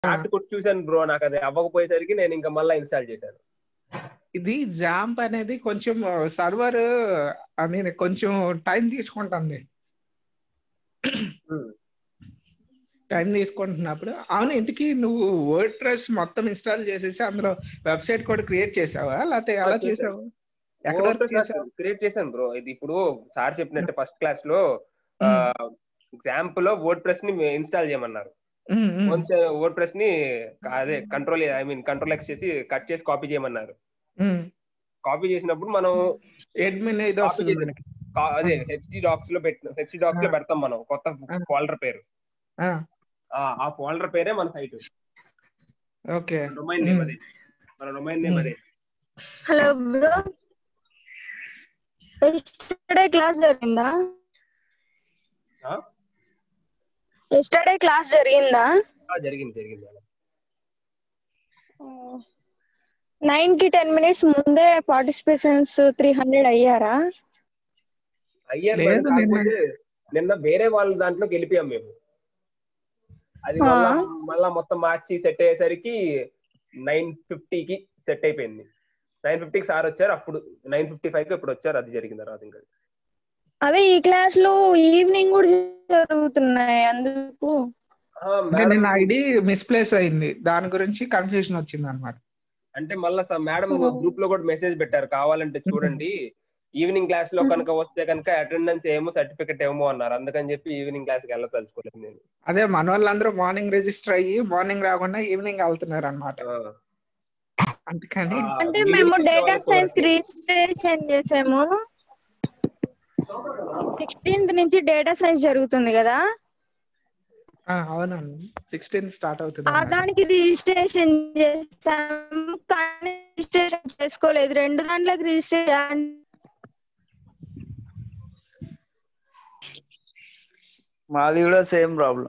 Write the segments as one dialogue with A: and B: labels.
A: Start కొట్టి చూసాను bro నాకు అది అవ్వకపోయేసరికి నేను ఇంకా మళ్ళీ ఇన్స్టాల్ చేశాను
B: ఇది జాంప్ అనేది కొంచెం సర్వర్ ఐ మీన్ కొంచెం టైం తీసుకుంటుంది టైం తీసుకుంటున్నప్పుడు అవును ఇంతకీ నువ్వు వర్డ్ ప్రెస్ మొత్తం ఇన్స్టాల్ చేసేసి అందులో వెబ్సైట్ కూడా క్రియేట్ చేసావా లేకపోతే ఎలా
A: చేశాను.
B: చేసావు ఎక్కడ వరకు చేసావు
A: క్రియేట్ చేశాను బ్రో ఇది ఇప్పుడు సార్ చెప్పినట్టు ఫస్ట్ క్లాస్ లో ఎగ్జాంపుల్ లో వర్డ్ ప్రెస్ ని ఇన్స్టాల్ చేయమన్నారు
B: ఉమ్, ఉమ్,
A: కొంచెం వర్డ్ ప్రెస్ ని అదే control I mean control X చేసి కట్ చేసి కాపీ చేయమన్నారు
B: ఉమ్.
A: కాపీ చేసినప్పుడు మనం
B: అడ్మిన్ ఇది
A: Copy
B: వస్తుంది
A: చేసి-
B: మనకి
A: కా- అదే హెచ్డి డాక్స్ లో పెట్టిన హెచ్డి డాక్స్ లో పెడతాం మనం కొత్త ఫోల్డర్ పేరు
B: ఆ,
A: ఆ, ఆ ఫోల్డర్ పేరే మన site
B: okay
A: domain name
B: um.
A: అదే మన డొమైన్ నేమ్
B: ఉమ్.
A: అదే
C: హలో బ్రో ఎస్టర్డే క్లాస్ జరిగిందా
A: ఆ?
C: ఎస్టర్డే క్లాస్ జరిగిందా
A: ఆ, జరిగింది జరిగింది మేడం
C: నైన్ కి టెన్ మినిట్స్ ముందే పార్టిసిపేషన్స్ త్రీ హండ్రెడ్ అయ్యారా
A: అయ్యారు
B: లేదు,
A: మేడం, కాకపోతే నిన్న వేరే వాళ్ళ దాంట్లోకి వెళ్ళిపోయాం మేము అది మళ్ళా మళ్ళా మొత్తం మార్చి సెట్ అయ్యేసరికి నైన్ ఫిఫ్టీకి సెట్ అయిపోయింది నైన్ ఫిఫ్టీకి సార్ వచ్చారు అప్పుడు నైన్ ఫిఫ్టీ ఫైవ్ కి ఇప్పుడు వచ్చారు అది జరిగింది తర్వాత ఇంకా
C: అదే ఈ క్లాస్ లో ఈవినింగ్ కూడా జరుగుతున్నాయి అందుకు
A: ఆ,
B: అంటే
A: మేడం
B: నిన్న ఐడి మిస్ప్లేస్ అయింది దాని గురించి కన్ఫ్యూజన్ వచ్చింది అనమాట
A: అంటే మళ్ళా స- మేడం గ్రూప్ లో కూడా మెసేజ్ పెట్టారు కావాలంటే చూడండి ఈవినింగ్ క్లాస్ లో కనుక వస్తే కనుక అటెండెన్స్ ఏమో సర్టిఫికెట్ ఏమో అన్నారు అందుకని చెప్పి ఈవినింగ్ క్లాస్ కి వెళ్ళదలుచుకోలేదు నేను
B: అదే మన వాళ్ళందరూ మార్నింగ్ రిజిస్టర్ అయ్యి మార్నింగ్ రాకుండా ఈవినింగ్ వెళ్తున్నారు అనమాట
A: ఆ,
B: అందుకని
A: ఆ,
C: అంటే
A: evening
C: మేము
A: కి
C: డేటా
A: వాళ్ళకి
C: సైన్స్ కి
A: కూడా-
C: రిజిస్ట్రేషన్ చేసాము సిక్స్టీన్త్ నుంచి డేటా సైన్స్ జరుగుతుంది కదా
B: ఆ, అవునండి సిక్స్టీన్ స్టార్ట్ అవుతుంది
C: ఆ దానికి రిజిస్ట్రేషన్ చేసాము కానీ రిజిస్ట్రేషన్ చేసుకోలేదు రెండు దాంట్లోకి రిజిస్ట్రేషన్
D: మాది కూడా సేమ్ ప్రాబ్లం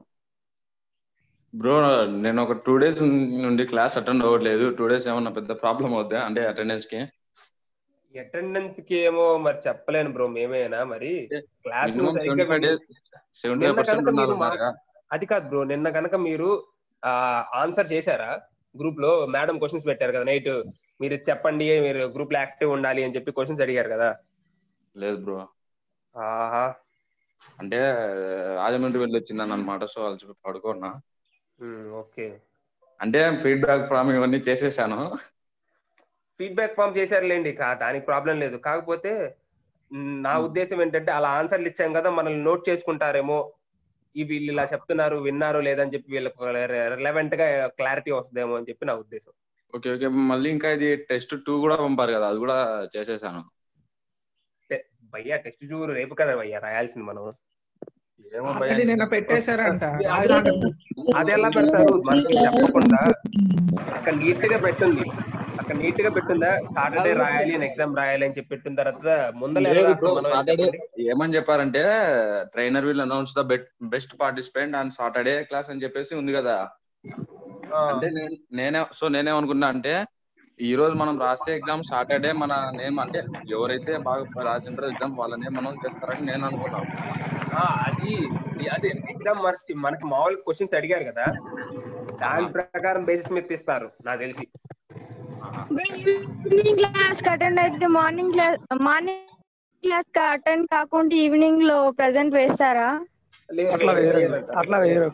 E: బ్రో నేను ఒక టూ డేస్ నుండి క్లాస్ అటెండ్ అవ్వట్లేదు టూ డేస్ ఏమన్నా పెద్ద ప్రాబ్లం అవుద్దా అంటే అటెండెన్స్ కి
A: అటెండెన్స్ కి ఏమో మరి చెప్పలేను బ్రో మేమేనా మరి class
E: minimum seventy five days seventy five
A: నిన్న
E: పర్సెంట్
A: కనుక మీరు
E: ఉన్నారు
A: మా- అది కాదు బ్రో నిన్న కనుక మీరు ఆన్సర్ చేశారా గ్రూప్ లో మేడం క్వశ్చన్స్ పెట్టారు కదా నైట్ మీరు చెప్పండి మీరు గ్రూప్ లో యాక్టివ్ ఉండాలి అని చెప్పి క్వశ్చన్స్ అడిగారు కదా
E: లేదు బ్రో
A: ఆహా
E: అంటే రాజమండ్రి వెళ్ళి వచ్చిందని అనమాట సో అలసి పడుకున్నా
A: ఓకే
E: అంటే ఫీడ్బ్యాక్ ఫ్రామ్ ఇవన్నీ చేసేసాను
A: ఫీడ్బ్యాక్ ఫామ్ చేశారులేండి కా- దానికి ప్రాబ్లం లేదు కాకపోతే మ్, నా ఉద్దేశం ఏంటంటే అలా ఆన్సర్లు ఇచ్చాం కదా మనల్ని నోట్ చేసుకుంటారేమో ఈ వీళ్ళు ఇలా చెప్తున్నారు విన్నారు లేదని చెప్పి వీళ్ళకి రిలవెంట్ గా క్లారిటీ వస్తుందేమో అని చెప్పి నా ఉద్దేశం
E: ఓకే ఓకే మళ్ళీ ఇంకా ఇది టెస్ట్ టూ కూడా పంపారు కదా అది కూడా చేసేసాను
A: భయ్యా టెస్ట్ చూరు రేపు కదా భయ్యా రాయాల్సింది మనం
E: ఏమో
B: ఆల్రెడీ నిన్న పెట్టేశారంట
A: అది అది ఎలా పెడతారు మనకి చెప్పకుండా అక్కడ నీట్ గా పెట్టింది అక్కడ నీట్ గా పెట్టిందా సాటర్డే రాయాలి అని ఎగ్జామ్ రాయాలి అని చెప్పి పెట్టిన తర్వాత ముందర ఎలా
E: లేదు
A: రాస్తాం
E: bro,
A: మనం
E: Saturday
A: చెప్పండి?
E: ఏమని చెప్పారంటే trainer will announce the best participant and Saturday class అని చెప్పేసి ఉంది కదా
A: ఆ,
E: అంటే నేను నేనే సో నేనేమనుకున్నా అంటే ఈ రోజు మనం రాసే ఎగ్జామ్ సాటర్డే మన నేమ్ అంటే ఎవరైతే బాగా రాసింటారో ఎగ్జామ్ వాళ్ళ నేమ్ అనౌన్స్ చేస్తారని నేను అనుకున్నాను
A: ఆ, అది అది ఎగ్జామ్ మనకి మనకి మామూలు క్వశ్చన్స్ అడిగారు కదా దాని ప్రకారం బేసిస్ మీద తీస్తారు నాకు తెలిసి
C: ఈవినింగ్ క్లాస్ కి అటెండ్ అయితే మార్నింగ్ క్లాస్ మార్నింగ్ క్లాస్ కి అటెండ్ కాకుండా ఈవినింగ్ లో ప్రెసెంట్ వేస్తారా
A: లేదు,
F: అట్లా
A: లేదు,
F: వేయరు
A: లేదంట.
F: అట్లా వేయరు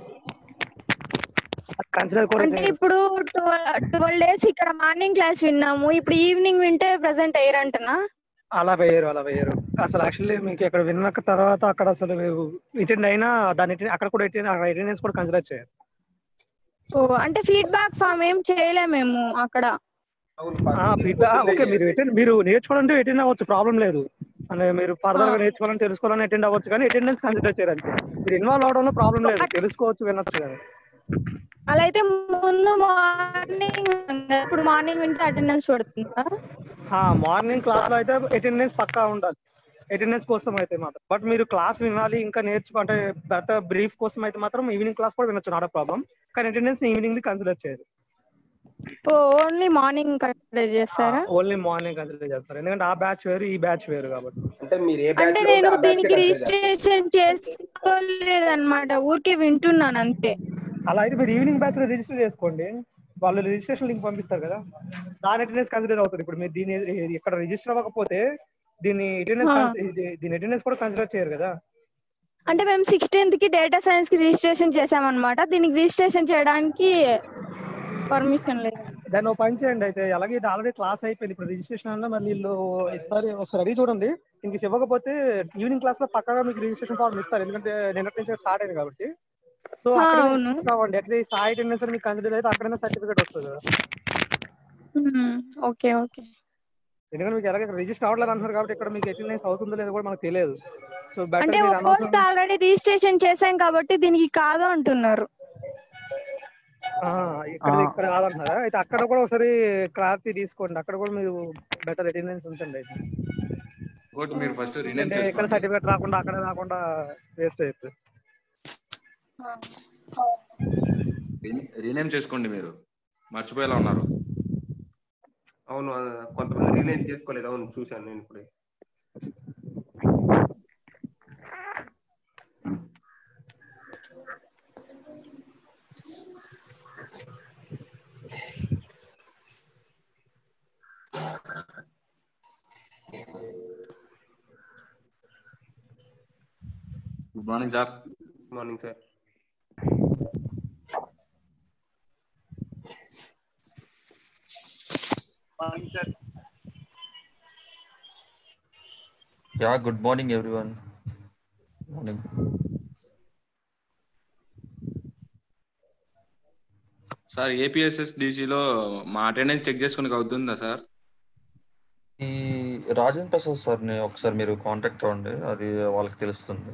F: కన్సిడర్ కూడా
C: అంటే
F: చేయరు
C: ఇప్పుడు ట్వెల్వ్ డేస్ ఇక్కడ మార్నింగ్ క్లాస్ విన్నాము ఇప్పుడు ఈవినింగ్ వింటే ప్రెసెంట్ అయ్యారంటనా
F: అలా వేయరు అలా వేయరు అసలు యాక్చువల్లీ మీకు ఇక్కడ విన్నాక తర్వాత అక్కడ అసలు అటెండ్ అయినా దాని attend- అక్కడ కూడా అటెండెన్స్ కూడా కన్సిడర్ చేయరు
C: ఓ అంటే ఫీడ్బ్యాక్ ఫామ్ ఏం చేయలే మేము అక్కడ
A: అవును,
F: ఫీడ్బ్యాక్ ఓకే మీరు attend- మీరు నేర్చుకోవాలంటే అటెండ్ అవ్వచ్చు ప్రాబ్లం లేదు అంటే మీరు ఫర్దర్ గా నేర్చుకోవాలని తెలుసుకోవాలని అటెండ్ అవ్వచ్చు కానీ అటెండెన్స్ కన్సిడర్ చేయరు అంతే మీరు ఇన్వాల్వ్ అవడంలో ప్రాబ్లం లేదు తెలుసుకోవచ్చు వినొచ్చు కదా
C: అలా అయితే ముందు మార్నింగ్ ఇప్పుడు మార్నింగ్ వింటే అటెండెన్స్ పడుతుందా
F: మార్నింగ్ క్లాస్ లో అయితే అటెండెన్స్ పక్కా ఉండాలి అటెండెన్స్ కోసం అయితే మాత్రం బట్ మీరు క్లాస్ వినాలి ఇంకా నేర్చుకో అంటే గత బ్రీఫ్ కోసం అయితే మాత్రం ఈవినింగ్ క్లాస్ కూడా వినొచ్చు నాట్ ప్రాబ్లం కానీ అటెండెన్స్ ఈవినింగ్ కన్సిడర్ చేయరు
C: ఓ ఓన్లీ మార్నింగ్ కన్సిడర్ చేస్తారా
F: ఓన్లీ మార్నింగ్ కన్సిడర్ చేస్తారు ఎందుకంటే ఆ బ్యాచ్ వేరు ఈ బ్యాచ్ వేరు కాబట్టి
A: అంటే మీరు ఏ
C: అంటే
A: బ్యాచ్
C: నేను దీనికి రిజిస్ట్రేషన్ చేసుకోలేదన్నమాట ఊరికే వింటున్నాను అంతే
F: అలా అయితే మీరు ఈవినింగ్ బ్యాచ్ లో రిజిస్టర్ చేసుకోండి వాళ్ళు రిజిస్ట్రేషన్ లింక్ పంపిస్తారు కదా దాని అటెండెన్స్ కన్సిడర్ అవుతుంది ఇప్పుడు మీరు దీని ఇక్కడ రిజిస్టర్ అవ్వకపోతే దీన్ని అటెండెన్స్
C: ఆ.
F: దీని అటెండెన్స్ కూడా కన్సిడర్ చేయరు కదా
C: అంటే మేము సిక్స్టీన్త్ కి డేటా సైన్స్ కి రిజిస్ట్రేషన్ చేసామన్నమాట దీనికి రిజిస్ట్రేషన్ చేయడానికి పర్మిషన్ లేదు
F: దాన్ని ఒక పని చేయండి అయితే అలాగే ఇది ఆల్రెడీ క్లాస్ అయిపోయింది ఇప్పుడు రిజిస్ట్రేషన్ అన్నా మళ్ళీ వీళ్ళు ఇస్తారు ఒకసారి అడిగి చూడండి ఇంక ఇవ్వకపోతే ఈవినింగ్ క్లాస్ లో పక్కగా మీకు రిజిస్ట్రేషన్ ఫార్మ్ ఇస్తారు ఎందుకంటే నిన్నటి నుంచి స్టార్ట్ అయింది కాబట్టి సో
C: ఆ,
F: అక్కడ
C: అవును.
F: కావండి ఎక్కడ ఈ సాయి అటెండెన్స్ అని మీకు కన్సిడర్ అయితే అక్కడైనా సర్టిఫికేట్ వస్తుంది కదా
C: ఓకే ఓకే
F: ఎందుకంటే మీకు ఎలాగ రిజిస్టర్ అవ్వట్లేదు అంటున్నారు కాబట్టి ఇక్కడ మీకు అటెండెన్స్ అవుతుందో లేదో కూడా మనకు తెలియదు సో
C: అంటే
F: బెటర్
C: ఒక కోర్స్ ఆల్రెడీ రిజిస్ట్రేషన్ చేసాం కాబట్టి దీనికి కాదు అంటున్నారు
F: ఇక్కడ
D: ఆ.
F: ఇక్కడ కాదంటున్నారా అయితే అక్కడ కూడా ఒకసారి క్లారిటీ తీసుకోండి అక్కడ కూడా మీరు బెటర్ అటెండెన్స్ ఉంచండి అయితే
E: ఇంకోటి మీరు ఫస్ట్ రీనేమ్
F: అంటే ఇక్కడ
E: చేసుకోండి
F: సర్టిఫికేట్ రాకుండా అక్కడ రాకుండా వేస్ట్ అవుతుంది
E: రీనేమ్ చేసుకోండి మీరు మర్చిపోయేలా ఉన్నారు
A: అవును ఆ, కొంతమంది రిలేట్ చేసుకోలేదు అవును చూశాను నేను ఇప్పుడు
E: good morning sir
A: morning sir
G: Yeah, good morning, everyone. Morning.
E: Sir APSS లో మా అటెండెన్స్ చెక్ చేసుకుని అవుతుందా సార్
G: ఈ రాజేంద్ర ప్రసాద్ సార్ని ఒకసారి మీరు కాంటాక్ట్ అవ్వండి అది వాళ్ళకి తెలుస్తుంది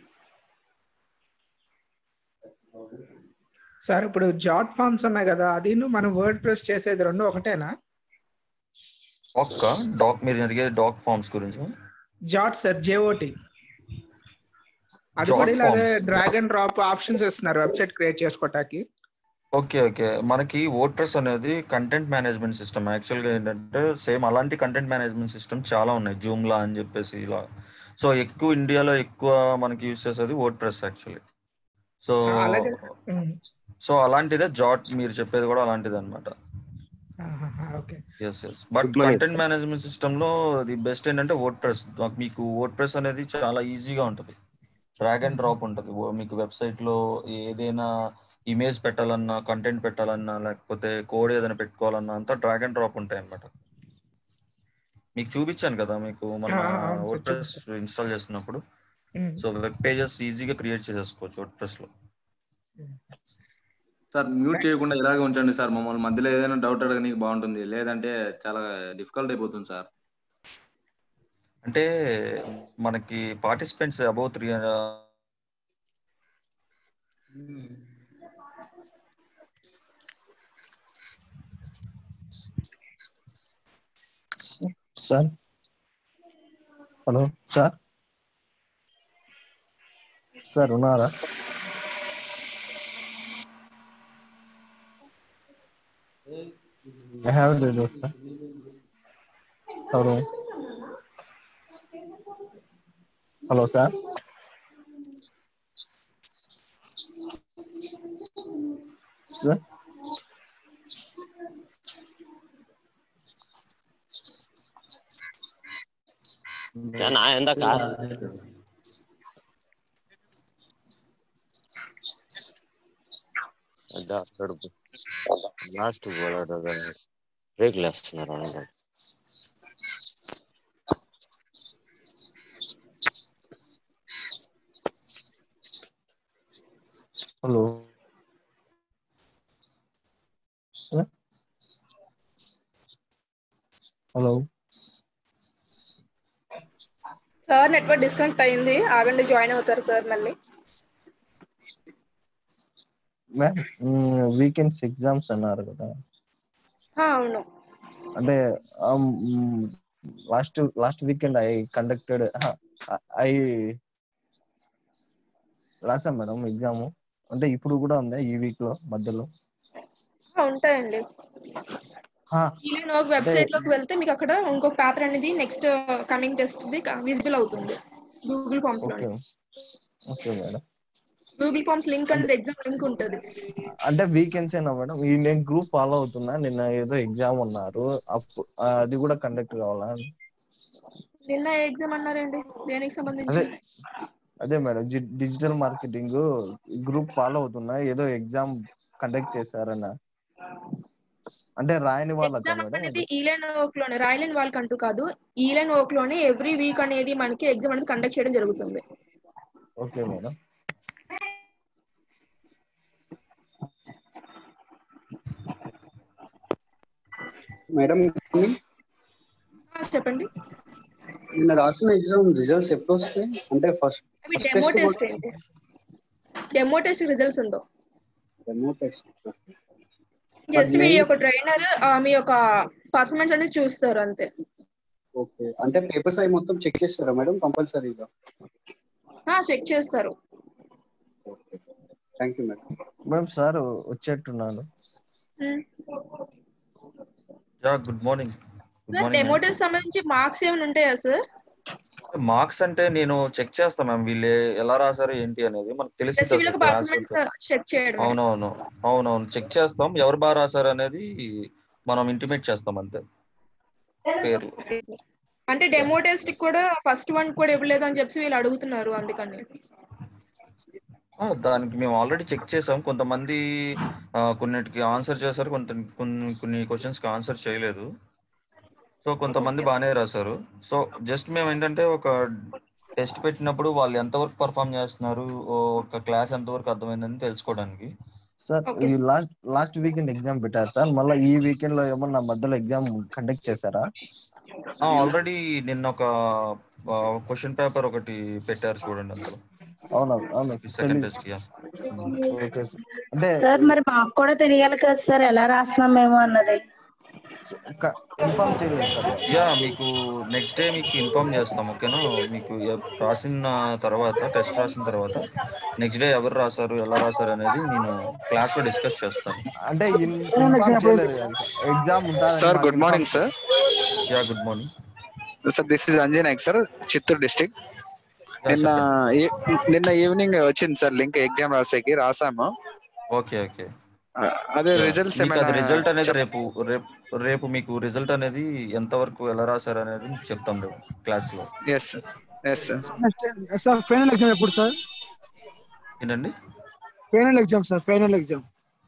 B: సార్ ఇప్పుడు జాట్ ఫామ్స్ ఉన్నాయి కదా అది మనం వర్డ్ ప్రెస్ చేసేది రెండు ఒకటేనా
G: డాక్ డాక్ మీరు అడిగేది డాక్ ఫార్మ్స్ గురించి
B: జాట్ సార్ జేఓటి అది
G: Jot
B: కూడా ఇలాగే
G: forms.
B: Drag and drop options ఇస్తున్నారు వెబ్సైట్ క్రియేట్ చేసుకోవటానికి
G: ఓకే ఓకే మనకి వర్డ్ప్రెస్ అనేది కంటెంట్ మేనేజ్మెంట్ సిస్టమ్ యాక్చువల్గా ఏంటంటే సేమ్ అలాంటి కంటెంట్ మేనేజ్మెంట్ సిస్టమ్ చాలా ఉన్నాయి జూమ్లా అని చెప్పేసి ఇలా సో ఎక్కువ ఇండియాలో ఎక్కువ మనకి యూస్ చేసేది వర్డ్ప్రెస్ యాక్చువల్లీ సో
B: అలాగే ఉమ్.
G: సో అలాంటిదే జాట్ మీరు చెప్పేది కూడా అలాంటిది అనమాట
B: ఆహాహా, okay
G: yes yes but
H: Good morning.
G: Content management system లో ది బెస్ట్ ఏంటంటే వర్డ్ ప్రెస్ మీకు వర్డ్ ప్రెస్ అనేది చాలా ఈజీగా ఉంటుంది డ్రాగ్ అండ్ డ్రాప్ ఉంటుంది ఓ- మీకు వెబ్సైట్ లో ఏదైనా ఇమేజ్ పెట్టాలన్నా కంటెంట్ పెట్టాలన్నా లేకపోతే కోడ్ ఏదైనా పెట్టుకోవాలన్నా అంతా డ్రాగ్ అండ్ డ్రాప్ ఉంటాయి అన్నమాట మీకు చూపించాను కదా మీకు మన
B: ఆ, ఆ, అవును సార్,
G: వర్డ్ ప్రెస్ ఇన్స్టాల్ చేస్తున్నప్పుడు
B: ఉమ్.
G: సో వెబ్ పేజెస్ ఈజీగా క్రియేట్ చేసేసుకోవచ్చు వర్డ్ ప్రెస్ లో
E: సార్ మ్యూట్ చేయకుండా ఇలాగే ఉంచండి సార్ మమ్మల్ని మధ్యలో ఏదైనా డౌట్ అడగనీకి బాగుంటుంది లేదంటే చాలా డిఫికల్ట్ అయిపోతుంది సార్
G: అంటే మనకి participants above three
H: sir hello sir sir ఉన్నారా I have the doctor. Hello. Hello, sir. Sir.
I: ನಾ ಎಂದ ಕಾರ್ ಅದ అక్కడ లాస్ట్ బోర్డు బ్రేక్లు వేస్తున్నారు అన్నమాట
H: Hello. Sir. Hello.
J: Sir network disconnect అయింది ఆగండి జాయిన్ అవుతారు సార్ మళ్ళీ
H: మ్యామ్ వీకెండ్స్ ఎగ్జామ్స్ అన్నారు కదా
J: ఆ, అవును
H: అంటే last last weekend I conducted I రాసాం మేడం ఎగ్జామ్ అంటే ఇప్పుడు కూడా ఉందా ఈ వీక్ లో మధ్యలో
J: ఆ, ఉంటాయండి
H: హా,
J: ఈవెన్ ఒక వెబ్సైట్ లోకి వెళ్తే మీకు అక్కడ ఇంకొక పేపర్ అనేది next coming test the visible అవుతుంది గూగుల్ ఫామ్స్ లో
H: okay okay madam
J: Google forms link అనేది ఎగ్జామ్ లింక్ ఉంటుంది
H: అంటే వీకెండ్స్ ఏనా మేడం ఈ నేను గ్రూప్ ఫాలో అవుతున్నా నిన్న ఏదో ఎగ్జామ్ ఉన్నారు అప్పు- ఆ, అది కూడా కండక్ట్ కావాలా
J: నిన్న ఎగ్జామ్ అన్నారండి దేనికి సంబంధించి
H: అదే అదే madam digital marketing group follow అవుతున్నా ఏదో ఎగ్జామ్ కండక్ట్ చేశారన్న అంటే రాయని వాళ్ళక
J: ఎగ్జామ్
H: మేడం
J: అనేది ఈలైన్ వర్క్ లోనే రాయలేని వాళ్ళకి అంటూ కాదు ఈలైన్ వర్క్ లోనే ఎవ్రీ వీక్ అనేది మనకి ఎగ్జామ్ అనేది కండక్ట్ చేయడం జరుగుతుంది
H: ఓకే మేడం
K: మేడం
J: ఆ, చెప్పండి
K: నిన్న రాసిన ఎగ్జామ్ రిజల్ట్స్ ఎప్పుడు వస్తాయి అంటే ఫస్ట్
J: అవి
K: ఫస్ట్
J: డెమో
K: టెస్ట్
J: టెస్ట్ ఏంటి డెమో టెస్ట్ రిజల్ట్స్ ఉందో
K: డెమో టెస్ట్
J: జస్ట్ మీ యొక్క ట్రైనర్ మీ యొక్క పర్ఫార్మెన్స్ అనేది చూస్తారు అంతే
K: ఓకే అంటే పేపర్స్ అవి మొత్తం చెక్ చేస్తారా మేడం కంపల్సరీగా
J: చెక్ చేస్తారు
K: thank you madam
H: madam sir వచ్చేట్టున్నాను
G: yeah good morning good
J: sir demo
G: morning
J: test సంబంధించి మార్క్స్ ఏమైనా ఉంటాయా సార్
G: మార్క్స్ అంటే నేను చెక్ చేస్తాను మ్యామ్ వీళ్ళు ఎలా రాశారు ఏంటి అనేది మనకు తెలిసి
J: జస్ట్ వీళ్ళకి పర్ఫార్మెన్స్ చెక్ చేయడం
G: అవునవును అవునవును చెక్ చేస్తాం ఎవరు బాగా రాశారు అనేది మనం ఇంటిమేట్ చేస్తాం అంతే పేర్లు
J: అంటే డెమో టెస్ట్ కూడా ఫస్ట్ వన్ కూడా ఇవ్వలేదు అని చెప్పి వీళ్ళు అడుగుతున్నారు అందుకని
G: ఆ, దానికి మేము ఆల్రెడీ చెక్ చేసాం కొంతమంది ఆ, కొన్నిటికి ఆన్సర్ చేశారు కొంత కొన్ని కొన్ని క్వశ్చన్స్ కి ఆన్సర్ చేయలేదు సో కొంతమంది బాగానే రాశారు సో జస్ట్ మేము ఏంటంటే ఒక టెస్ట్ పెట్టినప్పుడు వాళ్ళు ఎంతవరకు పర్ఫామ్ చేస్తున్నారు ఓ ఒక క్లాస్ ఎంతవరకు అర్థమైందని తెలుసుకోవడానికి
H: సార్ ఈ లాస్ట్ లాస్ట్ వీకెండ్ ఎగ్జామ్ పెట్టారు సార్ మళ్ళీ ఈ వీకెండ్ లో ఏమన్నా మధ్యలో ఎగ్జామ్ కండక్ట్ చేశారా
G: ఆల్రెడీ నిన్న ఒక క్వశ్చన్ పేపర్ ఒకటి పెట్టారు చూడండి అందులో
H: అవునా అవునా
G: second test yeah
H: okay sir అంటే
L: సార్ మరి మాకు కూడా తెలియాలి కదా సార్ ఎలా రాస్తున్నాం మేము అన్నది
H: ఇన్ఫార్మ్ చేయలేదు సార్
G: యా మీకు నెక్స్ట్ డే మీకు ఇన్ఫార్మ్ చేస్తాం ఓకేనా మీకు ఎ- రాసిన తర్వాత టెస్ట్ రాసిన తర్వాత నెక్స్ట్ డే ఎవరు రాశారు ఎలా రాశారు అనేది నేను క్లాస్ లో డిస్కస్ చేస్తాను
H: అంటే ఇన్ఫార్మ్ చేయలేదు కదా సార్ ఎగ్జామ్ ఉంటుందని
M: సార్
H: మాకు
M: good morning sir
G: yeah good morning
M: sir this is Anjay Nayak sir Chittoor district నిన్న ఈ- నిన్న ఈవినింగ్ వచ్చింది సార్ లింక్ ఎగ్జామ్ రాసేకి రాసాము
G: ఓకే ఓకే
M: అదే రిజల్ట్స్
G: మీకు అది
M: ఏమైనా
G: రిజల్ట్ అనేది
M: చెప్-
G: రేపు రేపు రేపు మీకు రిజల్ట్ అనేది ఎంత వరకు ఎలా రాశారు అనేది మీకు చెప్తాం రేపు క్లాస్ లో
M: yes sir yes sir
N: sir final exam ఎప్పుడు సార్
G: ఏంటండి
N: final exam sir final exam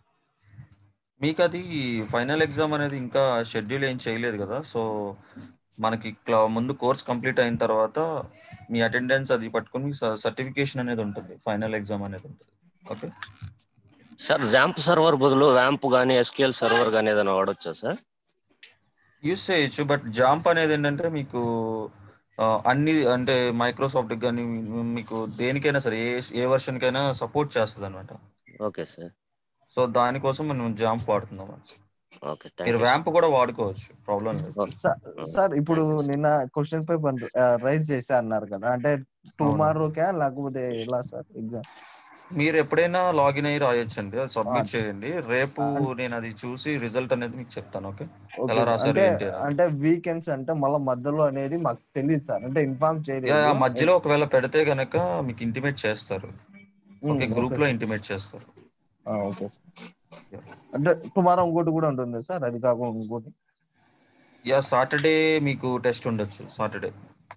G: మీకు అది ఫైనల్ ఎగ్జామ్ అనేది ఇంకా షెడ్యూల్ ఏం చేయలేదు కదా సో మనకి క్లా- ముందు కోర్స్ కంప్లీట్ అయిన తర్వాత మీ అటెండెన్స్ అది పట్టుకొని సర్టిఫికేషన్ అనేది ఉంటుంది ఫైనల్ ఎగ్జామ్ అనేది ఉంటుంది ఓకే
I: సార్ జాంప్ సర్వర్ బదులు వ్యాంప్ కానీ ఎస్క్యూఎల్ సర్వర్ కానీ ఏదైనా వాడొచ్చా సార్
G: యూస్ చేయొచ్చు బట్ జాంప్ అనేది ఏంటంటే మీకు ఆ, అన్ని అంటే మైక్రోసాఫ్ట్ కానీ మీకు దేనికైనా సరే ఏ ఏ వర్షన్ కైనా సపోర్ట్ చేస్తుంది అనమాట
I: ఓకే సార్
G: సో దానికోసం మనం జాంప్ వాడుతున్నాం
I: ఓకే
G: మీరు వ్యాంప్ కూడా వాడుకోవచ్చు ప్రాబ్లం లేదు
H: సార్ సార్ ఇప్పుడు నిన్న క్వశ్చన్ పేపర్ రైజ్ చేశా అన్నారు కదా అంటే టుమారోకా లేకపోతే ఎలా సార్ ఎగ్జామ్
G: మీరు ఎప్పుడైనా లాగిన్ అయ్యి రాయొచ్చండి అది సబ్మిట్ చేయండి రేపు నేను అది చూసి రిజల్ట్ అనేది మీకు చెప్తాను ఓకే
H: ఓకే
G: ఎలా
H: సార్.
G: రాశారు
H: అంటే
G: ఏంటి అనేది
H: అంటే వీకెండ్స్ అంటే మళ్ళీ మధ్యలో అనేది మాకు తెలియదు సార్ అంటే ఇన్ఫార్మ్
G: యా,
H: చేయలేదు
G: యా, మధ్యలో ఒకవేళ పెడితే గనక మీకు ఇంటిమేట్ చేస్తారు
H: మ్మ్,
G: ఓకే
H: ఓకే
G: గ్రూప్ లో
H: సార్.
G: ఇంటిమేట్ చేస్తారు
H: ఆ, ఓకే అంటే టుమారో ఇంకోటి కూడా ఉంటుంది సార్ అది కాకుండా ఇంకోటి
G: యా సాటర్డే మీకు టెస్ట్ ఉండొచ్చు సాటర్డే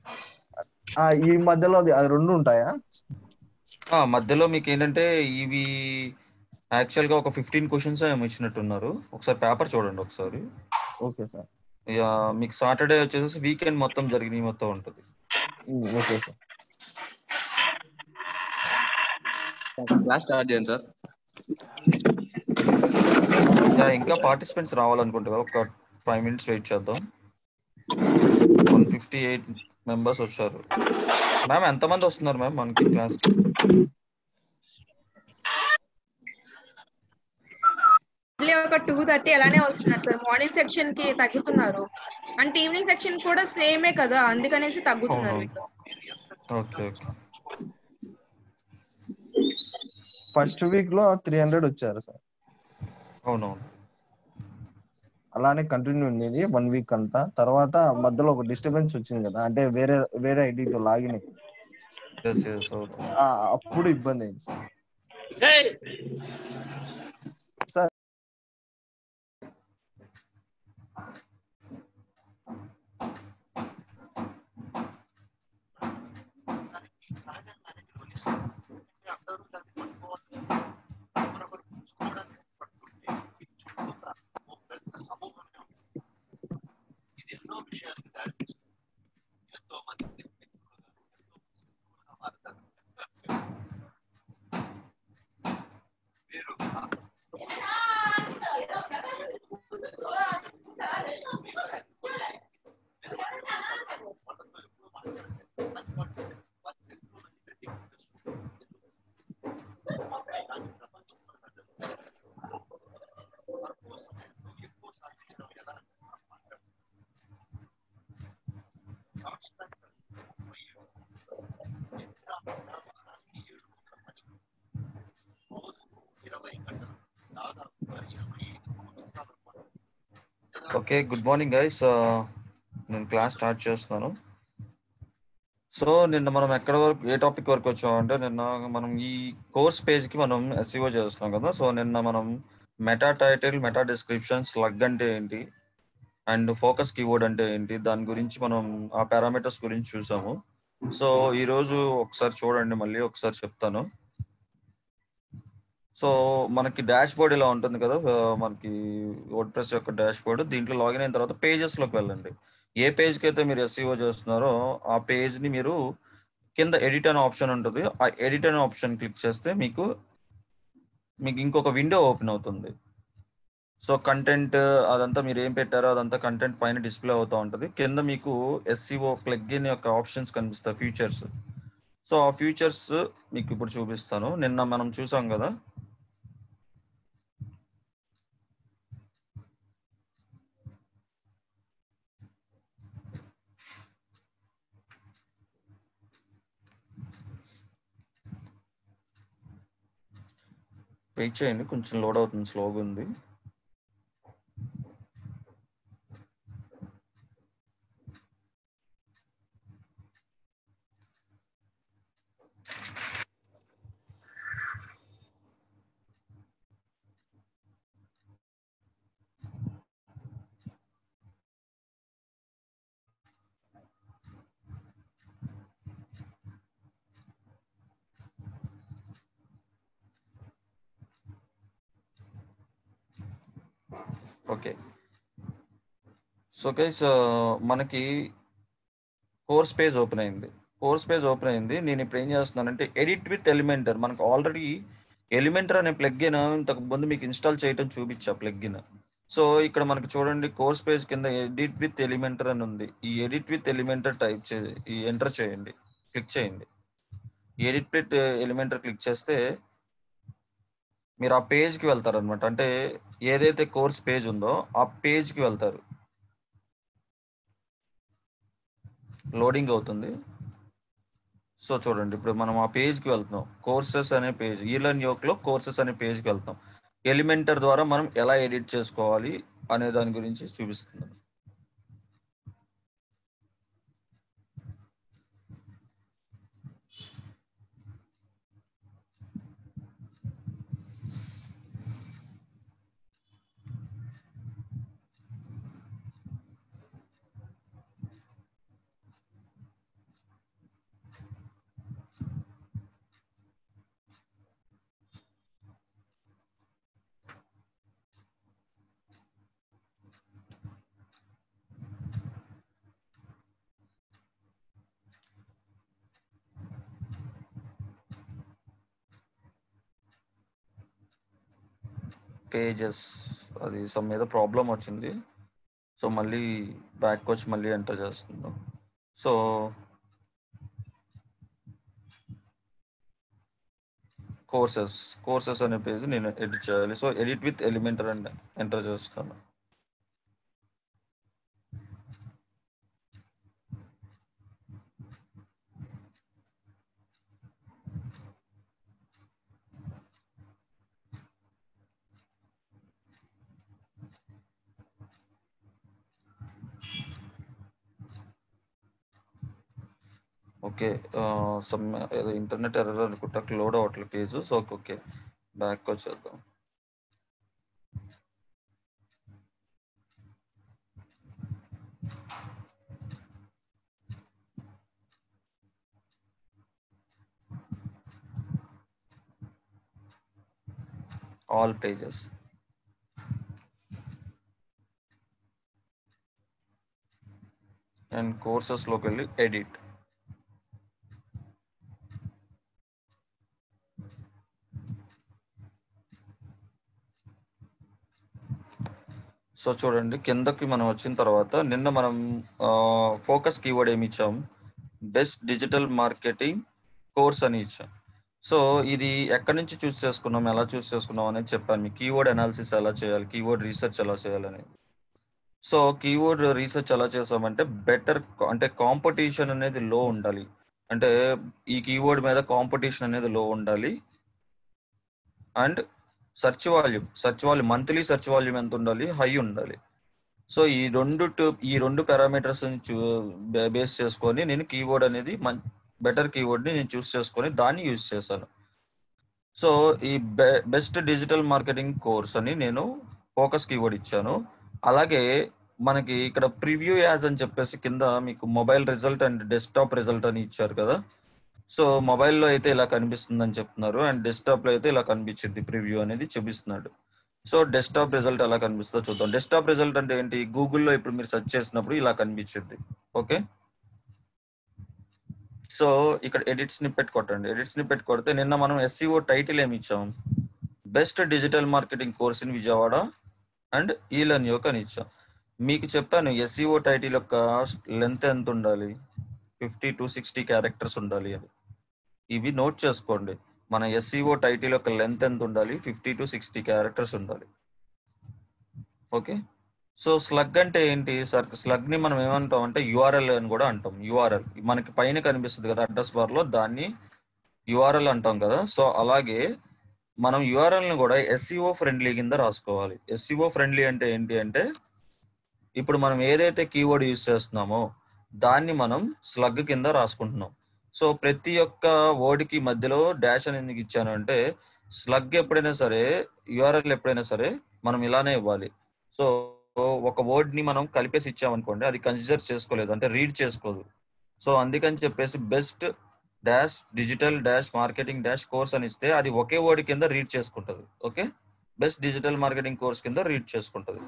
H: ఆ, ఈ మధ్యలో అది అది రెండు ఉంటాయా
G: ఆ, మధ్యలో మీకు ఏంటంటే ఇవి యాక్చువల్ గా ఒక ఫిఫ్టీన్ క్వశ్చన్స్ ఏమో ఇచ్చినట్టున్నారు ఒకసారి పేపర్ చూడండి ఒకసారి
H: ఓకే సార్
G: యా, మీకు సాటర్డే వచ్చేసి వీకెండ్ మొత్తం జరిగినవి మొత్తం ఉంటుంది
H: um, okay sir
E: class start చేయండి సార్
G: యా, ఇంకా పార్టిసిపెంట్స్ రావాలనుకుంటే ఒక ఫైవ్ మినిట్స్ వెయిట్ చేద్దాం వన్ ఫిఫ్టీ ఎయిట్ మెంబర్స్ వచ్చారు మ్యామ్ ఎంతమంది వస్తున్నారు మ్యామ్ మనకి క్లాస్
J: మళ్ళీ ఒక టూ థర్టీ అలానే వస్తున్నారు సార్ మార్నింగ్ సెక్షన్ కి తగ్గుతున్నారు అంటే ఈవినింగ్ సెక్షన్ కూడా సేమే కదా అందుకనేసి తగ్గుతున్నారు
G: అవునవును. ఓకే ఓకే
H: ఫస్ట్ వీక్ లో త్రీ హండ్రెడ్ వచ్చారు సార్
G: అవునవును
H: అలానే కంటిన్యూ ఉండేది వన్ వీక్ అంతా తర్వాత మధ్యలో ఒక డిస్టర్బెన్స్ వచ్చింది కదా అంటే వేరే వేరే ఐడితో లాగిన్ అయ్యి.
G: ఎస్ ఎస్ అవును
H: ఆ, అప్పుడు ఇబ్బంది అయింది sir sir
G: okay good morning guys నేను క్లాస్ స్టార్ట్ చేస్తున్నాను సో నిన్న మనం ఎక్కడ వరకు ఏ టాపిక్ వరకు వచ్చామంటే నిన్న మనం ఈ కోర్స్ పేజ్కి మనం ఎస్ఈఓ చేస్తున్నాం కదా సో నిన్న మనం meta title meta description slug అంటే ఏంటి అండ్ ఫోకస్ కీవర్డ్ అంటే ఏంటి దాని గురించి మనం ఆ పారామీటర్స్ గురించి చూసాము సో ఈరోజు ఒకసారి చూడండి మళ్ళీ ఒకసారి చెప్తాను సో మనకి డాష్ బోర్డ్ ఇలా ఉంటుంది కదా ఆ, మనకి వర్డ్ ప్రెస్ యొక్క డాష్ బోర్డ్ దీంట్లో లాగిన్ అయిన తర్వాత pages లోకి వెళ్ళండి ఏ పేజ్కి అయితే మీరు ఎస్ఈఓ చేస్తున్నారో ఆ పేజ్ ని మీరు కింద ఎడిట్ అనే ఆప్షన్ ఉంటుంది ఆ ఎడిట్ అనే ఆప్షన్ క్లిక్ చేస్తే మీకు మీకు ఇంకొక విండో ఓపెన్ అవుతుంది సో కంటెంట్ అదంతా మీరు ఏం పెట్టారో అదంతా కంటెంట్ పైన డిస్ప్లే అవుతూ ఉంటుంది కింద మీకు ఎస్సీఓ ప్లగ్ఇన్ యొక్క ఆప్షన్స్ కనిపిస్తాయి ఫీచర్స్ సో ఆ ఫీచర్స్ మీకు ఇప్పుడు చూపిస్తాను నిన్న మనం చూసాం కదా వెయిట్ చేయండి కొంచెం లోడ్ అవుతుంది స్లోగా ఉంది ఓకే సో గైస్ మనకి కోర్స్ పేజ్ ఓపెన్ అయింది కోర్స్ పేజ్ ఓపెన్ అయింది నేను ఇప్పుడు ఏం చేస్తున్నానంటే ఎడిట్ విత్ ఎలిమెంటర్ మనకు ఆల్రెడీ ఎలిమెంటర్ అనే ప్లగ్గిన్ ఇంతకు ముందు మీకు ఇన్స్టాల్ చేయడం చూపించా ప్లగ్గిన్ సో ఇక్కడ మనకి చూడండి కోర్స్ పేజ్ కింద ఎడిట్ విత్ ఎలిమెంటర్ అని ఉంది ఈ ఎడిట్ విత్ ఎలిమెంటర్ టైప్ చే ఈ ఎంటర్ చేయండి క్లిక్ చేయండి ఎడిట్ విత్ ఎలిమెంటర్ క్లిక్ చేస్తే మీరు ఆ పేజ్కి వెళ్తారు అనమాట అంటే ఏదైతే కోర్స్ పేజ్ ఉందో ఆ పేజ్కి వెళ్తారు లోడింగ్ అవుతుంది సో చూడండి ఇప్పుడు మనం ఆ పేజ్కి వెళ్తున్నాం కోర్సెస్ అనే పేజ్ ఈలర్న్ యోక్లో కోర్సెస్ అనే పేజ్కి వెళ్తాం ఎలిమెంటర్ ద్వారా మనం ఎలా ఎడిట్ చేసుకోవాలి అనే దాని గురించి చూపిస్తున్నాను పేజెస్ అది సమ్ మీద ప్రాబ్లం వచ్చింది సో మళ్ళీ బ్యాక్ వచ్చి మళ్ళీ ఎంటర్ చేస్తున్నాం సో కోర్సెస్ కోర్సెస్ అనే పేజ్ నేను ఎడిట్ చేయాలి so edit with Elementor and enter చేస్తాను ఓకే సమ్ ఏదో ఇంటర్నెట్ ఎర్రర్ అనుకుంటా లోడ్ అవ్వట్లేదు పేజ్ సో ఓకే బ్యాక్ వచ్చేద్దాం ఆల్ పేజెస్ అండ్ కోర్సెస్లోకి వెళ్ళి ఎడిట్ సో చూడండి కిందకి మనం వచ్చిన తర్వాత నిన్న మనం ఫోకస్ కీవర్డ్ ఏమి ఇచ్చాం బెస్ట్ డిజిటల్ మార్కెటింగ్ కోర్స్ అని ఇచ్చాం సో ఇది ఎక్కడి నుంచి చూస్ చేసుకున్నాం ఎలా చూస్ చేసుకున్నాం అనేది చెప్పాను మీకు కీవర్డ్ అనాలిసిస్ ఎలా చేయాలి కీవర్డ్ రీసెర్చ్ ఎలా చేయాలని సో కీవర్డ్ రీసెర్చ్ ఎలా చేసామంటే బెటర్ అంటే కాంపిటీషన్ అనేది లో ఉండాలి అంటే ఈ కీవర్డ్ మీద కాంపిటీషన్ అనేది లో ఉండాలి and search volume search volume monthly search volume ఎంత ఉండాలి హై ఉండాలి సో ఈ రెండు ఈ రెండు పారామీటర్స్ బేస్ చేసుకొని నేను కీవర్డ్ అనేది బెటర్ కీవర్డ్ ని నేను చూస్ చేసుకొని దాన్ని యూజ్ చేశాను సో ఈ బెస్ట్ డిజిటల్ మార్కెటింగ్ కోర్స్ అని నేను ఫోకస్ కీవర్డ్ ఇచ్చాను అలాగే మనకి ఇక్కడ ప్రివ్యూ యాజ్ అని చెప్పేసి కింద మీకు mobile result and desktop result అని ఇచ్చారు కదా సో మొబైల్లో అయితే ఇలా కనిపిస్తుంది అని చెప్తున్నారు అండ్ డెస్క్టాప్ లో అయితే ఇలా కనిపించింది ప్రివ్యూ అనేది చూపిస్తున్నాడు సో డెస్క్టాప్ రిజల్ట్ ఎలా కనిపిస్తుందో చూద్దాం డెస్క్టాప్ రిజల్ట్ అంటే ఏంటి గూగుల్లో ఇప్పుడు మీరు సెర్చ్ చేసినప్పుడు ఇలా కనిపించింది ఓకే సో ఇక్కడ ఎడిట్ స్నిప్పెట్ కొట్టండి ఎడిట్ స్నిప్పెట్ కొడితే నిన్న మనం ఎస్సీఓ టైటిల్ ఏమి ఇచ్చాం best digital marketing course in Vijayawada and ఈ లర్న్ యోక్ అని ఇచ్చాం మీకు చెప్పాను ఎస్సీఓ టైటిల్ యొక్క లెంత్ ఎంత ఉండాలి ఫిఫ్టీ టు సిక్స్టీ క్యారెక్టర్స్ ఉండాలి అని ఇవి నోట్ చేసుకోండి మన ఎస్సీఓ టైటిల్ యొక్క లెంత్ ఎంత ఉండాలి ఫిఫ్టీ టు సిక్స్టీ క్యారెక్టర్స్ ఉండాలి ఓకే సో స్లగ్ అంటే ఏంటి సార్ స్లగ్ ని మనం ఏమంటాం అంటే యుఆర్ఎల్ అని కూడా అంటాం యుఆర్ఎల్ మనకి పైన కనిపిస్తుంది కదా అడ్రస్ బార్ లో దాన్ని యుఆర్ఎల్ అంటాం కదా సో అలాగే మనం యుఆర్ఎల్ ని కూడా ఎస్సీఓ ఫ్రెండ్లీ కింద రాసుకోవాలి ఎస్సీఓ ఫ్రెండ్లీ అంటే ఏంటి అంటే ఇప్పుడు మనం ఏదైతే కీవర్డ్ యూజ్ చేస్తున్నామో దాన్ని మనం స్లగ్ కింద రాసుకుంటున్నాం సో ప్రతి ఒక్క వర్డ్ కి మధ్యలో డాష్ అని ఎందుకు ఇచ్చాను అంటే స్లగ్ ఎప్పుడైనా సరే యుఆర్ఎల్ ఎప్పుడైనా సరే మనం ఇలానే ఇవ్వాలి సో ఒక వర్డ్ ని మనం కలిపేసి ఇచ్చామనుకోండి అది కన్సిడర్ చేసుకోలేదు అంటే రీడ్ చేసుకోదు సో అందుకని చెప్పేసి best dash digital dash marketing dash course అని ఇస్తే అది ఒకే వర్డ్ కింద రీడ్ చేసుకుంటది okay best digital marketing course కింద రీడ్ చేసుకుంటది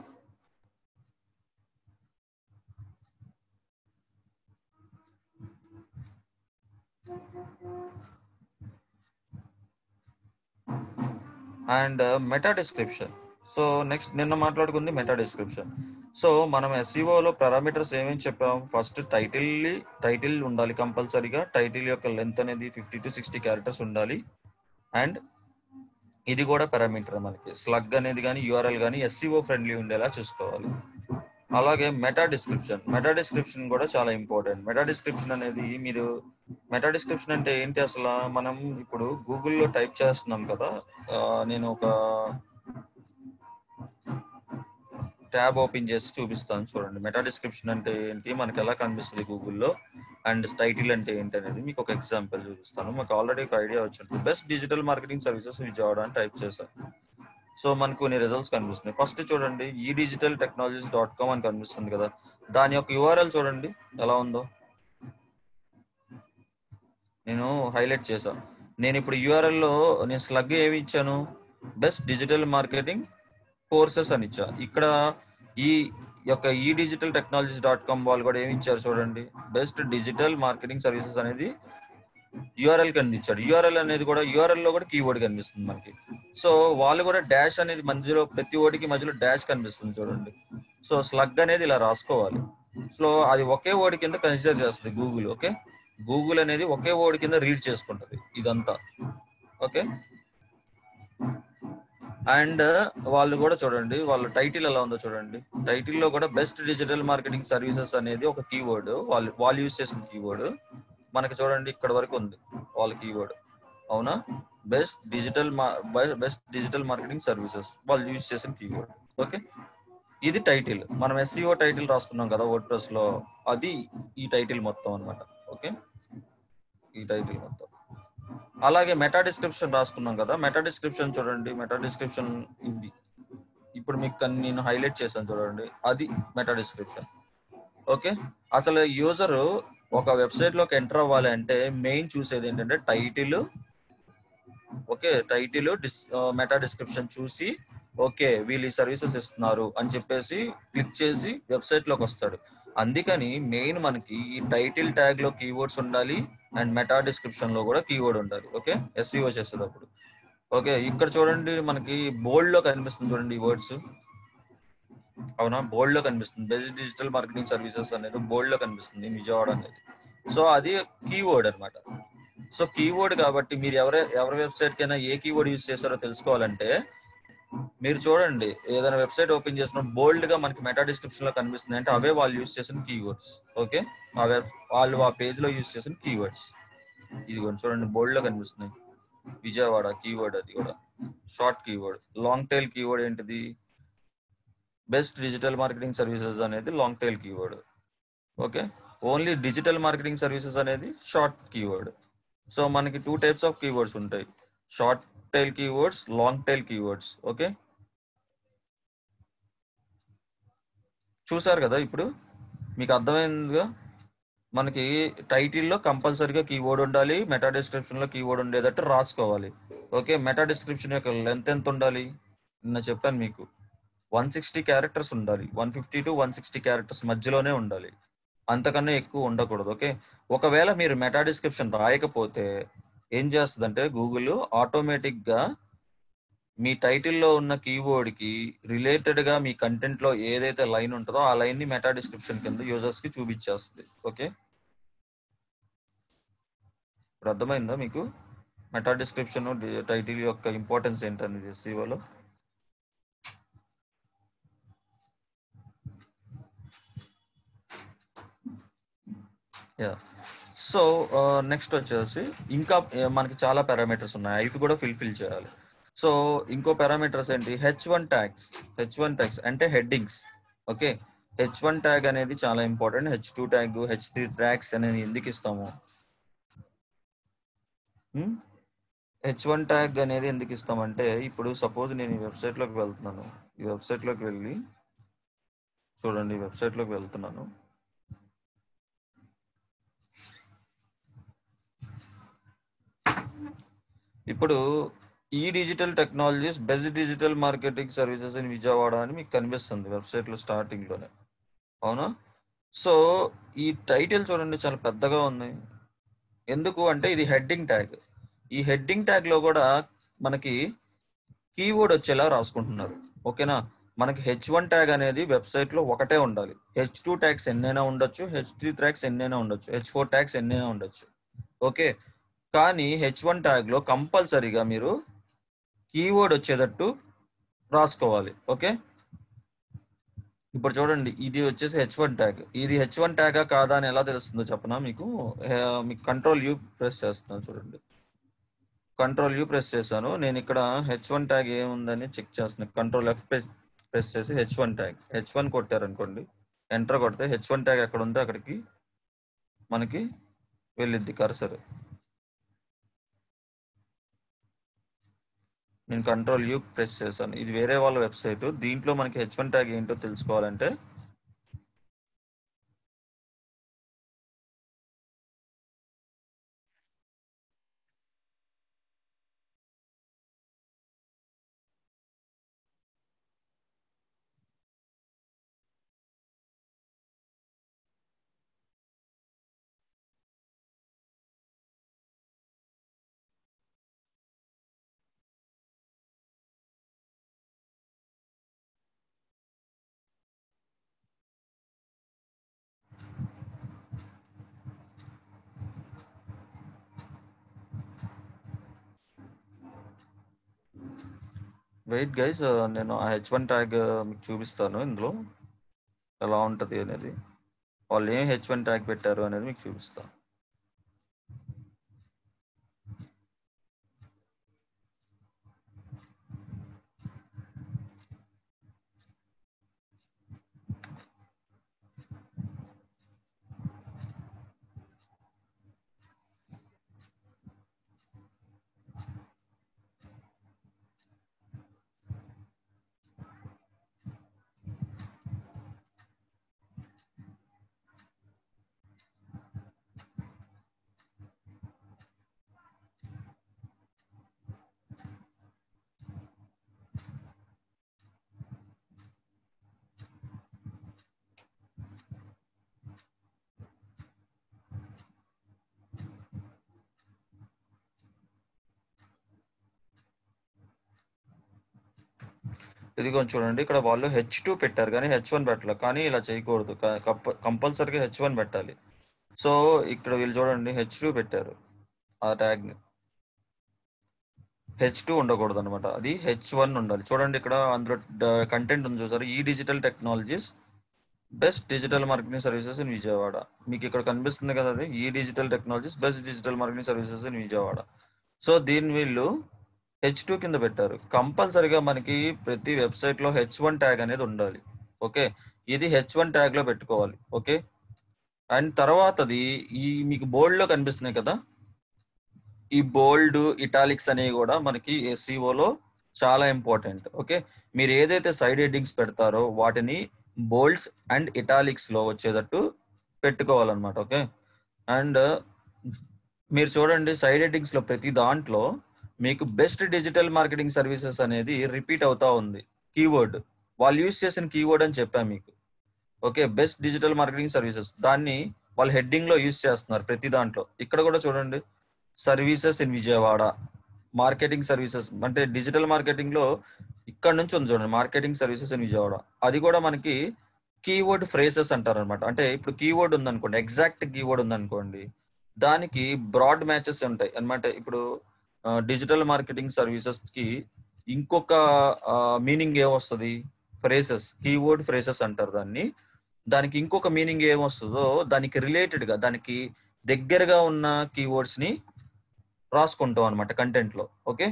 G: and meta description so next నిన్న మాట్లాడుకుంది మెటా డిస్క్రిప్షన్ సో మనం SEO లో పారామీటర్స్ ఏమేమి చెప్పాం ఫస్ట్ టైటిల్ టైటిల్ ఉండాలి కంపల్సరీగా టైటిల్ యొక్క లెంత్ అనేది ఫిఫ్టీ టు సిక్స్టీ క్యారెక్టర్స్ ఉండాలి అండ్ ఇది కూడా పారామీటర్ మనకి స్లగ్ అనేది కానీ యూఆర్ఎల్ కానీ ఎస్సీఓ ఫ్రెండ్లీ ఉండేలా చూసుకోవాలి అలాగే మెటా డిస్క్రిప్షన్ మెటా డిస్క్రిప్షన్ కూడా చాలా ఇంపార్టెంట్ మెటా డిస్క్రిప్షన్ అనేది మీరు మెటా డిస్క్రిప్షన్ అంటే ఏంటి అసలు మనం ఇప్పుడు గూగుల్లో టైప్ చేస్తున్నాం కదా ఆ, నేను ఒక ట్యాబ్ ఓపెన్ చేసి చూపిస్తాను చూడండి మెటా డిస్క్రిప్షన్ అంటే ఏంటి మనకి ఎలా కనిపిస్తుంది గూగుల్లో అండ్ టైటిల్ అంటే ఏంటి అనేది మీకు ఒక ఎగ్జాంపుల్ చూపిస్తాను మాకు ఆల్రెడీ ఒక ఐడియా వచ్చింది best digital marketing services Vijayawada అని టైప్ చేశాను సో మనకు కొన్ని రిజల్ట్స్ కనిపిస్తున్నాయి ఫస్ట్ చూడండి ఈ డిజిటల్ టెక్నాలజీస్ డాట్ కామ్ అని కనిపిస్తుంది కదా దాని యొక్క యూఆర్ఎల్ చూడండి ఎలా ఉందో నేను హైలైట్ చేశాను నేను ఇప్పుడు URL లో నేను స్లగ్ ఏమి ఇచ్చాను బెస్ట్ డిజిటల్ మార్కెటింగ్ కోర్సెస్ అని ఇచ్చా ఇక్కడ ఈ యొక్క ఈ డిజిటల్ టెక్నాలజీస్ డాట్ కామ్ వాళ్ళు కూడా ఏమి ఇచ్చారు చూడండి బెస్ట్ డిజిటల్ మార్కెటింగ్ సర్వీసెస్ అనేది యూఆర్ఎల్ కింద ఇచ్చాడు యూఆర్ఎల్ అనేది కూడా యూఆర్ఎల్ లో కూడా కీవర్డ్ కనిపిస్తుంది మనకి సో వాళ్ళు కూడా డాష్ అనేది మధ్యలో ప్రతి ఓడికి మధ్యలో డాష్ కనిపిస్తుంది చూడండి సో స్లగ్ అనేది ఇలా రాసుకోవాలి సో అది ఒకే వర్డ్ కింద కన్సిడర్ చేస్తుంది గూగుల్ ఓకే గూగుల్ అనేది ఒకే వర్డ్ కింద రీడ్ చేసుకుంటది ఇదంతా ఓకే అండ్ వాళ్ళు కూడా చూడండి వాళ్ళ టైటిల్ ఎలా ఉందో చూడండి టైటిల్ లో కూడా బెస్ట్ డిజిటల్ మార్కెటింగ్ సర్వీసెస్ అనేది ఒక కీవర్డ్ వాళ్ళు వాళ్ళు యూజ్ చేసిన కీవర్డ్ మనకి చూడండి ఇక్కడ వరకు ఉంది వాళ్ళ కీవర్డ్ అవునా best digital best digital marketing services వాళ్ళు యూజ్ చేసిన కీవర్డ్ ఓకే ఇది టైటిల్ మనం ఎస్సీఓ టైటిల్ రాసుకున్నాం కదా వర్డ్ ప్రెస్ లో అది ఈ టైటిల్ మొత్తం అన్నమాట ఓకే ఈ టైటిల్ మొత్తం అలాగే మెటా డిస్క్రిప్షన్ రాసుకున్నాం కదా మెటా డిస్క్రిప్షన్ చూడండి మెటా డిస్క్రిప్షన్ ఇది ఇప్పుడు మీకు కన్- నేను హైలైట్ చేశాను చూడండి అది మెటా డిస్క్రిప్షన్ ఓకే అసలు యూజర్ ఒక వెబ్సైట్ లోకి ఎంటర్ అవ్వాలి అంటే మెయిన్ చూసేది ఏంటంటే టైటిల్ ఓకే టైటిల్ డిస్ మెటా డిస్క్రిప్షన్ చూసి ఓకే వీళ్ళు ఈ సర్వీసెస్ ఇస్తున్నారు అని చెప్పేసి క్లిక్ చేసి వెబ్సైట్ లోకి వస్తాడు అందుకని మెయిన్ మనకి ఈ టైటిల్ ట్యాగ్ లో కీవర్డ్స్ ఉండాలి అండ్ మెటా డిస్క్రిప్షన్ లో కూడా కీవర్డ్ ఉండాలి ఓకే ఎస్సీఓ చేసేటప్పుడు ఓకే ఇక్కడ చూడండి మనకి బోల్డ్ లో కనిపిస్తుంది చూడండి ఈ వర్డ్స్ అవునా బోల్డ్ లో కనిపిస్తుంది బెస్ట్ డిజిటల్ మార్కెటింగ్ సర్వీసెస్ అనేది బోల్డ్ లో కనిపిస్తుంది విజయవాడ అనేది సో అది కీవర్డ్ అన్నమాట సో కీవర్డ్ కాబట్టి మీరు ఎవరే ఎవరి వెబ్సైట్ కైనా ఏ కీవర్డ్ యూజ్ చేస్తారో తెలుసుకోవాలంటే మీరు చూడండి ఏదైనా వెబ్సైట్ ఓపెన్ చేసిన బోల్డ్ గా మనకి మెటా డిస్క్రిప్షన్ లో కనిపిస్తుంది అంటే అవే వాళ్ళు యూజ్ చేసిన కీవర్డ్స్ ఓకే ఆ వెబ్ వాళ్ళు ఆ పేజ్ లో యూజ్ చేసిన కీవర్డ్స్ ఇది చూడండి బోల్డ్ లో కనిపిస్తున్నాయి విజయవాడ కీవర్డ్ అది కూడా short keyword long tail keyword ఏంటిది బెస్ట్ డిజిటల్ మార్కెటింగ్ సర్వీసెస్ అనేది long tail keyword okay only digital marketing services అనేది షార్ట్ కీవర్డ్ సో మనకి టూ టైప్స్ ఆఫ్ కీవర్డ్స్ ఉంటాయి short tail keywords long tail keywords okay చూసారు కదా ఇప్పుడు మీకు అర్థమైందిగా మనకి టైటిల్లో కంపల్సరీగా కీవర్డ్ ఉండాలి మెటా డిస్క్రిప్షన్ లో కీవర్డ్ ఉండేటట్టు రాసుకోవాలి ఓకే మెటా డిస్క్రిప్షన్ యొక్క లెంత్ ఎంత ఉండాలి నిన్న చెప్పాను మీకు వన్ సిక్స్టీ క్యారెక్టర్స్ ఉండాలి one fifty to one sixty characters మధ్యలోనే ఉండాలి అంతకన్నా ఎక్కువ ఉండకూడదు ఓకే ఒకవేళ మీరు మెటా డిస్క్రిప్షన్ రాయకపోతే ఏం చేస్తుందంటే గూగుల్ ఆటోమేటిక్ గా మీ టైటిల్లో ఉన్న కీవర్డ్ కి రిలేటెడ్ గా మీ కంటెంట్ లో ఏదైతే లైన్ ఉంటుందో ఆ లైన్ ని మెటా డిస్క్రిప్షన్ కింద యూజర్స్ కి చూపించేస్తుంది ఓకే ఇప్పుడు అర్థమైందా మీకు మెటా డిస్క్రిప్షన్ టైటిల్ యొక్క ఇంపార్టెన్స్ ఏంటనేది ఎస్సీఓలో యా సో నెక్స్ట్ వచ్చేసి ఇంకా uh, మనకి చాలా పారామీటర్స్ ఉన్నాయి అవి కూడా ఫిల్ఫిల్ చేయాలి సో ఇంకో పారామీటర్స్ ఏంటి H one tags H one tags అంటే headings okay H one tag అనేది చాలా important H two tag H three tags అనేది ఎందుకు ఇస్తాము హెచ్ వన్ ట్యాగ్ అనేది ఎందుకు ఇస్తామంటే ఇప్పుడు సపోజ్ నేను ఈ వెబ్సైట్ లోకి వెళ్తున్నాను ఈ వెబ్సైట్ లోకి వెళ్ళి చూడండి ఈ వెబ్సైట్ లోకి వెళ్తున్నాను ఇప్పుడు ఈ digital technologies best digital marketing services in Vijayawada అని మీకు కనిపిస్తుంది వెబ్సైట్ లో స్టార్టింగ్ లోనే అవునా సో ఈ టైటిల్ చూడండి చాలా పెద్దగా ఉంది ఎందుకు అంటే ఇది హెడ్డింగ్ ట్యాగ్ ఈ హెడ్డింగ్ ట్యాగ్ లో కూడా మనకి కీవర్డ్ వచ్చేలా రాసుకుంటున్నారు ఓకేనా మనకి హెచ్ వన్ ట్యాగ్ అనేది వెబ్సైట్ లో ఒకటే ఉండాలి హెచ్ టూ ట్యాగ్స్ ఎన్నైనా ఉండొచ్చు హెచ్ త్రీ ట్యాగ్స్ ఎన్నైనా ఉండొచ్చు హెచ్ ఫోర్ ట్యాగ్స్ ఎన్నైనా ఉండొచ్చు ఓకే కానీ హెచ్ వన్ ట్యాగ్ లో కంపల్సరీగా మీరు కీవర్డ్ వచ్చేటట్టు రాసుకోవాలి ఓకే ఇప్పుడు చూడండి ఇది వచ్చేసి హెచ్ వన్ ట్యాగ్ ఇది హెచ్ వన్ ట్యాగా కాదా అని ఎలా తెలుస్తుందో చెప్పనా మీకు ఆ, మీకు కంట్రోల్ యూ ప్రెస్ చేస్తున్నాను చూడండి కంట్రోల్ యూ ప్రెస్ చేశాను నేను ఇక్కడ హెచ్ వన్ ట్యాగ్ ఏముందని చెక్ చేస్తున్నాను కంట్రోల్ ఎఫ్ ప్రెస్ ప్రెస్ చేసి H one tag H one కొట్టారనుకోండి ఎంటర్ కొడితే హెచ్ వన్ ట్యాగ్ ఎక్కడ ఉంటే అక్కడికి మనకి వెళ్ళిద్ది కర్సర్ నేను కంట్రోల్ యూ ప్రెస్ చేశాను ఇది వేరే వాళ్ళ వెబ్సైట్ దీంట్లో మనకి హెచ్ వన్ ట్యాగ్ ఏంటో తెలుసుకోవాలంటే వెయిట్ గైస్ నేను ఆ హెచ్ వన్ ట్యాగ్ మీకు చూపిస్తాను ఇందులో ఎలా ఉంటుంది అనేది వాళ్ళు ఏం హెచ్ వన్ ట్యాగ్ పెట్టారు అనేది మీకు చూపిస్తాను ఇదిగో చూడండి ఇక్కడ వాళ్ళు హెచ్ టూ పెట్టారు కానీ హెచ్ వన్ పెట్టాలి కానీ ఇలా చేయకూడదు కంపల్సరీగా హెచ్ వన్ పెట్టాలి సో ఇక్కడ వీళ్ళు చూడండి హెచ్ టూ పెట్టారు ఆ ట్యాగ్ ని హెచ్ టూ ఉండకూడదు అనమాట అది హెచ్ వన్ ఉండాలి చూడండి ఇక్కడ అందులో కంటెంట్ ఉంది చూసారు ఈ digital technologies best digital marketing services in Vijayawada మీకు ఇక్కడ కనిపిస్తుంది కదా అది ఈ digital technologies best digital marketing services in Vijayawada so దీన్ని వీళ్ళు హెచ్ టూ కింద పెట్టారు కంపల్సరిగా మనకి ప్రతి వెబ్సైట్ లో హెచ్ వన్ ట్యాగ్ అనేది ఉండాలి ఓకే ఇది హెచ్ వన్ ట్యాగ్ లో పెట్టుకోవాలి ఓకే అండ్ తర్వాతది ఈ మీకు బోల్డ్ లో కనిపిస్తున్నాయి కదా ఈ బోల్డ్ ఇటాలిక్స్ అనేవి కూడా మనకి SEO లో చాలా ఇంపార్టెంట్ ఓకే మీరు ఏదైతే సైడ్ హెడ్డింగ్స్ పెడతారో వాటిని బోల్డ్స్ అండ్ ఇటాలిక్స్ లో వచ్చేటట్టు పెట్టుకోవాలన్నమాట ఓకే అండ్ మీరు చూడండి సైడ్ హెడ్డింగ్స్ లో ప్రతి దాంట్లో మీకు బెస్ట్ డిజిటల్ మార్కెటింగ్ సర్వీసెస్ అనేది రిపీట్ అవుతా ఉంది కీవర్డ్ వాళ్ళు యూస్ చేసిన కీవర్డ్ అని చెప్పాను మీకు okay best digital marketing services దాన్ని వాళ్ళు హెడ్డింగ్ లో యూస్ చేస్తున్నారు ప్రతి దాంట్లో ఇక్కడ కూడా చూడండి services in Vijayawada marketing services అంటే డిజిటల్ మార్కెటింగ్ లో ఇక్కడ నుంచి ఉంది చూడండి మార్కెటింగ్ సర్వీసెస్ ఇన్ విజయవాడ అది కూడా మనకి కీవర్డ్ ఫ్రేసెస్ అంటారు అనమాట అంటే ఇప్పుడు కీవర్డ్ ఉందనుకోండి ఎగ్జాక్ట్ కీవర్డ్ ఉందనుకోండి దానికి బ్రాడ్ మ్యాచెస్ ఉంటాయి అనమాట ఇప్పుడు డిజిటల్ మార్కెటింగ్ సర్వీసెస్ కి ఇంకొక మీనింగ్ ఏమొస్తుంది ఫ్రేసెస్ కీవర్డ్ ఫ్రేసెస్ అంటారు దాన్ని దానికి ఇంకొక మీనింగ్ ఏమొస్తుందో దానికి రిలేటెడ్ గా దానికి దగ్గరగా ఉన్న కీవర్డ్స్ ని రాసుకుంటాం అనమాట కంటెంట్ లో ఓకే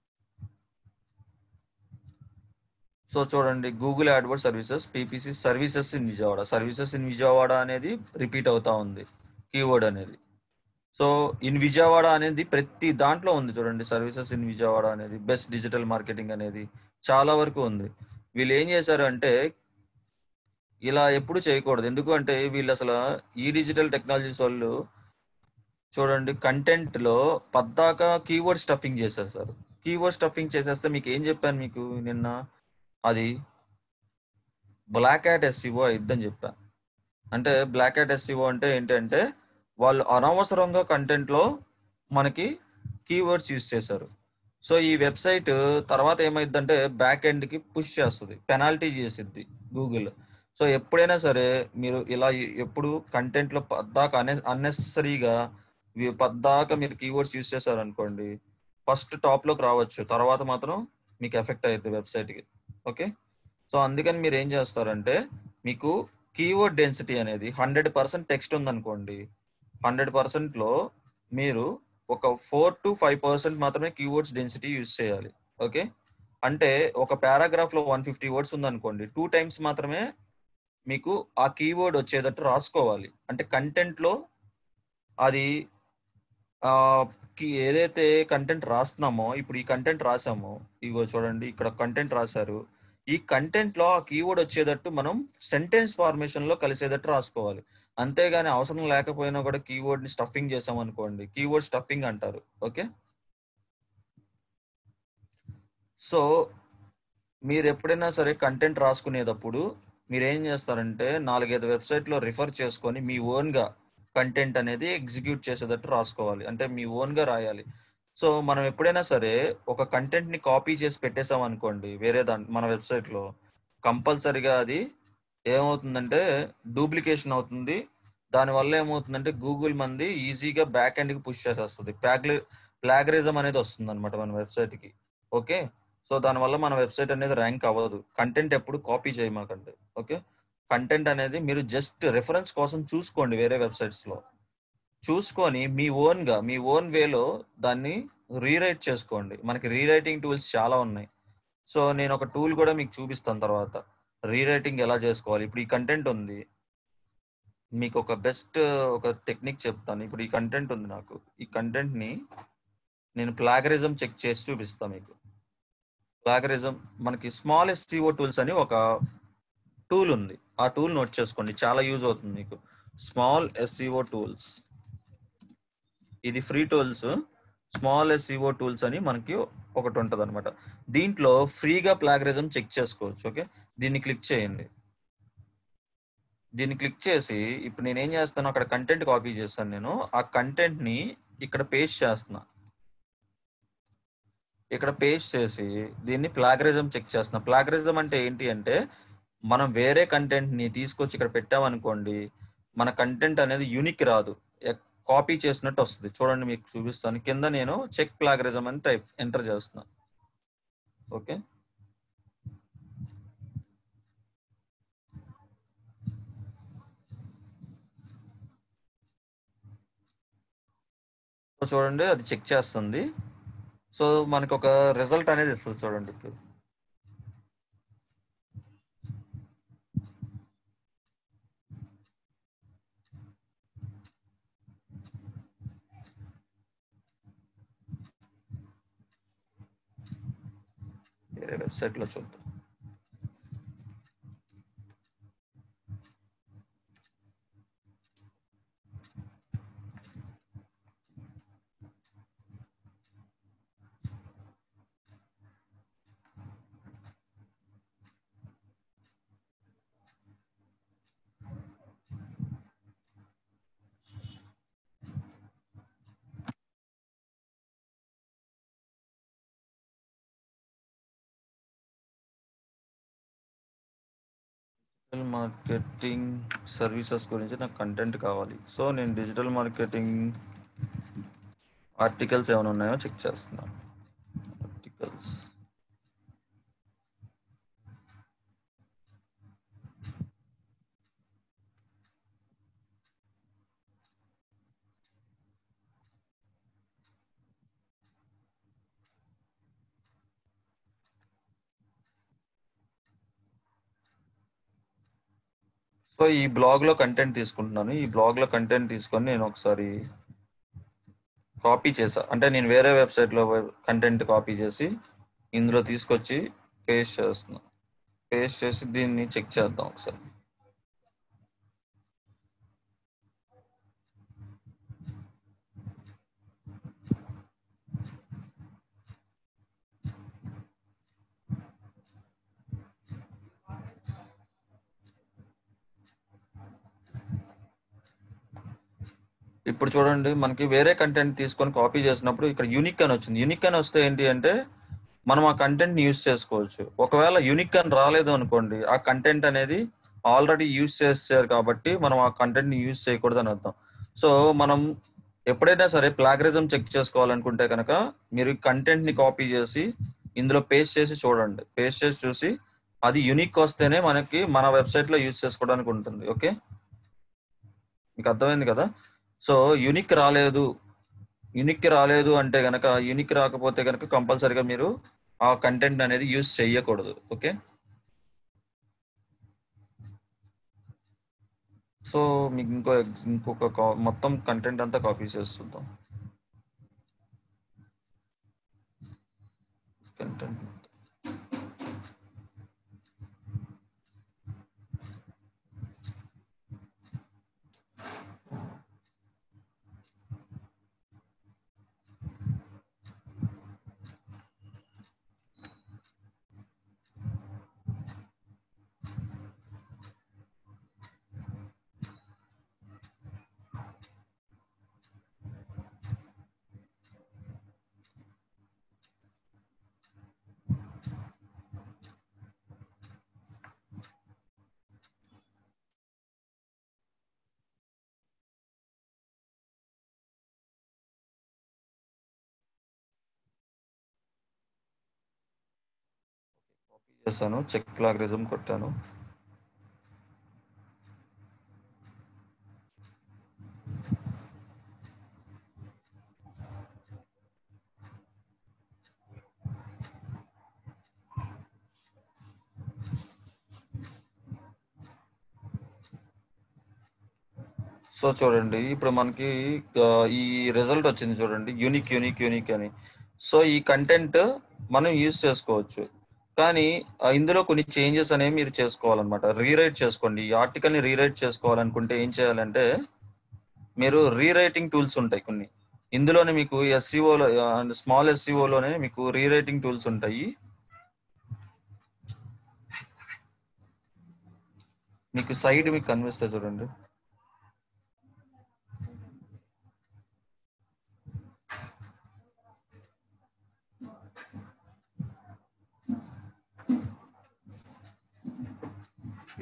G: సో చూడండి Google AdWord services PPC services in Vijayawada services in Vijayawada అనేది రిపీట్ అవుతా ఉంది కీవర్డ్ అనేది సో ఇన్ విజయవాడ అనేది ప్రతి దాంట్లో ఉంది చూడండి సర్వీసెస్ ఇన్ విజయవాడ అనేది బెస్ట్ డిజిటల్ మార్కెటింగ్ అనేది చాలా వరకు ఉంది వీళ్ళు ఏం చేశారు అంటే ఇలా ఎప్పుడు చేయకూడదు ఎందుకు అంటే వీళ్ళు అసలు ఈ డిజిటల్ టెక్నాలజీస్ వాళ్ళు చూడండి కంటెంట్ లో పద్దాక కీవర్డ్ స్టఫింగ్ చేసేస్తారు కీవర్డ్ స్టఫింగ్ చేసేస్తే మీకు ఏం చెప్పాను మీకు నిన్న అది బ్లాక్ హ్యాట్ ఎస్సీఓ అయిద్దని చెప్పా అంటే బ్లాక్ హ్యాట్ ఎస్సీఓ అంటే ఏంటంటే వాళ్ళు అనవసరంగా కంటెంట్ లో మనకి కీవర్డ్స్ యూస్ చేశారు సో ఈ వెబ్సైట్ తర్వాత ఏమైందంటే బ్యాక్ ఎండ్ కి పుష్ చేస్తుంది పెనాల్టీ చేసిద్ది గూగుల్ సో ఎప్పుడైనా సరే మీరు ఇలా ఎప్పుడు కంటెంట్ లో పద్దాక అనే అన్నెసరీగా పద్దాక మీరు కీవర్డ్స్ యూస్ చేశారు అనుకోండి ఫస్ట్ టాప్ లోకి రావచ్చు తర్వాత మాత్రం మీకు ఎఫెక్ట్ అవుతుంది వెబ్సైట్ కి ఓకే సో అందుకని మీరు ఏం చేస్తారంటే మీకు కీవర్డ్ డెన్సిటీ అనేది హండ్రెడ్ పర్సెంట్ టెక్స్ట్ ఉందనుకోండి హండ్రెడ్ పర్సెంట్ లో మీరు ఒక ఫోర్ టు ఫైవ్ పర్సెంట్ మాత్రమే కీవర్డ్స్ డెన్సిటీ యూస్ చేయాలి ఓకే అంటే ఒక పారాగ్రాఫ్ లో వన్ ఫిఫ్టీ వర్డ్స్ ఉందనుకోండి టూ టైమ్స్ మాత్రమే మీకు ఆ కీవర్డ్ వచ్చేటట్టు రాసుకోవాలి అంటే కంటెంట్ లో అది ఆ కి- ఏదైతే కంటెంట్ రాస్తున్నామో ఇప్పుడు ఈ కంటెంట్ రాసామో ఇగో చూడండి ఇక్కడ కంటెంట్ రాశారు ఈ కంటెంట్ లో ఆ కీవర్డ్ వచ్చేటట్టు మనం సెంటెన్స్ ఫార్మేషన్ లో కలిసేటట్టు రాసుకోవాలి అంతేగాని అవసరం లేకపోయినా కూడా కీవర్డ్ ని స్టఫింగ్ చేసాం అనుకోండి కీవర్డ్ స్టఫింగ్ అంటారు ఓకే సో మీరు ఎప్పుడైనా సరే కంటెంట్ రాసుకునేటప్పుడు మీరు ఏం చేస్తారంటే నాలుగైదు వెబ్సైట్లో రిఫర్ చేసుకొని మీ ఓన్ గా కంటెంట్ అనేది ఎగ్జిక్యూట్ చేసేటట్టు రాసుకోవాలి అంటే మీ ఓన్ గా రాయాలి సో మనం ఎప్పుడైనా సరే ఒక కంటెంట్ ని కాపీ చేసి పెట్టేసాం అనుకోండి వేరే దాని మన వెబ్సైట్ లో కంపల్సరిగా అది ఏమవుతుందంటే డూప్లికేషన్ అవుతుంది దానివల్ల ఏమవుతుందంటే గూగుల్ మంది ఈజీగా బ్యాక్ ఎండ్ కి పుష్ చేసేస్తుంది ప్యాగ్లి ప్లాగరిజం అనేది వస్తుంది అనమాట మన వెబ్సైట్ కి ఓకే సో దానివల్ల మన వెబ్సైట్ అనేది ర్యాంక్ అవ్వదు కంటెంట్ ఎప్పుడు కాపీ చేయమాకండి ఓకే కంటెంట్ అనేది మీరు జస్ట్ రెఫరెన్స్ కోసం చూసుకోండి వేరే వెబ్సైట్స్ లో చూసుకొని మీ ఓన్ గా మీ ఓన్ వేలో దాన్ని రీరైట్ చేసుకోండి మనకి రీరైటింగ్ టూల్స్ చాలా ఉన్నాయి సో నేను ఒక టూల్ కూడా మీకు చూపిస్తాను తర్వాత రీరైటింగ్ ఎలా చేసుకోవాలి ఇప్పుడు ఈ కంటెంట్ ఉంది మీకు ఒక బెస్ట్ ఒక టెక్నిక్ చెప్తాను ఇప్పుడు ఈ కంటెంట్ ఉంది నాకు ఈ కంటెంట్ ని నేను ప్లాగరిజం చెక్ చేసి చూపిస్తాను మీకు ప్లాగరిజం మనకి స్మాల్ ఎస్సీఓ టూల్స్ అని ఒక టూల్ ఉంది ఆ టూల్ నోట్ చేసుకోండి చాలా యూజ్ అవుతుంది మీకు స్మాల్ ఎస్సీఓ టూల్స్ ఇది free tools small SEO tools అని మనకి ఒకటి ఉంటుంది అనమాట దీంట్లో ఫ్రీగా ప్లాగరిజం చెక్ చేసుకోవచ్చు ఓకే దీన్ని క్లిక్ చేయండి దీన్ని క్లిక్ చేసి ఇప్పుడు నేను ఏం చేస్తాను అక్కడ కంటెంట్ కాపీ చేస్తాను నేను ఆ కంటెంట్ ని ఇక్కడ పేస్ట్ చేస్తున్నా ఇక్కడ పేస్ట్ చేసి దీన్ని ప్లాగరిజం చెక్ చేస్తున్నాం ప్లాగరిజం అంటే ఏంటి అంటే మనం వేరే కంటెంట్ ని తీసుకొచ్చి ఇక్కడ పెట్టామనుకోండి మన కంటెంట్ అనేది యూనిక్ రాదు కాపీ చేసినట్టు వస్తుంది చూడండి మీకు చూపిస్తాను కింద నేను చెక్ ప్లాగరిజం అని టైప్ ఎంటర్ చేస్తున్నా ఓకే సో చూడండి అది చెక్ చేస్తుంది సో మనకి ఒక రిజల్ట్ అనేది ఇస్తుంది చూడండి ఇప్పుడు వేరే వెబ్సైట్ లో చూద్దాం డిజిటల్ మార్కెటింగ్ సర్వీసెస్ గురించి నాకు కంటెంట్ కావాలి సో నేను డిజిటల్ మార్కెటింగ్ ఆర్టికల్స్ ఏమైనా ఉన్నాయో చెక్ చేస్తున్నాను ఆర్టికల్స్ సో ఈ బ్లాగ్ లో కంటెంట్ తీసుకుంటున్నాను ఈ బ్లాగ్ లో కంటెంట్ తీసుకొని నేను ఒకసారి కాపీ చేసా అంటే నేను వేరే వెబ్సైట్ లో కంటెంట్ కాపీ చేసి ఇందులో తీసుకొచ్చి పేస్ట్ చేస్తున్నా పేస్ట్ చేసి దీన్ని చెక్ చేద్దాం ఒకసారి ఇప్పుడు చూడండి మనకి వేరే కంటెంట్ తీసుకొని కాపీ చేసినప్పుడు ఇక్కడ యూనిక్ అని వచ్చింది యూనిక్ అని వస్తే ఏంటి అంటే మనం ఆ కంటెంట్ ని యూస్ చేసుకోవచ్చు ఒకవేళ యూనిక్ అని రాలేదు అనుకోండి ఆ కంటెంట్ అనేది ఆల్రెడీ యూస్ చేస్తారు కాబట్టి మనం ఆ కంటెంట్ ని యూస్ చేయకూడదు అని అర్థం సో మనం ఎప్పుడైనా సరే ప్లాగరిజం చెక్ చేసుకోవాలనుకుంటే కనుక మీరు కంటెంట్ ని కాపీ చేసి ఇందులో పేస్ట్ చేసి చూడండి పేస్ట్ చేసి చూసి అది యూనిక్ వస్తేనే మనకి మన వెబ్సైట్ లో యూజ్ చేసుకోవడానికి ఉంటుంది ఓకే మీకు అర్థమైంది కదా సో యూనిక్ రాలేదు యూనిక్ రాలేదు అంటే గనక యూనిక్ రాకపోతే గనక కంపల్సరిగా మీరు ఆ కంటెంట్ అనేది యూజ్ చేయకూడదు ఓకే సో మీకు ఇంకో ఇంకొక కా- మొత్తం కంటెంట్ అంతా కాపీ చేస్తుందాం కంటెంట్ చేశాను చెక్ ప్లాగరిజం కొట్టాను సో చూడండి ఇప్పుడు మనకి ఆ, ఈ రిజల్ట్ వచ్చింది చూడండి యూనిక్ యూనిక్ యూనిక్ అని సో ఈ కంటెంట్ మనం యూజ్ చేసుకోవచ్చు కానీ ఆ, ఇందులో కొన్ని చేంజెస్ అనేవి మీరు చేసుకోవాలన్నమాట రీరైట్ చేసుకోండి ఈ ఆర్టికల్ ని రీరైట్ చేసుకోవాలనుకుంటే ఏం చేయాలంటే మీరు రీరైటింగ్ టూల్స్ ఉంటాయి కొన్ని ఇందులోనే మీకు ఎస్సీఓలో స్మాల్ ఎస్సీఓలోనే మీకు రీరైటింగ్ టూల్స్ ఉంటాయి మీకు సైడ్ మీకు కనిపిస్తాయి చూడండి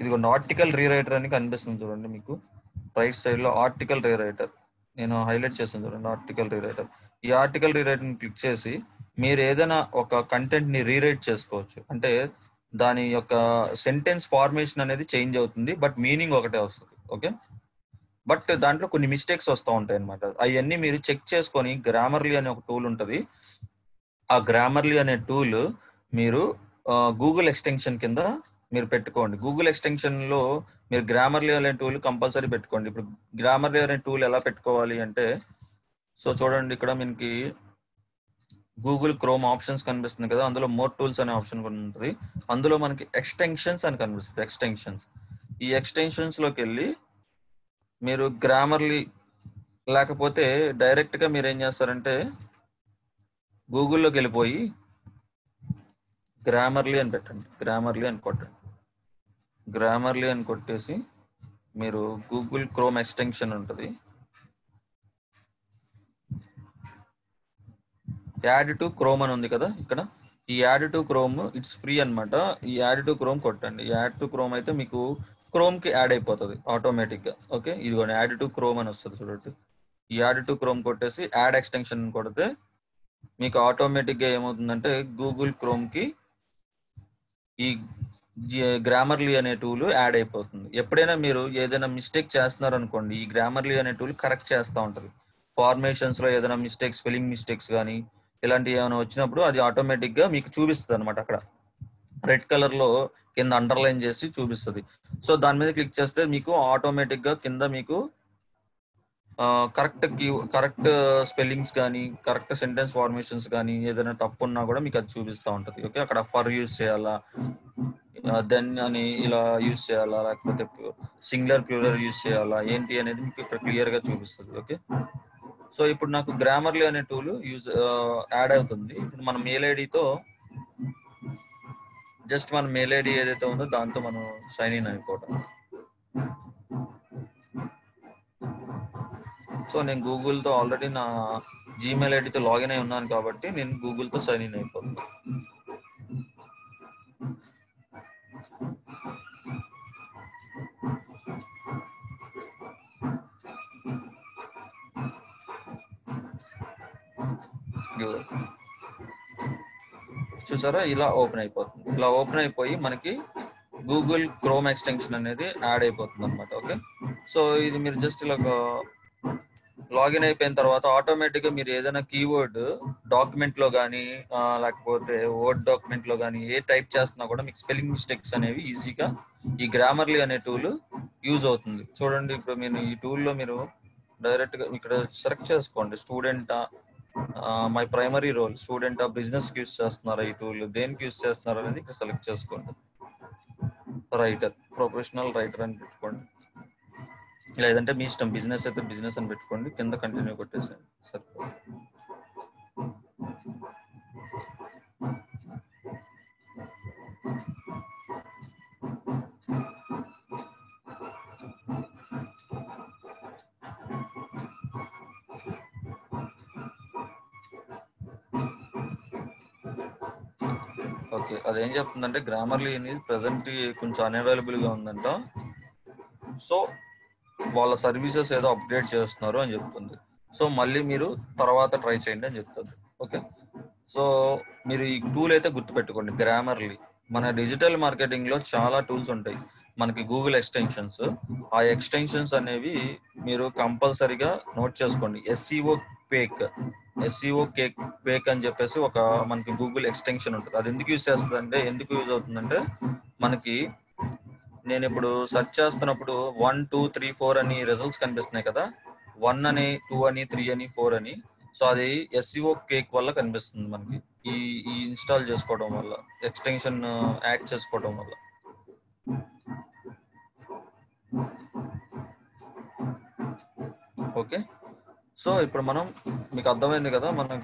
G: ఇదిగోండి ఆర్టికల్ రీరైటర్ అని కనిపిస్తుంది చూడండి మీకు రైట్ సైడ్ లో ఆర్టికల్ రీరైటర్ నేను హైలైట్ చేస్తాను చూడండి ఆర్టికల్ రీరైటర్ ఈ ఆర్టికల్ రీరైటర్ ని క్లిక్ చేసి మీరు ఏదైనా ఒక కంటెంట్ ని రీరైట్ చేసుకోవచ్చు అంటే దాని యొక్క సెంటెన్స్ ఫార్మేషన్ అనేది చేంజ్ అవుతుంది బట్ మీనింగ్ ఒకటే వస్తుంది ఓకే బట్ దాంట్లో కొన్ని మిస్టేక్స్ వస్తూ ఉంటాయి అనమాట అవన్నీ మీరు చెక్ చేసుకొని గ్రామర్లీ అనే ఒక టూల్ ఉంటుంది ఆ గ్రామర్లీ అనే టూల్ మీరు గూగుల్ ఎక్స్టెన్షన్ కింద మీరు పెట్టుకోండి గూగుల్ ఎక్స్టెన్షన్ లో మీరు గ్రామర్లీ అనే టూల్ కంపల్సరీ పెట్టుకోండి ఇప్పుడు గ్రామర్లీ అనే టూల్ ఎలా పెట్టుకోవాలి అంటే సో చూడండి ఇక్కడ మనకి గూగుల్ క్రోమ్ ఆప్షన్స్ కనిపిస్తుంది కదా అందులో మోర్ టూల్స్ అనే ఆప్షన్ కూడా ఉంటుంది అందులో మనకి ఎక్స్టెన్షన్స్ అని కనిపిస్తుంది ఎక్స్టెన్షన్స్ ఈ ఎక్స్టెన్షన్స్ లోకి వెళ్ళి మీరు గ్రామర్లీ లేకపోతే డైరెక్ట్ గా మీరు ఏం చేస్తారంటే గూగుల్లోకి వెళ్ళిపోయి గ్రామర్లీ అని పెట్టండి గ్రామర్లీ అని కొట్టండి గ్రామర్లీ అని కొట్టేసి మీరు గూగుల్ క్రోమ్ ఎక్స్టెన్షన్ ఉంటుంది యాడ్ టు క్రోమ్ అని ఉంది కదా ఇక్కడ ఈ add to Chrome it's free అన్నమాట ఈ యాడ్ టు క్రోమ్ కొట్టండి యాడ్ టు క్రోమ్ అయితే మీకు క్రోమ్ కి యాడ్ అయిపోతుంది ఆటోమేటిక్ గా ఓకే ఇదిగోండి యాడ్ టు క్రోమ్ అని వస్తుంది చూడండి ఈ యాడ్ టు క్రోమ్ కొట్టేసి యాడ్ ఎక్స్టెన్షన్ కొడితే మీకు ఆటోమేటిక్ గా ఏమవుతుందంటే గూగుల్ క్రోమ్ కి ఈ గ్రామర్లీ అనే టూల్ యాడ్ అయిపోతుంది ఎప్పుడైనా మీరు ఏదైనా మిస్టేక్ చేస్తున్నారు అనుకోండి ఈ గ్రామర్లీ అనే టూల్ కరెక్ట్ చేస్తూ ఉంటుంది ఫార్మేషన్స్ లో ఏదైనా మిస్టేక్స్ స్పెల్లింగ్ మిస్టేక్స్ కానీ ఇలాంటివి ఏమైనా వచ్చినప్పుడు అది ఆటోమేటిక్ గా మీకు చూపిస్తుంది అనమాట అక్కడ రెడ్ కలర్ లో కింద అండర్లైన్ చేసి చూపిస్తుంది సో దాని మీద క్లిక్ చేస్తే మీకు ఆటోమేటిక్ గా కింద మీకు కరెక్ట్ కరెక్ట్ స్పెల్లింగ్స్ కానీ కరెక్ట్ సెంటెన్స్ ఫార్మేషన్స్ కానీ ఏదైనా తప్పు ఉన్నా కూడా మీకు అది చూపిస్తూ ఉంటుంది ఓకే అక్కడ ఫర్ యూజ్ చేయాలా దెన్ అని ఇలా యూజ్ చేయాలా లేకపోతే సింగులర్ ప్లూరల్ యూజ్ చేయాలా ఏంటి అనేది మీకు ఇక్కడ క్లియర్ గా చూపిస్తుంది ఓకే సో ఇప్పుడు నాకు గ్రామర్లీ అనే టూల్ యూజ్ యాడ్ అవుతుంది ఇప్పుడు మన మెయిల్ ఐడితో జస్ట్ మన మెయిల్ ఐడి ఏదైతే ఉందో దాంతో మనం సైన్ ఇన్ అయిపోవటం సో నేను గూగుల్తో ఆల్రెడీ నా జీమెయిల్ ఐడితో లాగిన్ అయి ఉన్నాను కాబట్టి నేను గూగుల్తో సైన్ ఇన్ అయిపోతుంది చూసారా ఇలా ఓపెన్ అయిపోతుంది ఇలా ఓపెన్ అయిపోయి మనకి గూగుల్ క్రోమ్ ఎక్స్టెన్షన్ అనేది యాడ్ అయిపోతుంది అనమాట ఓకే సో ఇది మీరు జస్ట్ ఇలా లాగిన్ అయిపోయిన తర్వాత ఆటోమేటిక్ గా మీరు ఏదైనా కీవర్డ్ డాక్యుమెంట్ లో కానీ లేకపోతే వర్డ్ డాక్యుమెంట్ లో కానీ ఏ టైప్ చేస్తున్నా కూడా మీకు స్పెల్లింగ్ మిస్టేక్స్ అనేవి ఈజీగా ఈ గ్రామర్లీ అనే టూల్ యూజ్ అవుతుంది చూడండి ఇప్పుడు మీరు ఈ టూల్లో మీరు డైరెక్ట్ గా ఇక్కడ సెలెక్ట్ చేసుకోండి student my primary role student business use చేస్తున్నారా ఈ టూల్ దేనికి యూస్ చేస్తున్నారు అనేది ఇక్కడ సెలెక్ట్ చేసుకోండి రైటర్ ప్రొఫెషనల్ రైటర్ అని పెట్టుకోండి లేదంటే మీ ఇష్టం బిజినెస్ అయితే బిజినెస్ అని పెట్టుకోండి కింద కంటిన్యూ కొట్టేసేయండి సరిపోతుంది ఓకే అదేం చెప్తుందంటే గ్రామర్లీ అనేది ప్రజెంట్ కొంచెం అన్అవైలబుల్ గా ఉందంట సో వాళ్ళ సర్వీసెస్ ఏదో అప్డేట్ చేస్తున్నారు అని చెప్తుంది సో మళ్ళీ మీరు తర్వాత ట్రై చేయండి అని చెప్తుంది ఓకే సో మీరు ఈ టూల్ అయితే గుర్తుపెట్టుకోండి గ్రామర్లీ మన డిజిటల్ మార్కెటింగ్ లో చాలా టూల్స్ ఉంటాయి మనకి గూగుల్ ఎక్స్టెన్షన్స్ ఆ ఎక్స్టెన్షన్స్ అనేవి మీరు కంపల్సరీగా నోట్ చేసుకోండి ఎస్సీఓ పేక్ ఎస్సీఓ కేక్ పేక్ అని చెప్పేసి ఒక మనకి గూగుల్ ఎక్స్టెన్షన్ ఉంటుంది అది ఎందుకు యూజ్ చేస్తుంది అంటే ఎందుకు యూజ్ అవుతుందంటే మనకి నేను ఇప్పుడు సెర్చ్ చేస్తున్నప్పుడు వన్ టూ త్రీ ఫోర్ అని రిజల్ట్స్ కనిపిస్తున్నాయి కదా వన్ అని టూ అని త్రీ అని ఫోర్ అని సో అది ఎస్సీఓ కేక్ వల్ల కనిపిస్తుంది మనకి ఈ ఈ ఇన్స్టాల్ చేసుకోవడం వల్ల ఎక్స్టెన్షన్ యాడ్ చేసుకోవడం వల్ల ఓకే సో ఇప్పుడు మనం మీకు అర్థమైంది కదా మనం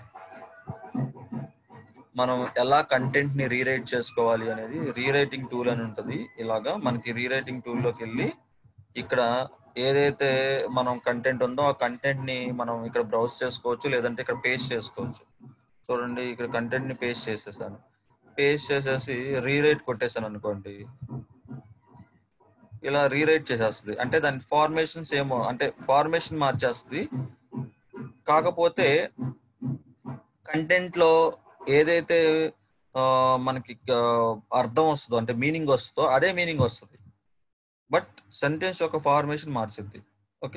G: మనం ఎలా కంటెంట్ ని రీరైట్ చేసుకోవాలి అనేది రీరైటింగ్ టూల్ అని ఉంటుంది ఇలాగా మనకి రీరైటింగ్ టూల్ లోకి వెళ్ళి ఇక్కడ ఏదైతే మనం కంటెంట్ ఉందో ఆ కంటెంట్ ని మనం ఇక్కడ బ్రౌజ్ చేసుకోవచ్చు లేదంటే ఇక్కడ పేస్ట్ చేసుకోవచ్చు చూడండి ఇక్కడ కంటెంట్ ని పేస్ట్ చేసేసాను పేస్ట్ చేసేసి రీరైట్ కొట్టేసాను అనుకోండి ఇలా రీరైట్ చేసేస్తుంది అంటే దాని ఫార్మేషన్స్ ఏమో అంటే ఫార్మేషన్ మార్చేస్తుంది కాకపోతే కంటెంట్ లో ఏదైతే ఆ, మనకి ఆ, అర్థం వస్తుందో అంటే మీనింగ్ వస్తుందో అదే మీనింగ్ వస్తుంది బట్ సెంటెన్స్ యొక్క ఫార్మేషన్ మార్చిద్ది ఓకే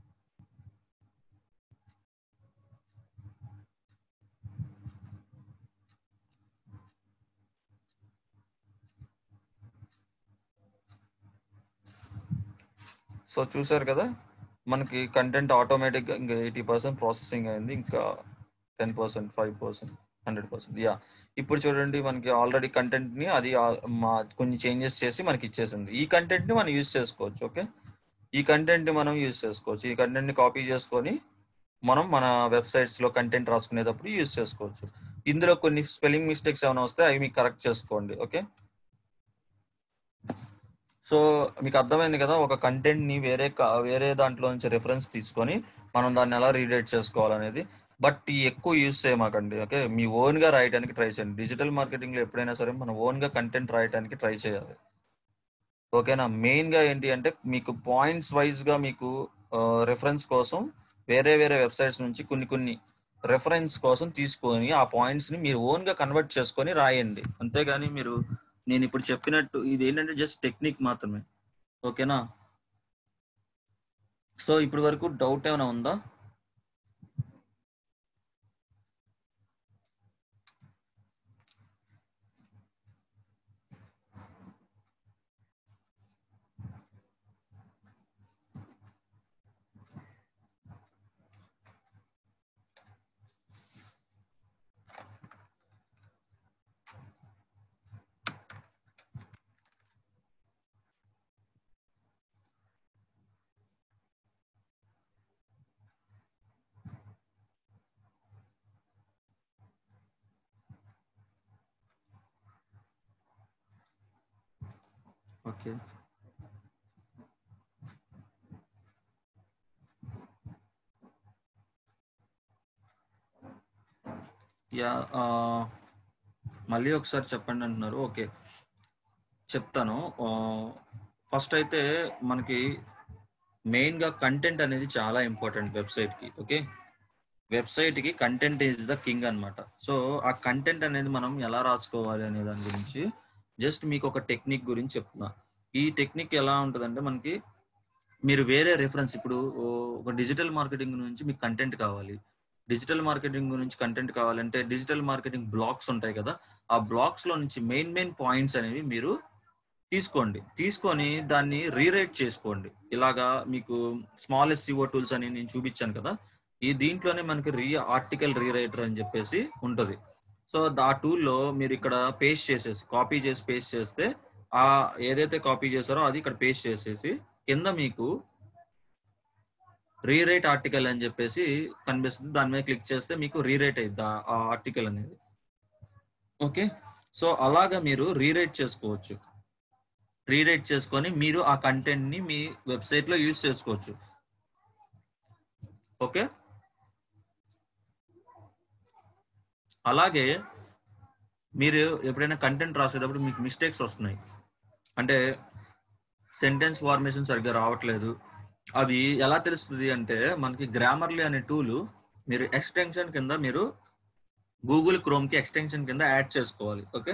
G: సో చూసారు కదా మనకి కంటెంట్ ఆటోమేటిక్గా ఇంకా ఎయిటీ పర్సెంట్ ప్రాసెసింగ్ అయింది ఇంకా ten percent five percent hundred percent yeah ఇప్పుడు చూడండి మనకి ఆల్రెడీ కంటెంట్ని అది ఆ- మా కొన్ని చేంజెస్ చేసి మనకి ఇచ్చేసింది ఈ కంటెంట్ని మనం యూజ్ చేసుకోవచ్చు ఓకే ఈ కంటెంట్ని మనం యూజ్ చేసుకోవచ్చు ఈ కంటెంట్ని కాపీ చేసుకొని మనం మన వెబ్సైట్స్లో కంటెంట్ రాసుకునేటప్పుడు యూజ్ చేసుకోవచ్చు ఇందులో కొన్ని స్పెల్లింగ్ మిస్టేక్స్ ఏమైనా వస్తే అవి మీకు కరెక్ట్ చేసుకోండి ఓకే సో మీకు అర్థమైంది కదా ఒక కంటెంట్ ని వేరే క- వేరే దాంట్లో నుంచి రెఫరెన్స్ తీసుకొని మనం దాన్ని ఎలా రీడేట్ చేసుకోవాలనేది బట్ ఈ ఎక్కువ యూజ్ చేయమాకండి ఓకే మీ ఓన్ గా రాయడానికి ట్రై చేయండి డిజిటల్ మార్కెటింగ్ లో ఎప్పుడైనా సరే మనం ఓన్ గా కంటెంట్ రాయడానికి ట్రై చేయాలి ఓకేనా మెయిన్ గా ఏంటి అంటే మీకు పాయింట్స్ వైజ్ గా మీకు రెఫరెన్స్ కోసం వేరే వేరే వెబ్సైట్స్ నుంచి కొన్ని కొన్ని రెఫరెన్స్ కోసం తీసుకొని ఆ పాయింట్స్ ని మీరు ఓన్ గా కన్వర్ట్ చేసుకొని రాయండి అంతేగాని మీరు నేను ఇప్పుడు చెప్పినట్టు ఇది ఏంటంటే జస్ట్ టెక్నిక్ మాత్రమే ఓకేనా సో ఇప్పటి వరకు డౌట్ ఏమైనా ఉందా ఓకే యా ఆ, మళ్ళీ ఒకసారి చెప్పండి అంటున్నారు ఓకే చెప్తాను ఫస్ట్ అయితే మనకి మెయిన్ గా కంటెంట్ అనేది చాలా ఇంపార్టెంట్ వెబ్సైట్ కి ఓకే వెబ్సైట్ కి కంటెంట్ ఈజ్ ద కింగ్ అన్నమాట సో ఆ కంటెంట్ అనేది మనం ఎలా రాసుకోవాలి అనే దాని గురించి జస్ట్ మీకు ఒక టెక్నిక్ గురించి చెప్తున్నా ఈ టెక్నిక్ ఎలా ఉంటుందంటే మనకి మీరు వేరే రెఫరెన్స్ ఇప్పుడు ఓ, ఒక డిజిటల్ మార్కెటింగ్ నుంచి మీకు కంటెంట్ కావాలి డిజిటల్ మార్కెటింగ్ గురించి కంటెంట్ కావాలంటే డిజిటల్ మార్కెటింగ్ బ్లాక్స్ ఉంటాయి కదా ఆ బ్లాక్స్ లో నుంచి మెయిన్ మెయిన్ పాయింట్స్ అనేవి మీరు తీసుకోండి తీసుకొని దాన్ని రీరైట్ చేసుకోండి ఇలాగా మీకు స్మాల్ ఎస్సీఓ టూల్స్ అని నేను చూపించాను కదా ఈ దీంట్లోనే మనకి రీ ఆర్టికల్ రీరైటర్ అని చెప్పేసి ఉంటుంది సో ఆ టూల్లో మీరు ఇక్కడ పేస్ట్ చేసేసి కాపీ చేసి పేస్ట్ చేస్తే ఆ ఏదైతే కాపీ చేశారో అది ఇక్కడ పేస్ట్ చేసేసి కింద మీకు రీరైట్ ఆర్టికల్ అని చెప్పేసి కనిపిస్తుంది దాని మీద క్లిక్ చేస్తే మీకు రీరైట్ అయ్యిద్ది ఆ- ఆ ఆర్టికల్ అనేది ఓకే సో అలాగా మీరు రీరైట్ చేసుకోవచ్చు రీరైట్ చేసుకొని మీరు ఆ కంటెంట్ ని మీ వెబ్సైట్ లో యూజ్ చేసుకోవచ్చు ఓకే అలాగే మీరు ఎప్పుడైనా కంటెంట్ రాసేటప్పుడు మీకు మిస్టేక్స్ వస్తున్నాయి అంటే సెంటెన్స్ ఫార్మేషన్ సరిగ్గా రావట్లేదు అవి ఎలా తెలుస్తుంది అంటే మనకి గ్రామర్లీ అనే టూల్ మీరు ఎక్స్టెన్షన్ కింద మీరు గూగుల్ క్రోమ్ కి ఎక్స్టెన్షన్ కింద యాడ్ చేసుకోవాలి ఓకే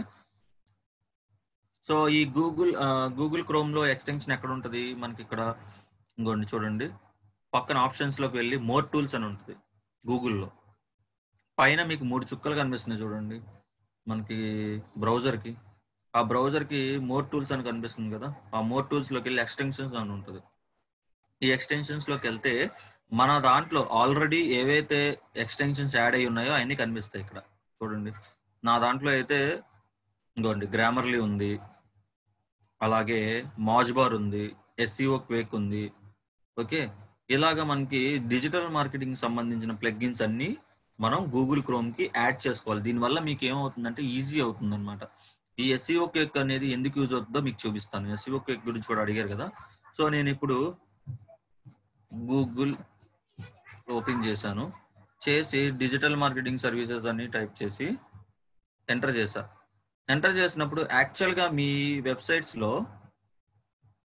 G: సో ఈ గూగుల్ గూగుల్ క్రోమ్ లో ఎక్స్టెన్షన్ ఎక్కడ ఉంటుంది మనకి ఇక్కడ ఇంకోండి చూడండి పక్కన ఆప్షన్స్ లోకి వెళ్ళి మోర్ టూల్స్ అని ఉంటుంది గూగుల్లో పైన మీకు మూడు చుక్కలు కనిపిస్తున్నాయి చూడండి మనకి బ్రౌజర్ కి ఆ బ్రౌజర్ కి మోర్ టూల్స్ అని కనిపిస్తుంది కదా ఆ మోర్ టూల్స్ లోకి వెళ్ళి ఎక్స్టెన్షన్స్ అని ఉంటుంది ఈ ఎక్స్టెన్షన్స్ లోకి వెళ్తే మన దాంట్లో ఆల్రెడీ ఏవైతే ఎక్స్టెన్షన్స్ యాడ్ అయి ఉన్నాయో అవన్నీ కనిపిస్తాయి ఇక్కడ చూడండి నా దాంట్లో అయితే ఇంకోండి గ్రామర్లీ ఉంది అలాగే మాజ్బార్ ఉంది ఎస్సీఓ క్వేక్ ఉంది ఓకే ఇలాగ మనకి డిజిటల్ మార్కెటింగ్ సంబంధించిన ప్లగ్గిన్స్ అన్ని మనం గూగుల్ క్రోమ్ కి యాడ్ చేసుకోవాలి దీనివల్ల మీకు ఏమవుతుందంటే ఈజీ అవుతుంది అనమాట ఈ ఎస్సీఓ కేక్ అనేది ఎందుకు యూజ్ అవుతుందో మీకు చూపిస్తాను ఎస్సీఓ కేక్ గురించి కూడా అడిగారు కదా సో నేను ఇప్పుడు గూగుల్ ఓపెన్ చేశాను చేసి డిజిటల్ మార్కెటింగ్ సర్వీసెస్ అని టైప్ చేసి ఎంటర్ చేశా ఎంటర్ చేసినప్పుడు యాక్చువల్గా మీ వెబ్సైట్స్లో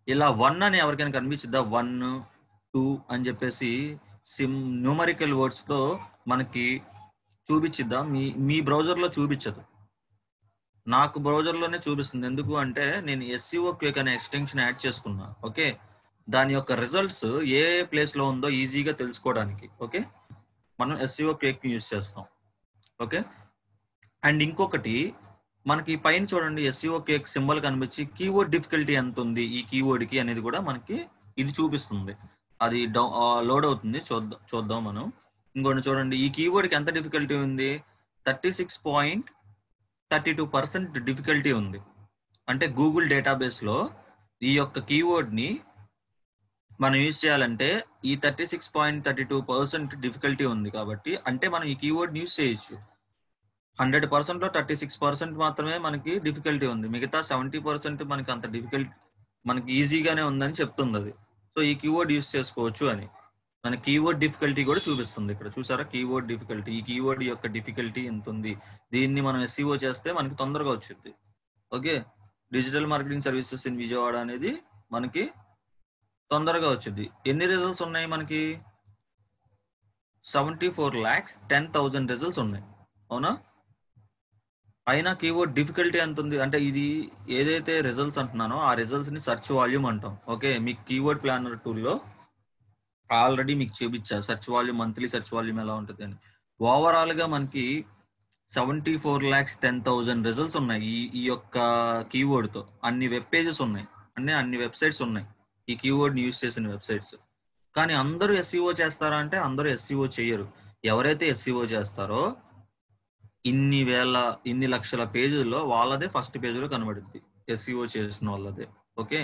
G: ఇలా వన్ అని ఎవరికైనా కనిపించిద్దా వన్ టూ అని చెప్పేసి సిమ్ న్యూమరికల్ వర్డ్స్తో మనకి చూపించిద్దా మీ మీ బ్రౌజర్లో చూపించదు నాకు బ్రౌజర్లోనే చూపిస్తుంది ఎందుకు అంటే నేను ఎస్సీఓ క్విక్ అనే ఎక్స్టెన్షన్ యాడ్ చేసుకున్నా ఓకే దాని యొక్క రిజల్ట్స్ ఏ ప్లేస్లో ఉందో ఈజీగా తెలుసుకోవడానికి ఓకే మనం ఎస్సీఓ క్విక్ యూజ్ చేస్తాం ఓకే అండ్ ఇంకొకటి మనకి పైన చూడండి ఎస్సీఓ కేక్ సింబల్ కనిపించి కీవర్డ్ డిఫికల్టీ ఎంత ఉంది ఈ కీవర్డ్ కి అనేది కూడా మనకి ఇది చూపిస్తుంది అది డౌ లోడ్ అవుతుంది చూద్దాం చూద్దాం మనం ఇంకోటి చూడండి ఈ కీవర్డ్ కి ఎంత డిఫికల్టీ ఉంది thirty six point thirty two percent difficulty ఉంది అంటే గూగుల్ డేటాబేస్ లో ఈ యొక్క కీవర్డ్ ని మనం యూజ్ చేయాలంటే ఈ thirty six point thirty two percent difficulty ఉంది కాబట్టి అంటే మనం ఈ కీవర్డ్ యూజ్ చేయొచ్చు హండ్రెడ్ పర్సెంట్ లో థర్టీ సిక్స్ పర్సెంట్ మాత్రమే మనకి డిఫికల్టీ ఉంది మిగతా సెవెంటీ పర్సెంట్ మనకి అంత డిఫికల్ట్ మనకి ఈజీగానే ఉందని చెప్తుంది అది సో ఈ కీవర్డ్ యూస్ చేసుకోవచ్చు అని మన కీవర్డ్ డిఫికల్టీ కూడా చూపిస్తుంది ఇక్కడ చూసారా కీవర్డ్ డిఫికల్టీ ఈ కీవర్డ్ యొక్క డిఫికల్టీ ఎంత ఉంది దీన్ని మనం ఎస్సీఓ చేస్తే మనకి తొందరగా వచ్చింది okay digital marketing services in Vijayawada అనేది మనకి తొందరగా వచ్చింది ఎన్ని రిజల్ట్స్ ఉన్నాయి మనకి seventy four lakhs ten thousand results ఉన్నాయి అవునా అయినా కీవర్డ్ డిఫికల్టీ ఎంత ఉంది అంటే ఇది ఏదైతే రిజల్ట్స్ అంటున్నానో ఆ రిజల్ట్స్ ని సెర్చ్ వాల్యూమ్ అంటాం ఓకే మీకు కీవర్డ్ ప్లానర్ టూల్లో ఆల్రెడీ మీకు చూపించా search volume monthly search volume ఎలా ఉంటుంది అని ఓవరాల్ గా మనకి seventy four lakhs ten thousand results ఉన్నాయి ఈ ఈ యొక్క కీవర్డ్ తో అన్ని వెబ్ పేజెస్ ఉన్నాయి అన్ని అన్ని వెబ్సైట్స్ ఉన్నాయి ఈ కీవర్డ్ యూజ్ చేసిన వెబ్సైట్స్ కానీ అందరూ ఎస్సీఓ చేస్తారా అంటే అందరూ ఎస్సీఓ చేయరు ఎవరైతే ఎస్సీఓ చేస్తారో ఇన్ని వేల ఇన్ని లక్షల పేజీల్లో వాళ్ళదే ఫస్ట్ పేజీలో కనబడుద్ది ఎస్సీఓ చేసిన వాళ్ళదే ఓకే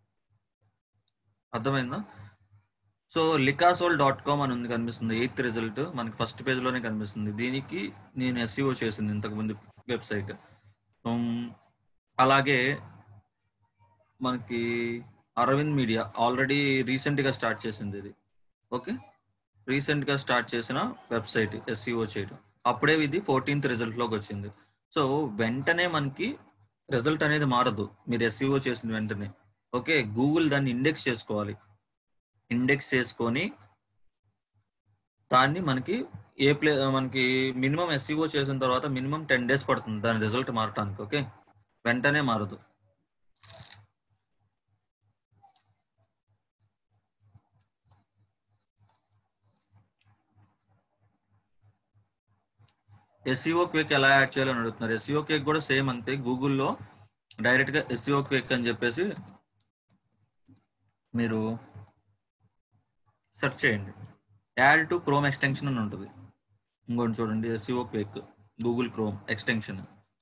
G: అర్థమైందా సో లికాసోల్ డాట్ కామ్ అని ఉంది కనిపిస్తుంది ఎయిత్ రిజల్ట్ మనకి ఫస్ట్ పేజ్లోనే కనిపిస్తుంది దీనికి నేను ఎస్సీఓ చేసింది ఇంతకుముందు వెబ్సైట్ అలాగే మనకి అరవింద్ మీడియా ఆల్రెడీ రీసెంట్గా స్టార్ట్ చేసింది ఇది ఓకే రీసెంట్గా స్టార్ట్ చేసిన వెబ్సైట్ ఎస్సీఓ చేయడం అప్పుడే ఇది ఫోర్టీన్త్ రిజల్ట్లోకి వచ్చింది సో వెంటనే మనకి రిజల్ట్ అనేది మారదు మీరు ఎస్సీఓ చేసిన వెంటనే ఓకే గూగుల్ దాన్ని ఇండెక్స్ చేసుకోవాలి ఇండెక్స్ చేసుకొని దాన్ని మనకి ఏ ప్లే మనకి మినిమం ఎస్సీఓ చేసిన తర్వాత మినిమం టెన్ డేస్ పడుతుంది దాని రిజల్ట్ మారటానికి ఓకే వెంటనే మారదు ఎస్సీఓ క్విక్ ఎలా యాడ్ చేయాలని అడుగుతున్నారు ఎస్సీఓ క్విక్ కూడా సేమ్ అంతే గూగుల్లో డైరెక్ట్గా ఎస్సీఓ క్విక్ అని చెప్పేసి మీరు సెర్చ్ చేయండి యాడ్ టు క్రోమ్ ఎక్స్టెన్షన్ అని ఉంటుంది ఇంకోటి చూడండి SEOquake Google Chrome extension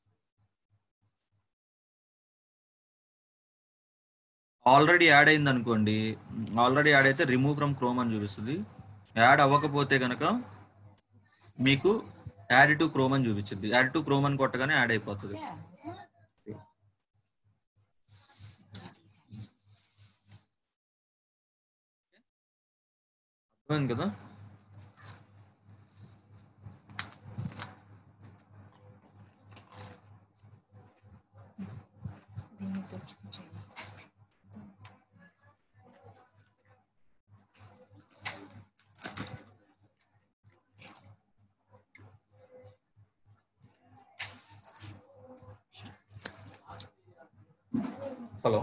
G: already add అయింది అనుకోండి ఆల్రెడీ యాడ్ అయితే రిమూవ్ ఫ్రమ్ క్రోమ్ అని చూపిస్తుంది యాడ్ అవ్వకపోతే కనుక మీకు యాడ్ టు క్రోమ్ అని చూపించింది యాడ్ టు క్రోమ్ అని కొట్టగానే యాడ్ అయిపోతుంది అర్థమైంది కదా హలో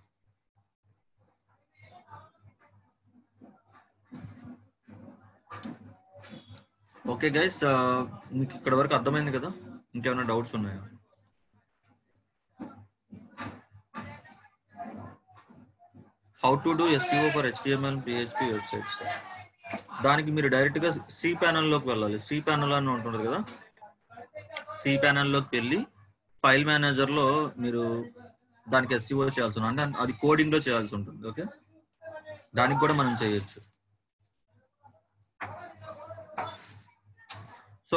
G: ఓకే గైస్ మీకు ఇక్కడ వరకు అర్థమైంది కదా ఇంకేమైనా డౌట్స్ ఉన్నాయా how to do SEO for HTML PHP websites దానికి మీరు డైరెక్ట్ గా సి లోకి వెళ్ళాలి సి ప్యానల్ అని ఉంటుంది కదా సి లోకి వెళ్ళి ఫైల్ మేనేజర్ లో మీరు దానికి ఎస్సీఓ చేయాల్సి ఉంటుంది అంటే అది కోడింగ్ లో చేయాల్సి ఉంటుంది ఓకే దానికి కూడా మనం చేయొచ్చు సో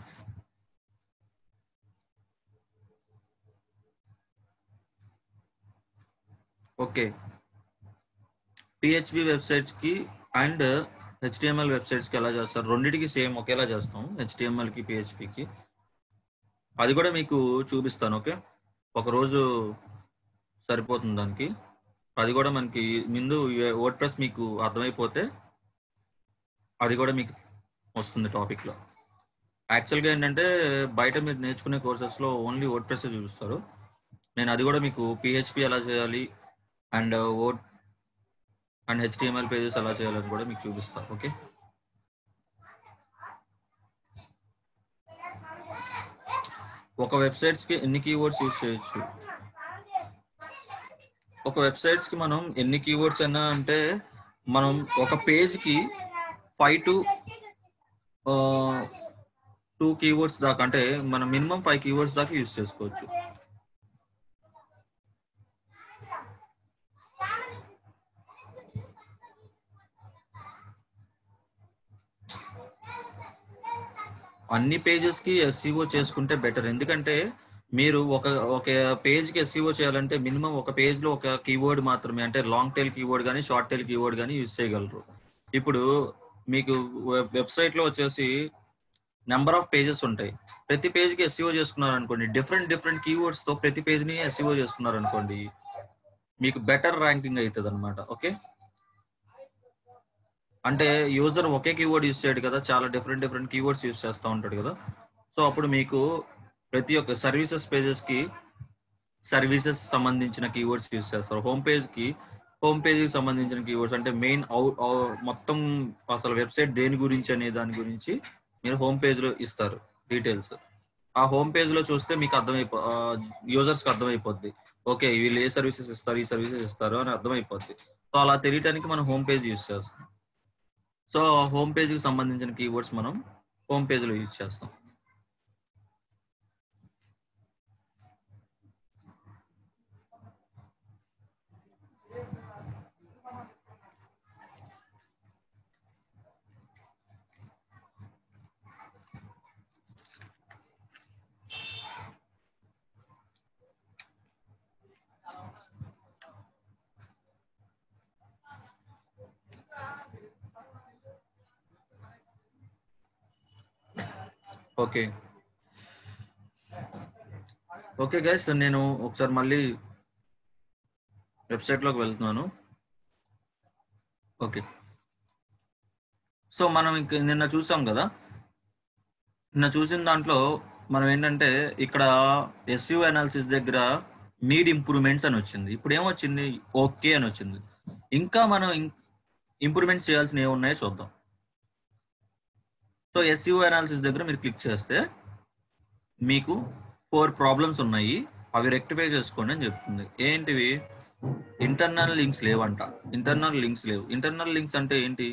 G: ఓకే పిహెచ్పి వెబ్సైట్స్ కి అండ్ హెచ్డిఎంఎల్ వెబ్సైట్స్ కి ఎలా చేస్తారు రెండింటికి సేమ్ ఒకేలా చేస్తాం హెచ్డిఎంఎల్ కి పిహెచ్పికి అది కూడా మీకు చూపిస్తాను ఓకే ఒక రోజు సరిపోతుంది దానికి అది కూడా మనకి ముందు వర్డ్ ప్రెస్ మీకు అర్థమైపోతే అది కూడా మీకు వస్తుంది టాపిక్ లో యాక్చువల్గా ఏంటంటే బయట మీరు నేర్చుకునే కోర్సెస్ లో ఓన్లీ వర్డ్ ప్రెస్ చూపిస్తారు నేను అది కూడా మీకు పిహెచ్పి ఎలా చేయాలి and word and HTML pages ఎలా చేయాలని కూడా మీకు చూపిస్తాను ఓకే ఒక వెబ్సైట్స్ కి ఎన్ని కీవర్డ్స్ యూజ్ చేయొచ్చు ఒక వెబ్సైట్స్ కి మనం ఎన్ని కీవర్డ్స్ అయినా అంటే మనం ఒక పేజ్ కి ఫైవ్ టు టూ కీవర్డ్స్ దాకా అంటే మనం మినిమం ఫైవ్ కీవర్డ్స్ దాకా యూజ్ చేసుకోవచ్చు అన్ని పేజెస్ కి ఎస్సీఓ చేసుకుంటే బెటర్ ఎందుకంటే మీరు ఒక ఒక పేజ్ కి ఎస్సీఓ చేయాలంటే మినిమం ఒక పేజ్ లో ఒక కీవర్డ్ మాత్రమే అంటే లాంగ్ టైల్ కీవర్డ్ కానీ షార్ట్ టైల్ కీవర్డ్ కానీ యూజ్ చేయగలరు ఇప్పుడు మీకు వెబ్సైట్ లో వచ్చేసి నెంబర్ ఆఫ్ పేజెస్ ఉంటాయి ప్రతి పేజ్ కి ఎస్సీఓ చేసుకున్నారు అనుకోండి డిఫరెంట్ డిఫరెంట్ కీవర్డ్స్ తో ప్రతి పేజ్ ని ఎస్సీఓ చేసుకున్నారు అనుకోండి మీకు బెటర్ ర్యాంకింగ్ అవుతుంది అనమాట ఓకే అంటే యూజర్ ఒకే కీవర్డ్ యూస్ చేయడు కదా చాలా డిఫరెంట్ డిఫరెంట్ కీవర్డ్స్ యూస్ చేస్తూ ఉంటాడు కదా సో అప్పుడు మీకు ప్రతి ఒక్క సర్వీసెస్ పేజెస్ కి సర్వీసెస్ సంబంధించిన కీవర్డ్స్ యూస్ చేస్తారు హోమ్ పేజ్ కి హోమ్ పేజ్ కి సంబంధించిన కీవర్డ్స్ అంటే మెయిన్ మొత్తం అసలు వెబ్సైట్ దేని గురించి అనే దాని గురించి మీరు హోమ్ పేజ్ లో ఇస్తారు డీటెయిల్స్ ఆ హోమ్ పేజ్ లో చూస్తే మీకు అర్థమైపో యూజర్స్ కి అర్థమైపోద్ది ఓకే వీళ్ళు ఏ సర్వీసెస్ ఇస్తారు ఈ సర్వీసెస్ ఇస్తారు అని అర్థమైపోద్ది సో అలా తెలియటానికి మనం హోమ్ పేజ్ యూస్ చేస్తాం సో హోమ్ పేజ్ కి సంబంధించిన కీవర్డ్స్ మనం హోమ్ పేజ్ లో యూజ్ చేస్తాం ఓకే ఓకే గైస్ నేను ఒకసారి మళ్ళీ వెబ్సైట్లోకి వెళ్తున్నాను ఓకే సో మనం ఇంక నిన్న చూసాం కదా నిన్న చూసిన దాంట్లో మనం ఏంటంటే ఇక్కడ ఎస్యూ అనాలిసిస్ దగ్గర నీడ్ ఇంప్రూవ్మెంట్స్ అని వచ్చింది ఇప్పుడు ఏమొచ్చింది ఓకే అని వచ్చింది ఇంకా మనం ఇంప్రూవ్మెంట్స్ చేయాల్సిన ఏమున్నాయో చూద్దాం సో ఎస్యూ అనాలిసిస్ దగ్గర మీరు క్లిక్ చేస్తే మీకు ఫోర్ ప్రాబ్లమ్స్ ఉన్నాయి అవి రెక్టిఫై చేసుకోండి అని చెప్తుంది ఏంటివి ఇంటర్నల్ లింక్స్ లేవంట ఇంటర్నల్ లింక్స్ లేవు ఇంటర్నల్ లింక్స్ అంటే ఏంటి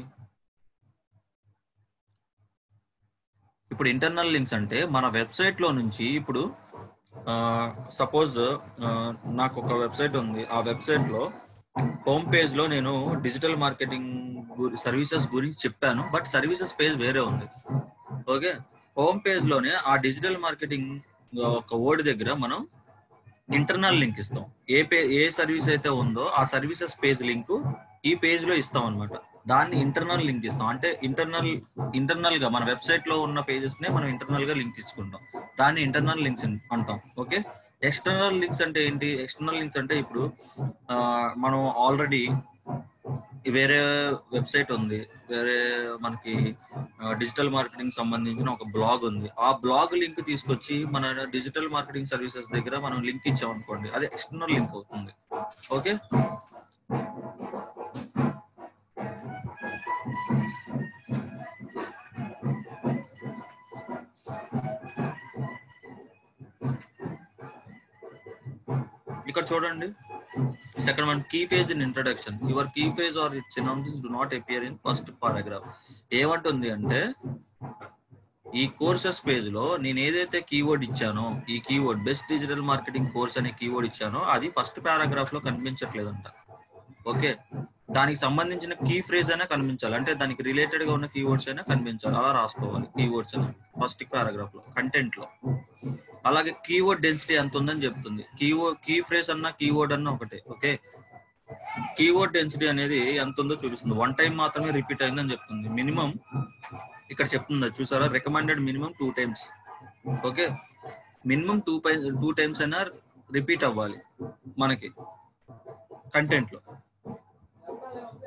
G: ఇప్పుడు ఇంటర్నల్ లింక్స్ అంటే మన వెబ్సైట్ లో నుంచి ఇప్పుడు సపోజ్ నాకు ఒక వెబ్సైట్ ఉంది ఆ వెబ్సైట్ లో హోమ్ పేజ్ లో నేను డిజిటల్ మార్కెటింగ్ సర్వీసెస్ గురించి చెప్పాను బట్ సర్వీసెస్ పేజ్ వేరే ఉంది ఓకే హోమ్ పేజ్ లోనే ఆ డిజిటల్ మార్కెటింగ్ ఒక వర్డ్ దగ్గర మనం ఇంటర్నల్ లింక్ ఇస్తాం ఏ పే ఏ సర్వీస్ అయితే ఉందో ఆ సర్వీసెస్ పేజ్ లింక్ ఈ పేజ్ లో ఇస్తాం అనమాట దాన్ని ఇంటర్నల్ లింక్ ఇస్తాం అంటే ఇంటర్నల్ ఇంటర్నల్ గా మన వెబ్సైట్ లో ఉన్న పేజెస్ నే మనం ఇంటర్నల్ గా లింక్ ఇచ్చుకుంటాం దాన్ని ఇంటర్నల్ లింక్స్ అంటాం ఓకే ఎక్స్టర్నల్ లింక్స్ అంటే ఏంటి ఎక్స్టర్నల్ లింక్స్ అంటే ఇప్పుడు మనం ఆల్రెడీ వేరే వెబ్సైట్ ఉంది వేరే మనకి డిజిటల్ మార్కెటింగ్ సంబంధించిన ఒక బ్లాగ్ ఉంది ఆ బ్లాగ్ లింక్ తీసుకొచ్చి మన డిజిటల్ మార్కెటింగ్ సర్వీసెస్ దగ్గర మనం లింక్ ఇచ్చాం అనుకోండి అది ఎక్స్టర్నల్ లింక్ అవుతుంది ఓకే ఇక్కడ చూడండి second one key phrase in introduction your key phrase or it synonyms do not appear in first paragraph ఏమంటుంది అంటే ఈ కోర్సెస్ పేజ్ లో నేను ఏదైతే కీవర్డ్ ఇచ్చానో ఈ keyword best digital marketing course అనే కీవర్డ్ ఇచ్చానో అది ఫస్ట్ పారాగ్రాఫ్ లో కనిపించట్లేదంట ఓకే దానికి సంబంధించిన కీ ఫ్రేజ్ అయినా కనిపించాలి అంటే దానికి రిలేటెడ్ గా ఉన్న కీవర్డ్స్ అయినా కనిపించాలి అలా రాసుకోవాలి కీవర్డ్స్ అని ఫస్ట్ పారాగ్రాఫ్ లో కంటెంట్ లో అలాగే కీవర్డ్ డెన్సిటీ ఎంత ఉందని చెప్తుంది కీవర్డ్ కీ ఫ్రేజ్ అన్న కీవర్డ్ అన్న ఒకటే ఓకే కీవర్డ్ డెన్సిటీ అనేది ఎంత ఉందో చూపిస్తుంది వన్ టైం మాత్రమే రిపీట్ అయిందని చెప్తుంది మినిమం ఇక్కడ చెప్తుంది చూసారా recommended minimum two times okay minimum two two times అయినా రిపీట్ అవ్వాలి మనకి కంటెంట్ లో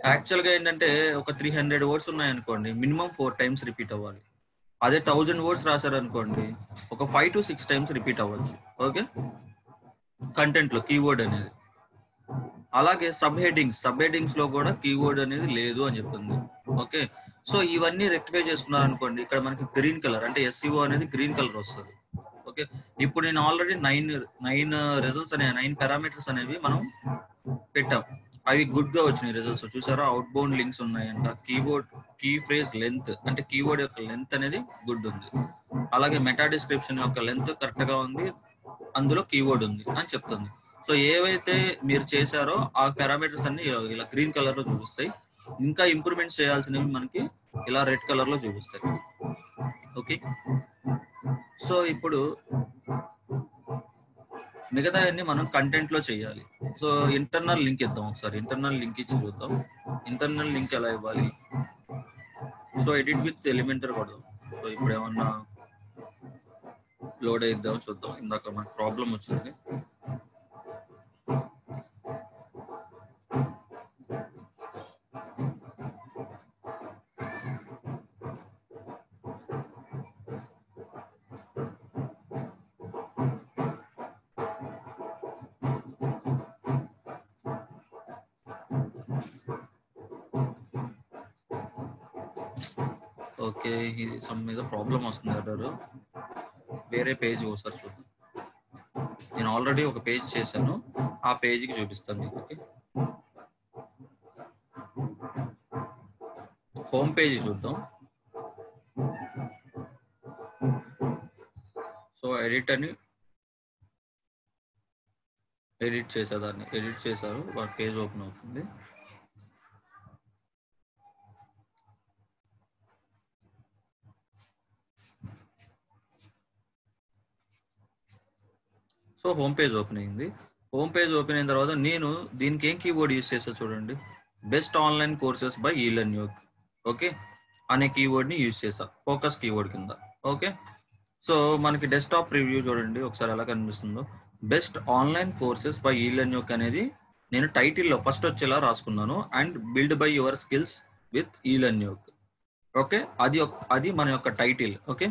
G: యాక్చువల్ గా ఏంటంటే ఒక త్రీ హండ్రెడ్ వర్డ్స్ ఉన్నాయనుకోండి మినిమం ఫోర్ టైమ్స్ రిపీట్ అవ్వాలి అదే థౌజండ్ వర్డ్స్ రాశారనుకోండి ఒక five to six times repeat అవ్వచ్చు ఓకే కంటెంట్ లో కీవర్డ్ అనేది అలాగే సబ్ హెడ్డింగ్స్ సబ్ హెడ్డింగ్స్ లో కూడా కీవర్డ్ అనేది లేదు అని చెప్తుంది ఓకే సో ఇవన్నీ రెక్టిఫై చేసుకున్నారు అనుకోండి ఇక్కడ మనకి గ్రీన్ కలర్ అంటే ఎస్సీఓ అనేది గ్రీన్ కలర్ వస్తుంది ఓకే ఇప్పుడు నేను ఆల్రెడీ నైన్ నైన్ రిజల్ట్స్ అనే నైన్ పారామీటర్స్ అనేవి మనం పెట్టాం అవి గుడ్ గా వచ్చినాయి రిజల్ట్స్ చూసారా అవుట్ బౌండ్ లింక్స్ ఉన్నాయంట కీబోర్డ్ కీ ఫ్రేజ్ లెంత్ అంటే కీవర్డ్ యొక్క లెంత్ అనేది గుడ్ ఉంది అలాగే మెటా డిస్క్రిప్షన్ యొక్క లెంత్ కరెక్ట్ గా ఉంది అందులో కీవర్డ్ ఉంది అని చెప్తుంది సో ఏవైతే మీరు చేశారో ఆ పారామీటర్స్ అన్ని ఇలా- ఇలా గ్రీన్ కలర్ లో చూపిస్తాయి ఇంకా ఇంప్రూవ్మెంట్స్ చేయాల్సినవి మనకి ఇలా రెడ్ కలర్ లో చూపిస్తాయి ఓకే సో ఇప్పుడు మిగతా అన్ని మనం కంటెంట్ లో చేయాలి సో ఇంటర్నల్ లింక్ ఇద్దాం ఒకసారి ఇంటర్నల్ లింక్ ఇచ్చి చూద్దాం ఇంటర్నల్ లింక్ ఎలా ఇవ్వాలి సో ఎడిట్ విత్ ఎలిమెంటర్ కొడదాం సో ఇప్పుడు ఏమన్నా లోడ్ అయిద్దాం చూద్దాం ఇందాక మనకు ప్రాబ్లం వచ్చింది ఓకే ఇది సమ్ మీద ప్రాబ్లం వస్తుంది ఎర్రర్ వేరే పేజ్ ఒకసారి చూద్దాం నేను ఆల్రెడీ ఒక పేజ్ చేశాను ఆ పేజీకి చూపిస్తాను మీకు ఓకే హోమ్ పేజీ చూద్దాం సో ఎడిట్ అని ఎడిట్ చేసేదాన్ని ఎడిట్ చేశారు పేజ్ ఓపెన్ అవుతుంది సో హోమ్ పేజ్ ఓపెన్ అయింది హోమ్ పేజ్ ఓపెన్ అయిన తర్వాత నేను దీనికి ఏం కీబోర్డ్ యూస్ చేస్తా చూడండి best online courses by e learn Yog okay అనే కీవర్డ్ ని యూజ్ చేసా ఫోకస్ కీవర్డ్ కింద ఓకే సో మనకి డెస్క్టాప్ రివ్యూ చూడండి ఒకసారి ఎలా కనిపిస్తుందో best online courses by e learn Yog అనేది నేను టైటిల్లో ఫస్ట్ వచ్చేలా రాసుకున్నాను and build by your skills with e learn Yog okay అది ఒక- అది మన యొక్క title okay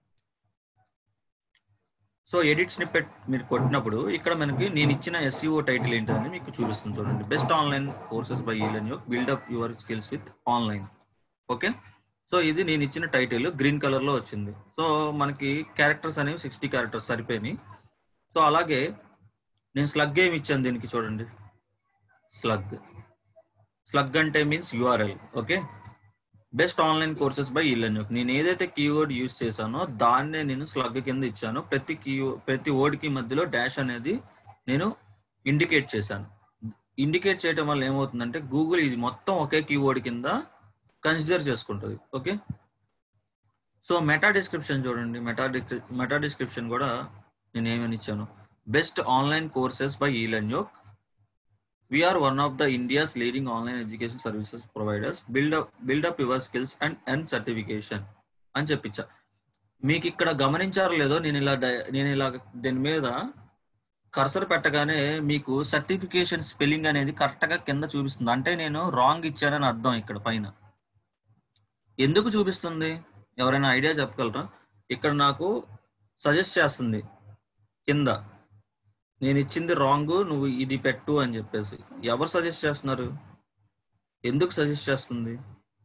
G: so edit snippet మీరు కొట్టినప్పుడు ఇక్కడ మనకి నేను ఇచ్చిన ఎస్సీఓ టైటిల్ ఏంటని మీకు చూపిస్తుంది చూడండి best online courses by e learn Yog build up your skills with online okay so ఇది నేను ఇచ్చిన టైటిల్ గ్రీన్ కలర్ లో వచ్చింది సో మనకి క్యారెక్టర్స్ అనేవి సిక్స్టీ క్యారెక్టర్స్ సరిపోయినాయి సో అలాగే నేను స్లగ్ గేమ్ ఇచ్చాను దీనికి చూడండి స్లగ్ స్లగ్ అంటే means URL okay best online courses by ఇల్లన్ నేను ఏదైతే కీవర్డ్ యూస్ చేశానో దాన్నే నేను స్లగ్ కింద ఇచ్చాను ప్రతి కీ ప్రతి వర్డ్ కి మధ్యలో డాష్ అనేది నేను ఇండికేట్ చేశాను ఇండికేట్ చేయడం వల్ల ఏమవుతుందంటే గూగుల్ ఇది మొత్తం ఒకే కీవర్డ్ కింద కన్సిడర్ చేసుకుంటుంది ఓకే సో మెటా డిస్క్రిప్షన్ చూడండి మెటా మెటా డిస్క్రిప్షన్ కూడా నేను ఏమని ఇచ్చాను best online courses by e learn Yog we are one of the india's leading online education services providers build up build up your skills and earn certification అని చెప్పించా మీకు ఇక్కడ గమనించారో లేదో నేను ఇలా డై- నేను ఇలా దీని మీద కర్సర్ పెట్టగానే మీకు సర్టిఫికేషన్ స్పెల్లింగ్ అనేది కరెక్ట్ గా కింద చూపిస్తుంది అంటే నేను రాంగ్ ఇచ్చానని అర్థం ఇక్కడ పైన ఎందుకు చూపిస్తుంది ఎవరైనా ఐడియా చెప్పగలరా ఇక్కడ నాకు సజెస్ట్ చేస్తుంది కింద నేను ఇచ్చింది రాంగ్ నువ్వు ఇది పెట్టు అని చెప్పేసి ఎవరు సజెస్ట్ చేస్తున్నారు ఎందుకు సజెస్ట్ చేస్తుంది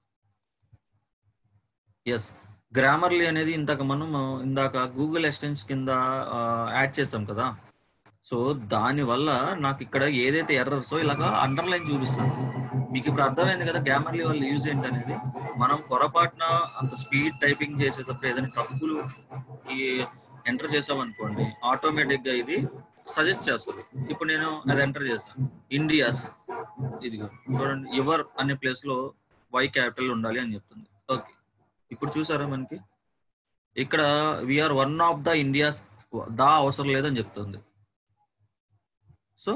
G: ఎస్ గ్రామర్లీ అనేది ఇందాక మనం ఇందాక గూగుల్ ఎస్టెన్స్ కింద యాడ్ చేసాం కదా సో దాని వల్ల నాకు ఇక్కడ ఏదైతే ఎర్రర్సో ఇలాగా అండర్లైన్ చూపిస్తుంది మీకు ఇప్పుడు అర్థమైంది కదా గ్రామర్లీ వల్ల యూజ్ ఏంటి అనేది మనం పొరపాటున అంత స్పీడ్ టైపింగ్ చేసేటప్పుడు ఏదైనా తప్పులు ఈ ఎంటర్ చేసాం అనుకోండి ఆటోమేటిక్ గా ఇది సజెస్ట్ చేస్తుంది ఇప్పుడు నేను అది ఎంటర్ చేశాను ఇండియాస్ ఇదిగో చూడండి యువర్ అనే ప్లేస్ లో వై క్యాపిటల్ ఉండాలి అని చెప్తుంది ఓకే ఇప్పుడు చూసారా మనకి ఇక్కడ we are one of the India's దా అవసరం లేదని చెప్తుంది సో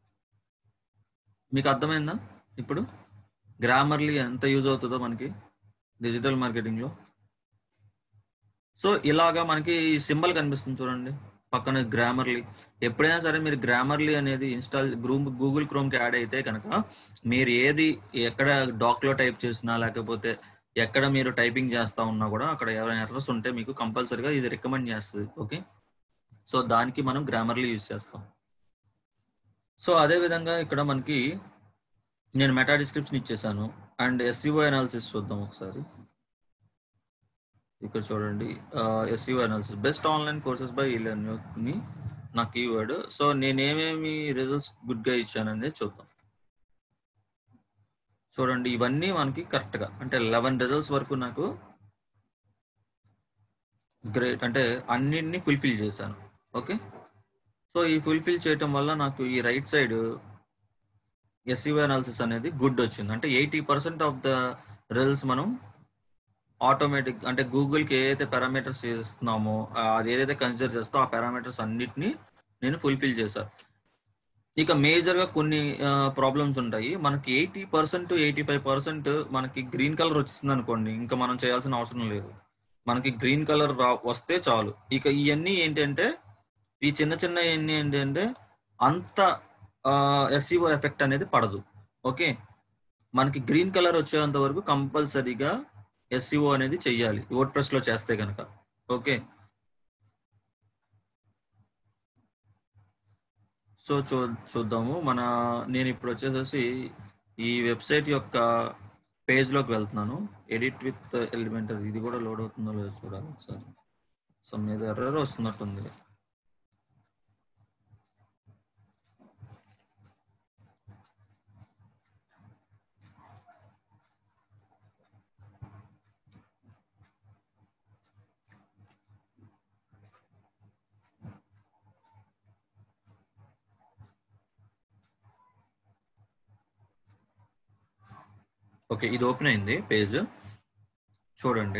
G: మీకు అర్థమైందా ఇప్పుడు గ్రామర్లీ ఎంత యూజ్ అవుతుందో మనకి డిజిటల్ మార్కెటింగ్ లో సో ఇలాగా మనకి ఈ సింబల్ కనిపిస్తుంది చూడండి పక్కన గ్రామర్లీ ఎప్పుడైనా సరే మీరు గ్రామర్లీ అనేది ఇన్స్టాల్ గ్రూమ్ గూగుల్ క్రోమ్కి యాడ్ అయితే కనుక మీరు ఏది ఎక్కడ డాక్లో టైప్ చేసినా లేకపోతే ఎక్కడ మీరు టైపింగ్ చేస్తా ఉన్నా కూడా అక్కడ ఎవరైనా ఎర్రర్స్ ఉంటే మీకు కంపల్సరీగా ఇది రికమెండ్ చేస్తుంది ఓకే సో దానికి మనం గ్రామర్లీ యూజ్ చేస్తాం సో అదే విధంగా ఇక్కడ మనకి నేను మెటా డిస్క్రిప్షన్ ఇచ్చేసాను అండ్ ఎస్సీఓ అనాలిసిస్ చూద్దాం ఒకసారి ఇక్కడ చూడండి SEO analysis best online courses by e ని నా కీవర్డ్ సో నేను ఏమేమి రిజల్ట్స్ గుడ్ గా ఇచ్చాననేది చూద్దాం చూడండి ఇవన్నీ మనకి కరెక్ట్ గా అంటే లెవెన్ రిజల్ట్స్ వరకు నాకు గ్రేట్ అంటే అన్నిటిని ఫుల్ఫిల్ చేశాను ఓకే సో ఈ ఫుల్ఫిల్ చేయటం వల్ల నాకు ఈ రైట్ సైడ్ ఎస్ఈఓ అనాలిసిస్ అనేది గుడ్ వచ్చింది అంటే eighty percent of the results మనం ఆటోమేటిక్ అంటే గూగుల్కి ఏదైతే పారామీటర్స్ ఇస్తున్నామో ఆ, అది ఏదైతే కన్సిడర్ చేస్తో ఆ పారామీటర్స్ అన్నిటిని నేను ఫుల్ఫిల్ చేశాను ఇక మేజర్ గా కొన్ని ప్రాబ్లమ్స్ ఉంటాయి మనకి eighty percent eighty five percent మనకి గ్రీన్ కలర్ వచ్చింది అనుకోండి ఇంకా మనం చేయాల్సిన అవసరం లేదు మనకి గ్రీన్ కలర్ రా వస్తే చాలు ఇక ఇవన్నీ ఏంటంటే ఈ చిన్న చిన్న ఇవన్నీ ఏంటంటే అంత ఎస్ఈఓ ఎఫెక్ట్ అనేది పడదు ఓకే మనకి గ్రీన్ కలర్ వచ్చేంత వరకు కంపల్సరీగా ఎస్ఈఓ అనేది చెయ్యాలి వర్డ్ ప్రెస్ లో చేస్తే కనుక ఓకే సో చూ చూద్దాము మన నేను ఇప్పుడు వచ్చేసేసి ఈ వెబ్సైట్ యొక్క పేజ్ లోకి వెళ్తున్నాను ఎడిట్ విత్ ఎలిమెంటరీ ఇది కూడా లోడ్ అవుతుందో లేదో చూడాలి ఒకసారి సో మీద ఎర్రర్ వస్తున్నట్టుంది ఓకే ఇది ఓపెన్ అయింది పేజ్ చూడండి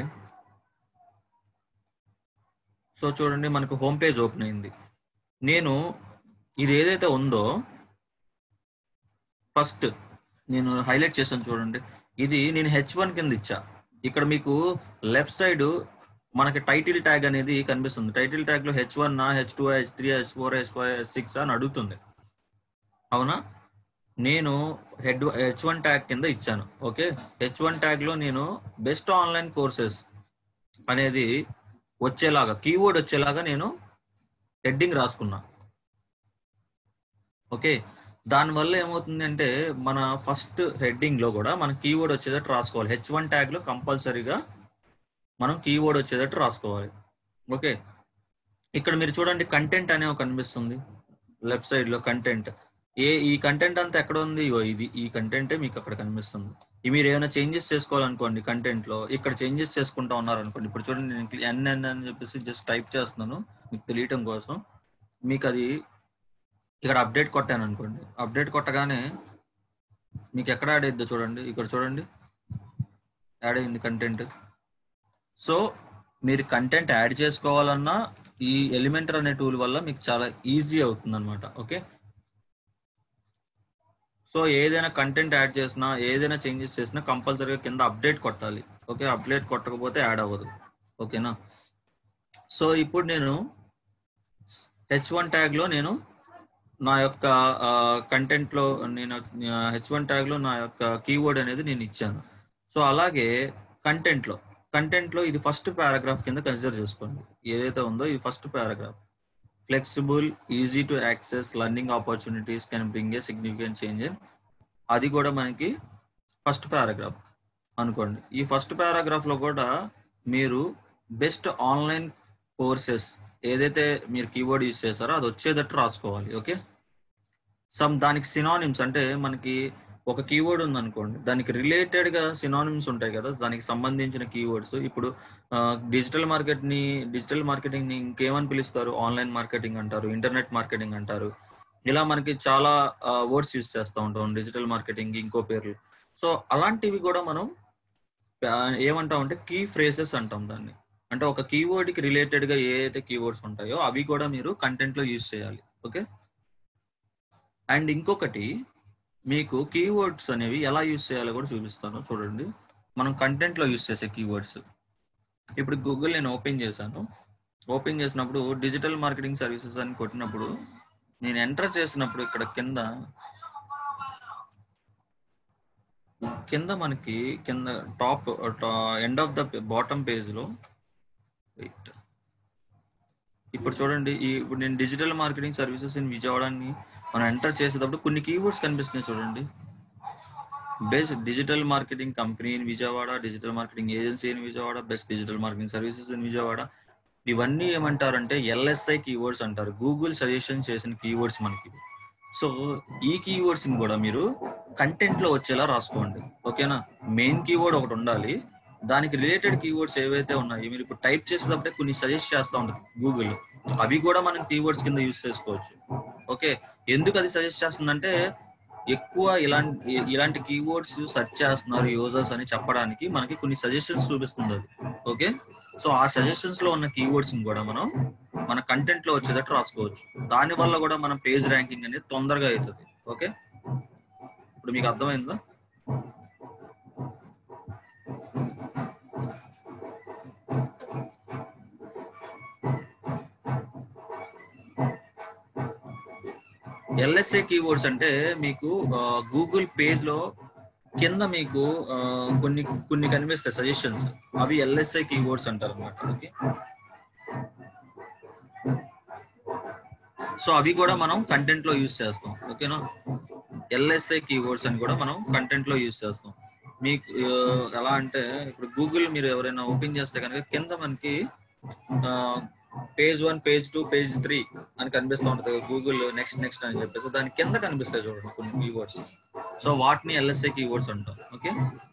G: సో చూడండి మనకు హోమ్ పేజ్ ఓపెన్ అయింది నేను ఇది ఏదైతే ఉందో ఫస్ట్ నేను హైలైట్ చేశాను చూడండి ఇది నేను హెచ్ వన్ కింద ఇచ్చా ఇక్కడ మీకు లెఫ్ట్ సైడ్ మనకి టైటిల్ ట్యాగ్ అనేది కనిపిస్తుంది టైటిల్ ట్యాగ్ లో H one H two H three H four H five H six అని అడుగుతుంది అవునా నేను హెడ్ హెచ్ వన్ ట్యాగ్ కింద ఇచ్చాను ఓకే హెచ్ వన్ ట్యాగ్ లో నేను బెస్ట్ ఆన్లైన్ కోర్సెస్ అనేది వచ్చేలాగా కీవర్డ్ వచ్చేలాగా నేను హెడ్డింగ్ రాసుకున్నా ఓకే దానివల్ల ఏమవుతుంది అంటే మన ఫస్ట్ హెడ్డింగ్ లో కూడా మన కీవర్డ్ వచ్చేటట్టు రాసుకోవాలి హెచ్ వన్ ట్యాగ్ లో కంపల్సరీగా మనం కీవర్డ్ వచ్చేటట్టు రాసుకోవాలి ఓకే ఇక్కడ మీరు చూడండి కంటెంట్ అనే ఒక కనిపిస్తుంది లెఫ్ట్ సైడ్ లో కంటెంట్ ఏ ఈ కంటెంట్ అంతా ఎక్కడ ఉంది ఇగో ఇది ఈ కంటెంటే మీకు అక్కడ కనిపిస్తుంది ఈ మీరు ఏమైనా చేంజెస్ చేసుకోవాలనుకోండి కంటెంట్ లో ఇక్కడ చేంజెస్ చేసుకుంటా ఉన్నారనుకోండి ఇప్పుడు చూడండి నేను ఎన్ఎన్ అని చెప్పేసి జస్ట్ టైప్ చేస్తున్నాను మీకు తెలియటం కోసం మీకు అది ఇక్కడ అప్డేట్ కొట్టాను అనుకోండి అప్డేట్ కొట్టగానే మీకు ఎక్కడ యాడ్ అయిద్దో చూడండి ఇక్కడ చూడండి యాడ్ అయింది కంటెంట్ సో మీరు కంటెంట్ యాడ్ చేసుకోవాలన్నా ఈ ఎలిమెంటర్ అనే టూల్ వల్ల మీకు చాలా ఈజీ అవుతుంది అనమాట ఓకే సో ఏదైనా కంటెంట్ యాడ్ చేసినా ఏదైనా చేంజెస్ చేసినా కంపల్సరీగా కింద అప్డేట్ కొట్టాలి ఓకే అప్డేట్ కొట్టకపోతే యాడ్ అవ్వదు ఓకేనా సో ఇప్పుడు నేను హెచ్ వన్ ట్యాగ్ లో నేను నా యొక్క కంటెంట్ లో నేను హెచ్ వన్ ట్యాగ్ లో నా యొక్క కీవర్డ్ అనేది నేను ఇచ్చాను సో అలాగే కంటెంట్ లో కంటెంట్ లో ఇది ఫస్ట్ పారాగ్రాఫ్ కింద కన్సిడర్ చేసుకోండి ఏదైతే ఉందో ఇది first paragraph flexible easy to access learning opportunities can bring a significant change in అది కూడా మనకి ఫస్ట్ పారాగ్రాఫ్ అనుకోండి ఈ ఫస్ట్ పారాగ్రాఫ్ లో కూడా మీరు బెస్ట్ ఆన్లైన్ కోర్సెస్ ఏదైతే మీరు కీవర్డ్ యూజ్ చేస్తారో అది వచ్చేటట్టు రాసుకోవాలి ఓకే సమ్ దానికి సినానిమ్స్ అంటే మనకి ఒక కీవర్డ్ ఉంది అనుకోండి దానికి రిలేటెడ్ గా సినానిమ్స్ ఉంటాయి కదా దానికి సంబంధించిన కీవర్డ్స్ ఇప్పుడు డిజిటల్ మార్కెట్ ని డిజిటల్ మార్కెటింగ్ ని ఇంకేమని పిలుస్తారు ఆన్లైన్ మార్కెటింగ్ అంటారు ఇంటర్నెట్ మార్కెటింగ్ అంటారు ఇలా మనకి చాలా వర్డ్స్ యూస్ చేస్తూ ఉంటాం డిజిటల్ మార్కెటింగ్ ఇంకో పేర్లు సో అలాంటివి కూడా మనం ఏమంటాం అంటే కీ ఫ్రేసెస్ అంటాం దాన్ని అంటే ఒక కీవర్డ్ కి రిలేటెడ్ గా ఏ అయితే కీవర్డ్స్ ఉంటాయో అవి కూడా మీరు కంటెంట్ లో యూజ్ చేయాలి ఓకే అండ్ ఇంకొకటి మీకు కీవర్డ్స్ అనేవి ఎలా యూజ్ చేయాలో కూడా చూపిస్తాను చూడండి మనం కంటెంట్ లో యూజ్ చేసే కీవర్డ్స్ ఇప్పుడు గూగుల్ నేను ఓపెన్ చేశాను ఓపెన్ చేసినప్పుడు డిజిటల్ మార్కెటింగ్ సర్వీసెస్ అని కొట్టినప్పుడు నేను ఎంటర్ చేసినప్పుడు ఇక్కడ కింద కింద మనకి కింద top end of the bottom page లో వెయిట్ ఇప్పుడు చూడండి ఈ ఇప్పుడు నేను డిజిటల్ మార్కెటింగ్ సర్వీసెస్ ఇన్ విజయవాడని మనం ఎంటర్ చేసేటప్పుడు కొన్ని కీవర్డ్స్ కనిపిస్తున్నాయి చూడండి best digital marketing company in Vijayawada digital marketing agency in Vijayawada best digital marketing services in Vijayawada ఇవన్నీ ఏమంటారంటే ఎల్ఎస్ఐ కీవర్డ్స్ అంటారు గూగుల్ సజెషన్ చేసిన కీవర్డ్స్ మనకి సో ఈ కీవర్డ్స్ ని కూడా మీరు కంటెంట్ లో వచ్చేలా రాసుకోండి ఓకేనా మెయిన్ కీవర్డ్ ఒకటి ఉండాలి దానికి రిలేటెడ్ కీవర్డ్స్ ఏవైతే ఉన్నాయో మీరు ఇప్పుడు టైప్ చేసేటప్పుడే కొన్ని సజెస్ట్ చేస్తూ ఉంటుంది గూగుల్ అవి కూడా మనం కీవర్డ్స్ కింద యూస్ చేసుకోవచ్చు ఓకే ఎందుకు అది సజెస్ట్ చేస్తుందంటే ఎక్కువ ఇలాంటి ఇలాంటి కీవర్డ్స్ సెర్చ్ చేస్తున్నారు యూజర్స్ అని చెప్పడానికి మనకి కొన్ని సజెషన్స్ చూపిస్తుంది అది ఓకే సో ఆ సజెషన్స్ లో ఉన్న కీవర్డ్స్ కూడా మనం మన కంటెంట్ లో వచ్చేటట్టు రాసుకోవచ్చు దాని వల్ల కూడా మన పేజ్ ర్యాంకింగ్ అనేది తొందరగా అవుతుంది ఓకే ఇప్పుడు మీకు అర్థమైందా ఎల్ఎస్ఏ కీవర్డ్స్ అంటే మీకు గూగుల్ పేజ్ లో కింద మీకు ఆ, కొన్ని కొన్ని కనిపిస్తాయి సజెషన్స్ అవి ఎల్ఎస్ఐ కీవర్డ్స్ అంటారు అనమాట ఓకే సో అవి కూడా మనం కంటెంట్ లో యూస్ చేస్తాం ఓకేనా ఎల్ఎస్ఐ కీవర్డ్స్ అని కూడా మనం కంటెంట్ లో యూస్ చేస్తాం మీకు ఆ, ఎలా అంటే ఇప్పుడు గూగుల్ మీరు ఎవరైనా ఓపెన్ చేస్తే కనుక కింద మనకి page one page two page three అని కనిపిస్తూ ఉంటుంది గూగుల్ నెక్స్ట్ నెక్స్ట్ అని చెప్పేసి దాని కింద కనిపిస్తాయి చూడండి కొన్ని కీవర్డ్స్ సో వాటిని ఎల్ఎస్ఐ కీవర్డ్స్ అంటాం ఓకే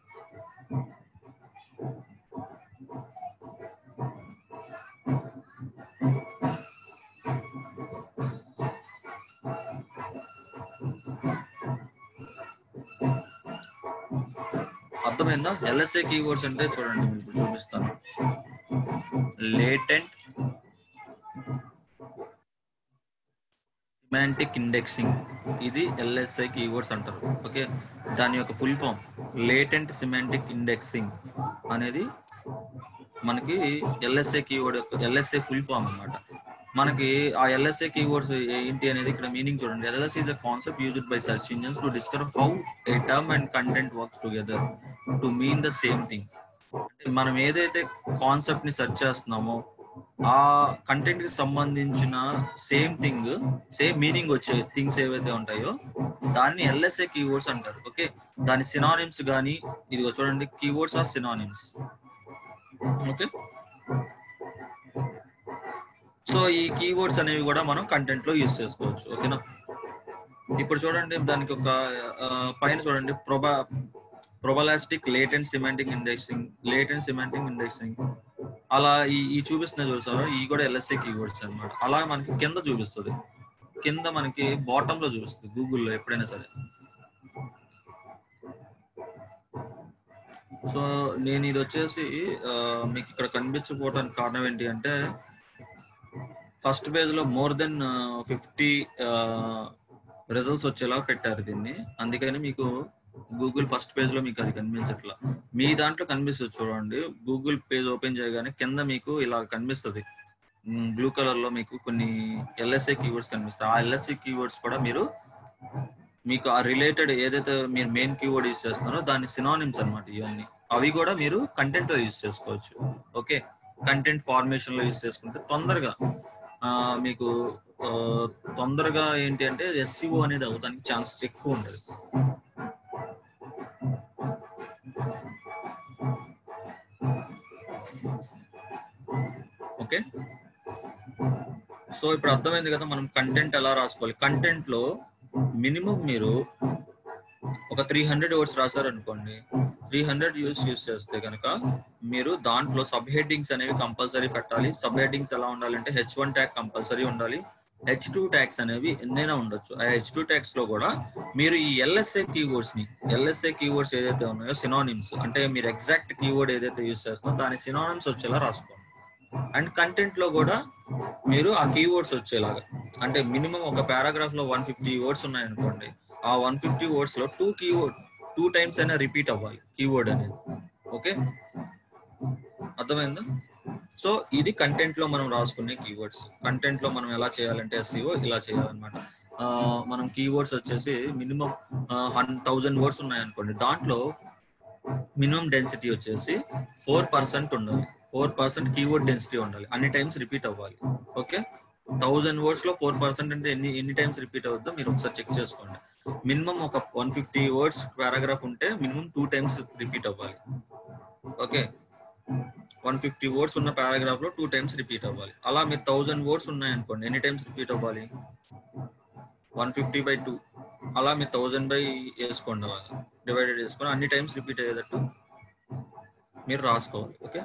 G: అర్థమైందా ఎల్ఎస్ఐ కీవర్డ్స్ అంటే చూడండి మీకు ఇప్పుడు చూపిస్తాను లేటెంట్ సిమాంటిక్ ఇండెక్సింగ్ ఇది ఎల్ఎస్ఐ కీవర్డ్స్ అంటారు ఓకే దాని యొక్క full form latent semantic indexing అనేది మనకి ఎల్ఎస్ఐ కీవర్డ్ యొక్క ఎల్ఎస్ఐ ఫుల్ ఫామ్ అన్నమాట మనకి ఆ ఎల్ఎస్ఐ కీవర్డ్స్ ఏంటి అనేది ఇక్కడ మీనింగ్ చూడండి LSI is the concept used by search engines to discover how a term and content works together to mean the same thing అంటే మనం ఏదైతే కాన్సెప్ట్ ని సెర్చ్ చేస్తున్నామో ఆ కంటెంట్ కి సంబంధించిన సేమ్ థింగ్ సేమ్ మీనింగ్ వచ్చే థింగ్స్ ఏవైతే ఉంటాయో దాన్ని ఎల్ఎస్ఏ కీవర్డ్స్ అంటారు ఓకే దాని సినానిమ్స్ కానీ ఇదిగో చూడండి keywords are synonyms okay so ఈ కీవర్డ్స్ అనేవి కూడా మనం కంటెంట్ లో యూస్ చేసుకోవచ్చు ఓకేనా ఇప్పుడు చూడండి దానికి ఒక ఆ, పైన చూడండి ప్రొబా probabilistic latent semantic indexing latent semantic indexing అలా ఈ ఈ చూపిస్తున్న చూసారా ఈ కూడా ఎల్ఎస్ఏ కీవర్డ్స్ అన్నమాట అలా మనకి కింద చూపిస్తుంది కింద మనకి బాటమ్ లో చూపిస్తుంది గూగుల్లో ఎప్పుడైనా సరే సో నేను ఇది వచ్చేసి ఆ, మీకు ఇక్కడ కనిపించకపోవడానికి కారణం ఏంటి అంటే ఫస్ట్ పేజ్ లో మోర్ దెన్ ఫిఫ్టీ రిజల్ట్స్ వచ్చేలా పెట్టారు దీన్ని అందుకని మీకు గూగుల్ ఫస్ట్ పేజ్ లో మీకు అది కనిపించట్లా మీ దాంట్లో కనిపిస్తుంది చూడండి గూగుల్ పేజ్ ఓపెన్ చేయగానే కింద మీకు ఇలా కనిపిస్తుంది బ్లూ కలర్ లో మీకు కొన్ని ఎల్ఎస్ఏ కీవర్డ్స్ కనిపిస్తాయి ఆ ఎల్ఎస్ఏ కీవర్డ్స్ కూడా మీరు మీకు ఆ రిలేటెడ్ ఏదైతే మీరు మెయిన్ కీవర్డ్ యూస్ చేస్తున్నారో దాని సినానిమ్స్ అన్నమాట ఇవన్నీ అవి కూడా మీరు కంటెంట్ లో యూస్ చేసుకోవచ్చు ఓకే కంటెంట్ ఫార్మేషన్ లో యూస్ చేసుకుంటే తొందరగా ఆ, మీకు ఆ, తొందరగా ఏంటి అంటే ఎస్సీఓ అనేది అవడానికి ఛాన్సెస్ ఎక్కువ ఉండదు ఓకే సో ఇప్పుడు అర్థమైంది కదా మనం కంటెంట్ ఎలా రాసుకోవాలి కంటెంట్ లో మినిమం మీరు ఒక త్రీ హండ్రెడ్ వర్డ్స్ రాశారనుకోండి త్రీ హండ్రెడ్ యూస్ యూస్ చేస్తే కనుక మీరు దాంట్లో సబ్ హెడ్డింగ్స్ అనేవి కంపల్సరీ పెట్టాలి సబ్ హెడ్డింగ్స్ ఎలా ఉండాలంటే హెచ్ వన్ ట్యాగ్ కంపల్సరీ ఉండాలి హెచ్ టూ ట్యాగ్స్ అనేవి ఎన్నైనా ఉండొచ్చు ఆ హెచ్ టూ ట్యాగ్స్ లో కూడా మీరు ఈ ఎల్ఎస్ఏ కీవర్డ్స్ ని ఎల్ఎస్ఏ కీవర్డ్స్ ఏదైతే ఉన్నాయో సినానిమ్స్ అంటే మీరు ఎగ్జాక్ట్ కీవర్డ్ ఏదైతే యూస్ చేస్తున్నారో దాని సినానిమ్స్ వచ్చేలా రాసుకోండి అండ్ కంటెంట్ లో కూడా మీరు ఆ కీవర్డ్స్ వచ్చేలాగా అంటే మినిమం ఒక పారాగ్రాఫ్ లో వన్ ఫిఫ్టీ వర్డ్స్ ఉన్నాయనుకోండి ఆ వన్ ఫిఫ్టీ వర్డ్స్ లో టూ కీవర్డ్ టూ టైమ్స్ అయినా రిపీట్ అవ్వాలి కీవర్డ్ అనేది ఓకే అర్థమైందా సో ఇది కంటెంట్ లో మనం రాసుకునే కీవర్డ్స్ కంటెంట్ లో మనం ఎలా చేయాలంటే ఎస్సీఓ ఇలా చేయాలన్నమాట ఆ, మనం కీవర్డ్స్ వచ్చేసి మినిమం హన్ థౌజండ్ వర్డ్స్ ఉన్నాయనుకోండి దాంట్లో మినిమం డెన్సిటీ వచ్చేసి ఫోర్ పర్సెంట్ ఉండాలి ఫోర్ పర్సెంట్ కీవర్డ్ డెన్సిటీ ఉండాలి అన్ని టైమ్స్ రిపీట్ అవ్వాలి ఓకే థౌజండ్ వర్డ్స్ లో ఫోర్ పర్సెంట్ అంటే ఎన్ని ఎన్ని టైమ్స్ రిపీట్ అవుతుందో మీరు ఒకసారి చెక్ చేసుకోండి మినిమం ఒక వన్ ఫిఫ్టీ వర్డ్స్ పారాగ్రాఫ్ ఉంటే మినిమం టూ టైమ్స్ రిపీట్ అవ్వాలి ఓకే వన్ ఫిఫ్టీ వర్డ్స్ ఉన్న పారాగ్రాఫ్ లో టూ టైమ్స్ రిపీట్ అవ్వాలి అలా మీరు థౌజండ్ వర్డ్స్ ఉన్నాయనుకోండి ఎన్ని టైమ్స్ రిపీట్ అవ్వాలి వన్ ఫిఫ్టీ బై టూ అలా మీరు థౌజండ్ బై వేసుకోండి అలాగా డివైడెడ్ చేసుకొని అన్ని టైమ్స్ రిపీట్ అయ్యేటట్టు మీరు రాసుకోవాలి ఓకే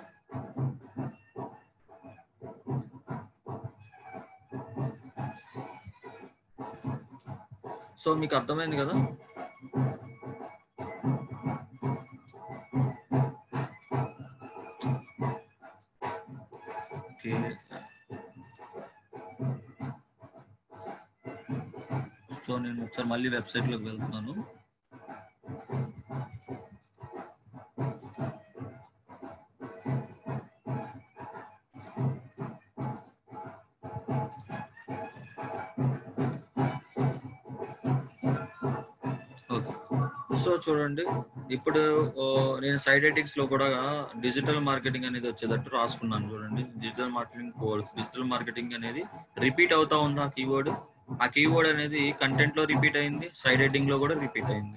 G: సో మీకు అర్థమైంది కదా ఓకే సో నేను ఒకసారి మళ్ళీ వెబ్సైట్ లోకి వెళ్తున్నాను ఓకే సో చూడండి ఇప్పుడు ఓ, నేను సైడెటిక్స్ లో కూడా డిజిటల్ మార్కెటింగ్ అనేది వచ్చేటట్టు రాసుకున్నాను చూడండి digital marketing course digital marketing అనేది రిపీట్ అవుతా ఉంది ఆ కీవర్డ్ ఆ కీవర్డ్ అనేది కంటెంట్ లో రిపీట్ అయింది సైడ్ హెడ్డింగ్ లో కూడా రిపీట్ అయింది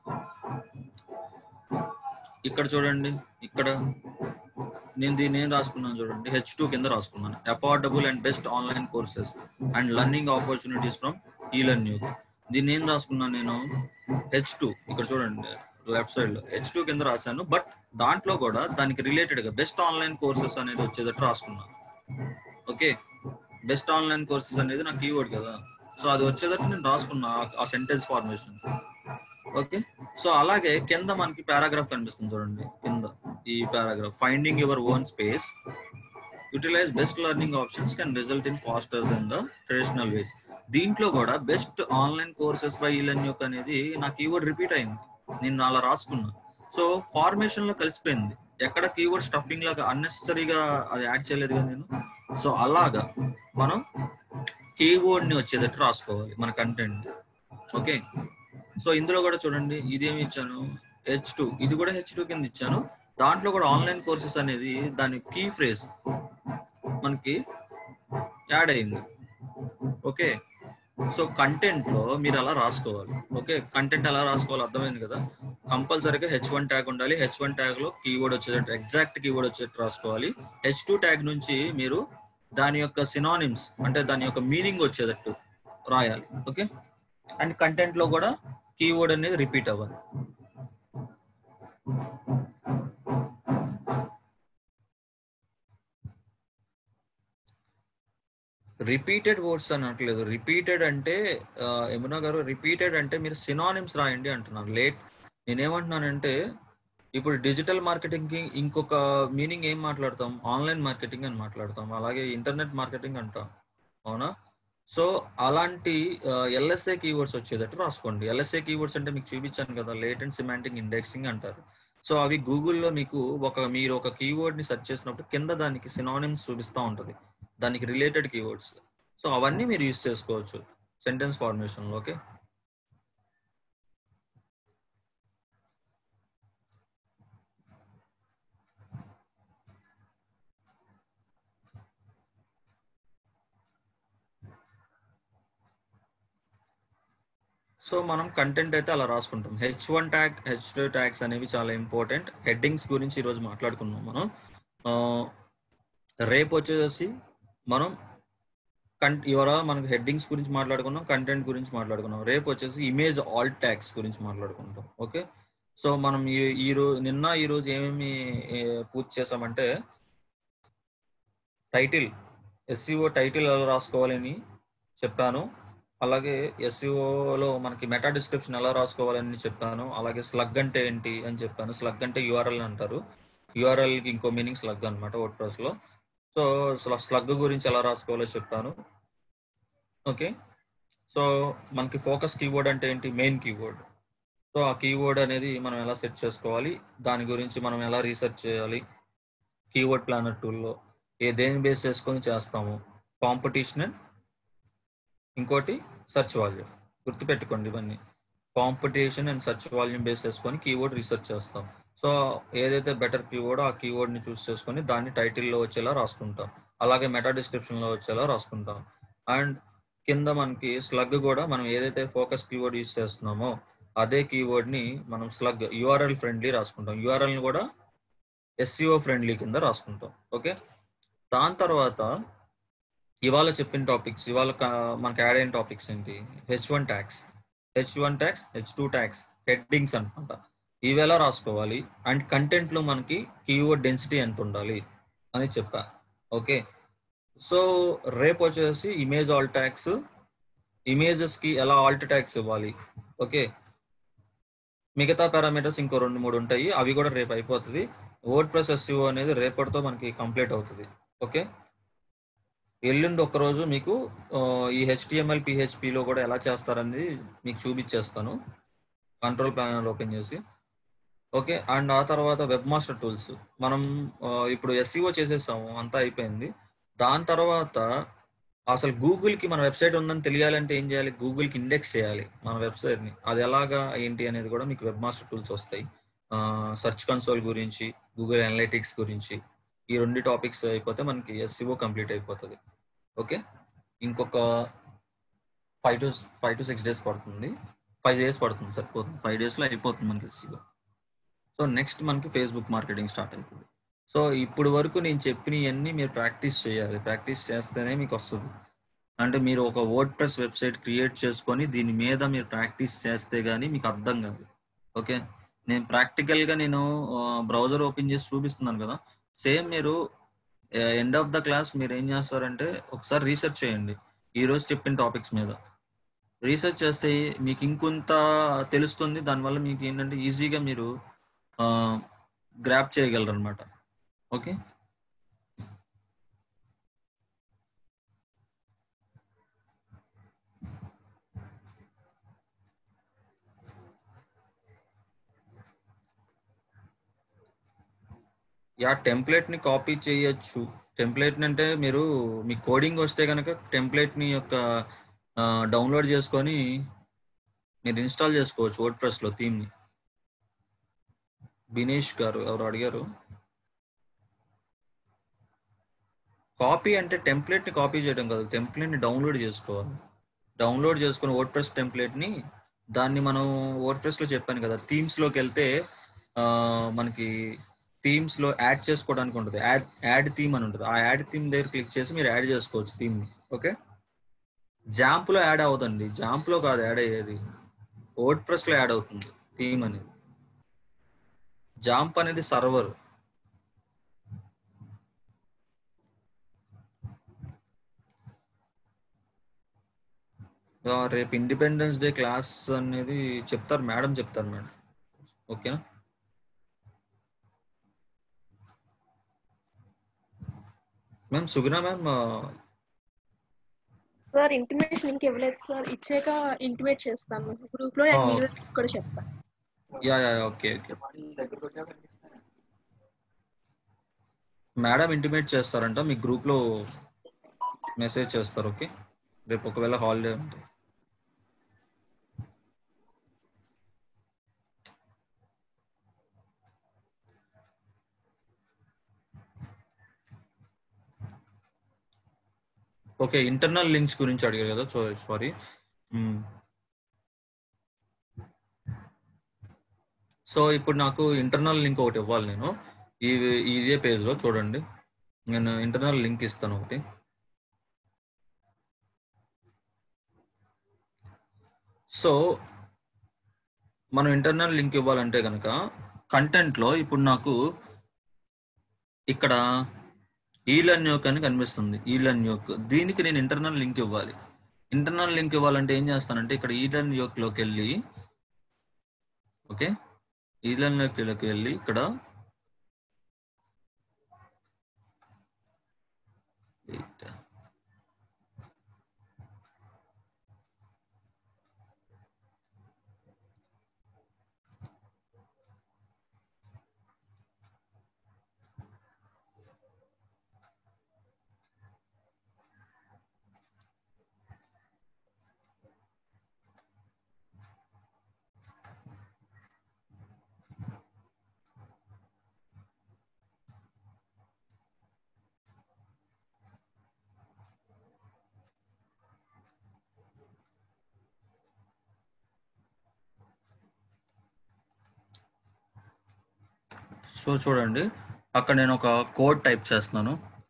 G: ఇక్కడ చూడండి ఇక్కడ నేను దీన్ని ఏం రాసుకున్నాను చూడండి హెచ్ టూ కింద రాసుకున్నాను affordable and best online courses and learning opportunities from e learn దీన్ని ఏం రాసుకున్నాను నేను హెచ్ టూ ఇక్కడ చూడండి లెఫ్ట్ సైడ్ లో హెచ్ టూ కింద రాశాను బట్ దాంట్లో కూడా దానికి రిలేటెడ్ గా బెస్ట్ ఆన్లైన్ కోర్సెస్ అనేది వచ్చేటట్టు రాసుకున్నాను ఓకే బెస్ట్ ఆన్లైన్ కోర్సెస్ అనేది నా కీవర్డ్ కదా సో అది వచ్చేటట్టు నేను రాసుకున్నా ఆ- ఆ సెంటెన్స్ ఫార్మేషన్ ఓకే సో అలాగే కింద మనకి పారాగ్రాఫ్ కనిపిస్తుంది చూడండి కింద ఈ paragraph finding your own space utilize best learning options can result in faster than the traditional ways దీంట్లో కూడా బెస్ట్ ఆన్లైన్ కోర్సెస్ బై ఇలన్ యొక్క అనేది నా కీవర్డ్ రిపీట్ అయింది నేను అలా రాసుకున్నా సో ఫార్మేషన్ లో కలిసిపోయింది ఎక్కడ కీవర్డ్ స్టఫింగ్ లాగా అన్నెసరీగా అది యాడ్ చేయలేదు కదా నేను సో అలాగా మనం కీవర్డ్ ని వచ్చేటట్టు రాసుకోవాలి మన కంటెంట్ ఓకే సో ఇందులో కూడా చూడండి ఇదేమి ఇచ్చాను హెచ్ టూ ఇది కూడా హెచ్ టూ కింద ఇచ్చాను దాంట్లో కూడా ఆన్లైన్ కోర్సెస్ అనేది దాని కీ ఫ్రేజ్ మనకి యాడ్ అయింది ఓకే సో కంటెంట్ లో మీరు అలా రాసుకోవాలి ఓకే కంటెంట్ ఎలా రాసుకోవాలి అర్థమైంది కదా కంపల్సరీగా హెచ్ వన్ ట్యాగ్ ఉండాలి హెచ్ వన్ ట్యాగ్ లో కీవర్డ్ వచ్చేటట్టు ఎగ్జాక్ట్ కీవర్డ్ వచ్చేటట్టు రాసుకోవాలి హెచ్ టూ ట్యాగ్ నుంచి మీరు దాని యొక్క సినానిమ్స్ అంటే దాని యొక్క మీనింగ్ వచ్చేటట్టు రాయాలి ఓకే అండ్ కంటెంట్ లో కూడా కీవర్డ్ అనేది రిపీట్ అవ్వాలి రిపీటెడ్ వర్డ్స్ అనట్లేదు రిపీటెడ్ అంటే ఆ, యమునా గారు రిపీటెడ్ అంటే మీరు సినానిమ్స్ రాయండి అంటున్నారు లేట్ నేనేమంటున్నానంటే ఇప్పుడు డిజిటల్ మార్కెటింగ్ కి ఇంకొక మీనింగ్ ఏం మాట్లాడతాం ఆన్లైన్ మార్కెటింగ్ అని మాట్లాడతాం అలాగే ఇంటర్నెట్ మార్కెటింగ్ అంటాం అవునా సో అలాంటి ఎల్ఎస్ఏ కీవర్డ్స్ వచ్చేటట్టు రాసుకోండి ఎల్ఎస్ఏ కీవర్డ్స్ అంటే మీకు చూపించాను కదా లేటెంట్ సిమాంటిక్ ఇండెక్సింగ్ అంటారు సో అవి గూగుల్లో మీకు ఒక మీరు ఒక కీవర్డ్ ని సెర్చ్ చేసినప్పుడు కింద దానికి సినానిమ్స్ చూపిస్తూ ఉంటది దానికి రిలేటెడ్ కీవర్డ్స్ సో అవన్నీ మీరు యూస్ చేసుకోవచ్చు సెంటెన్స్ ఫార్మేషన్ లో ఓకే సో మనం కంటెంట్ అయితే అలా రాసుకుంటాం H one tag H two tags అనేవి చాలా ఇంపార్టెంట్ హెడ్డింగ్స్ గురించి ఈరోజు మాట్లాడుకున్నాం మనం ఆ, రేపు వచ్చేసి మనం కం ఇవాళ మనకు హెడ్డింగ్స్ గురించి మాట్లాడుకున్నాం కంటెంట్ గురించి మాట్లాడుకున్నాం రేపు వచ్చేసి ఇమేజ్ ఆల్ ట్యాగ్స్ గురించి మాట్లాడుకుంటాం ఓకే సో మనం ఈ ఈ రోజు నిన్న ఈ రోజు ఏమేమి ఏ, పూర్తి చేసామంటే టైటిల్ ఎస్సీఓ టైటిల్ ఎలా రాసుకోవాలని చెప్పాను అలాగే ఎస్సీఓలో మనకి మెటా డిస్క్రిప్షన్ ఎలా రాసుకోవాలని చెప్పాను అలాగే స్లగ్ అంటే ఏంటి అని చెప్పాను స్లగ్ అంటే యూఆర్ఎల్ అంటారు యూఆర్ఎల్ కి ఇంకో మీనింగ్ స్లగ్ అనమాట వర్డ్ ప్రెస్ లో సో స్లగ్ గురించి ఎలా రాసుకోవాలో చెప్పాను ఓకే సో మనకి ఫోకస్ కీవర్డ్ అంటే ఏంటి మెయిన్ కీవర్డ్ సో ఆ కీవర్డ్ అనేది మనం ఎలా సెట్ చేసుకోవాలి దాని గురించి మనం ఎలా రీసెర్చ్ చేయాలి కీవర్డ్ ప్లానర్ టూల్లో ఏ దేని బేస్ చేసుకొని చేస్తాము కాంపిటీషన్ అండ్ ఇంకోటి సెర్చ్ వాల్యూమ్ గుర్తుపెట్టుకోండి ఇవన్నీ competition and search volume base చేసుకొని కీవర్డ్ రీసెర్చ్ చేస్తాం సో ఏదైతే బెటర్ కీవర్డ్ ఆ కీవర్డ్ ని చూస్ చేసుకొని దాన్ని టైటిల్లో వచ్చేలా రాసుకుంటాం అలాగే మెటా డిస్క్రిప్షన్ లో వచ్చేలా రాసుకుంటాం అండ్ కింద మనకి స్లగ్ కూడా మనం ఏదైతే ఫోకస్ కీవర్డ్ యూస్ చేస్తున్నామో అదే కీవర్డ్ ని మనం స్లగ్ యూఆర్ఎల్ ఫ్రెండ్లీ రాసుకుంటాం యూఆర్ఎల్ ని కూడా ఎస్సీఓ ఫ్రెండ్లీ కింద రాసుకుంటాం ఓకే దాని తర్వాత ఇవాళ చెప్పిన టాపిక్స్ ఇవాళ క- మనకి యాడ్ అయిన టాపిక్స్ ఏంటి H one tags H one tags H two tags headings అనమాట ఇవి ఎలా రాసుకోవాలి అండ్ కంటెంట్ లో మనకి కీవర్డ్ డెన్సిటీ ఎంత ఉండాలి అని చెప్పా ఓకే సో రేపు వచ్చేసి ఇమేజ్ ఆల్ ట్యాక్స్ ఇమేజెస్ కి ఎలా ఆల్ట్ ట్యాక్స్ ఇవ్వాలి ఓకే మిగతా పారామీటర్స్ ఇంకో రెండు మూడు ఉంటాయి అవి కూడా రేపు అయిపోతుంది వర్డ్ ప్రెస్ ఎస్సీఓ అనేది రేపటితో మనకి కంప్లీట్ అవుతుంది ఓకే ఎల్లుండి ఒక్కరోజు మీకు ఆ, ఈ హెచ్టిఎంఎల్ పిహెచ్పిలో కూడా ఎలా చేస్తారనేది మీకు చూపించేస్తాను కంట్రోల్ ప్యానల్ ఓపెన్ చేసి ఓకే అండ్ ఆ తర్వాత వెబ్ మాస్టర్ టూల్స్ మనం ఆ, ఇప్పుడు ఎస్సీఓ చేసేసాము అంతా అయిపోయింది దాని తర్వాత అసలు గూగుల్ కి మన వెబ్సైట్ ఉందని తెలియాలంటే ఏం చేయాలి గూగుల్ కి ఇండెక్స్ చేయాలి మన వెబ్సైట్ ని అది ఎలాగా ఏంటి అనేది కూడా మీకు వెబ్ మాస్టర్ టూల్స్ వస్తాయి సెర్చ్ కన్సోల్ గురించి గూగుల్ అనలిటిక్స్ గురించి ఈ రెండు టాపిక్స్ అయిపోతే మనకి ఎస్సీఓ కంప్లీట్ అయిపోతుంది ఓకే ఇంకొక five to five to six days పడుతుంది ఫైవ్ డేస్ పడుతుంది సరిపోతుంది ఫైవ్ డేస్ లో అయిపోతుంది మనకి ఎస్సీఓ సో నెక్స్ట్ మనకి ఫేస్బుక్ మార్కెటింగ్ స్టార్ట్ అవుతుంది సో ఇప్పుడు వరకు నేను చెప్పినవన్నీ మీరు ప్రాక్టీస్ చేయాలి ప్రాక్టీస్ చేస్తేనే మీకు వస్తుంది అంటే మీరు ఒక వర్డ్ ప్రెస్ వెబ్సైట్ క్రియేట్ చేసుకొని దీని మీద మీరు ప్రాక్టీస్ చేస్తే గానీ మీకు అర్థం కాదు ఓకే నేను ప్రాక్టికల్ గా నేను బ్రౌజర్ ఓపెన్ చేసి చూపిస్తున్నాను కదా సేమ్ మీరు ఎండ్ ఆఫ్ ద క్లాస్ మీరు ఏం చేస్తారంటే ఒకసారి రీసెర్చ్ చేయండి ఈ రోజు చెప్పిన టాపిక్స్ మీద రీసెర్చ్ చేస్తే మీకు ఇంకొంత తెలుస్తుంది దానివల్ల మీకు ఏంటంటే ఈజీగా మీరు గ్రాప్ చేయగలరు అనమాట ఓకే యా టెంప్లెట్ ని కాపీ చేయొచ్చు టెంప్లెట్ అంటే మీరు మీ కోడింగ్ వస్తే కనుక టెంప్లెట్ ని యొక్క డౌన్లోడ్ చేసుకొని మీరు ఇన్స్టాల్ చేసుకోవచ్చు వర్డ్ ప్రెస్ లో థీమ్ ని బినేష్ గారు ఎవరు అడిగారు కాపీ అంటే టెంప్లెట్ ని కాపీ చేయడం కాదు టెంప్లెట్ ని డౌన్లోడ్ చేసుకోవాలి డౌన్లోడ్ చేసుకుని వర్డ్ ప్రెస్ టెంప్లెట్ ని దాన్ని మనం వర్డ్ ప్రెస్ లో చెప్పాను కదా థీమ్స్ లోకి వెళ్తే ఆ, మనకి థీమ్స్ లో యాడ్ చేసుకోవడానికి ఉంటుంది యాడ్ యాడ్ థీమ్ అని ఉంటుంది ఆ యాడ్ థీమ్ దగ్గర క్లిక్ చేసి మీరు యాడ్ చేసుకోవచ్చు థీమ్ ని ఓకే జాంప్ లో యాడ్ అవుతుంది జాంప్ లో కాదు యాడ్ అయ్యేది వర్డ్ ప్రెస్ లో యాడ్ అవుతుంది థీమ్ అనేది జాంప్ అనేది సర్వర్ రేపు ఇండిపెండెన్స్ డే క్లాస్ అనేది చెప్తారు మేడం చెప్తారు మేడం ఓకేనా ma'am Suguna ma'am
J: sir intimation ఇంక ఇవ్వలేదు సార్ ఇచ్చాక ఇంటిమేట్ చేస్తాము గ్రూప్ లో
G: ఆ.
J: వీడియో కూడా చెప్తాను
G: yeah yeah okay okay madam intimate చేస్తారంట మీ గ్రూప్ లో మెసేజ్ చేస్తారు ఓకే రేపు ఒకవేళ హాలిడే ఉంటే ఓకే ఇంటర్నల్ లింక్స్ గురించి అడిగారు కదా సో సారీ సో ఇప్పుడు నాకు ఇంటర్నల్ లింక్ ఒకటి ఇవ్వాలి నేను ఈ ఇదే పేజ్ లో చూడండి నేను ఇంటర్నల్ లింక్ ఇస్తాను ఒకటి సో మనం ఇంటర్నల్ లింక్ ఇవ్వాలంటే కనుక కంటెంట్ లో ఇప్పుడు నాకు ఇక్కడ ఈలర్న్ యోక్ అని కనిపిస్తుంది ఈలర్న్ యోక్ దీనికి నేను ఇంటర్నల్ లింక్ ఇవ్వాలి ఇంటర్నల్ లింక్ ఇవ్వాలంటే ఏం చేస్తానంటే ఇక్కడ ఈలర్న్ యోక్ లోకి వెళ్ళి ఓకే ఈలర్న్ లోకి వెళ్ళి ఇక్కడ Wait. సో చూడండి అక్కడ నేను ఒక కోడ్ టైప్ చేస్తున్నాను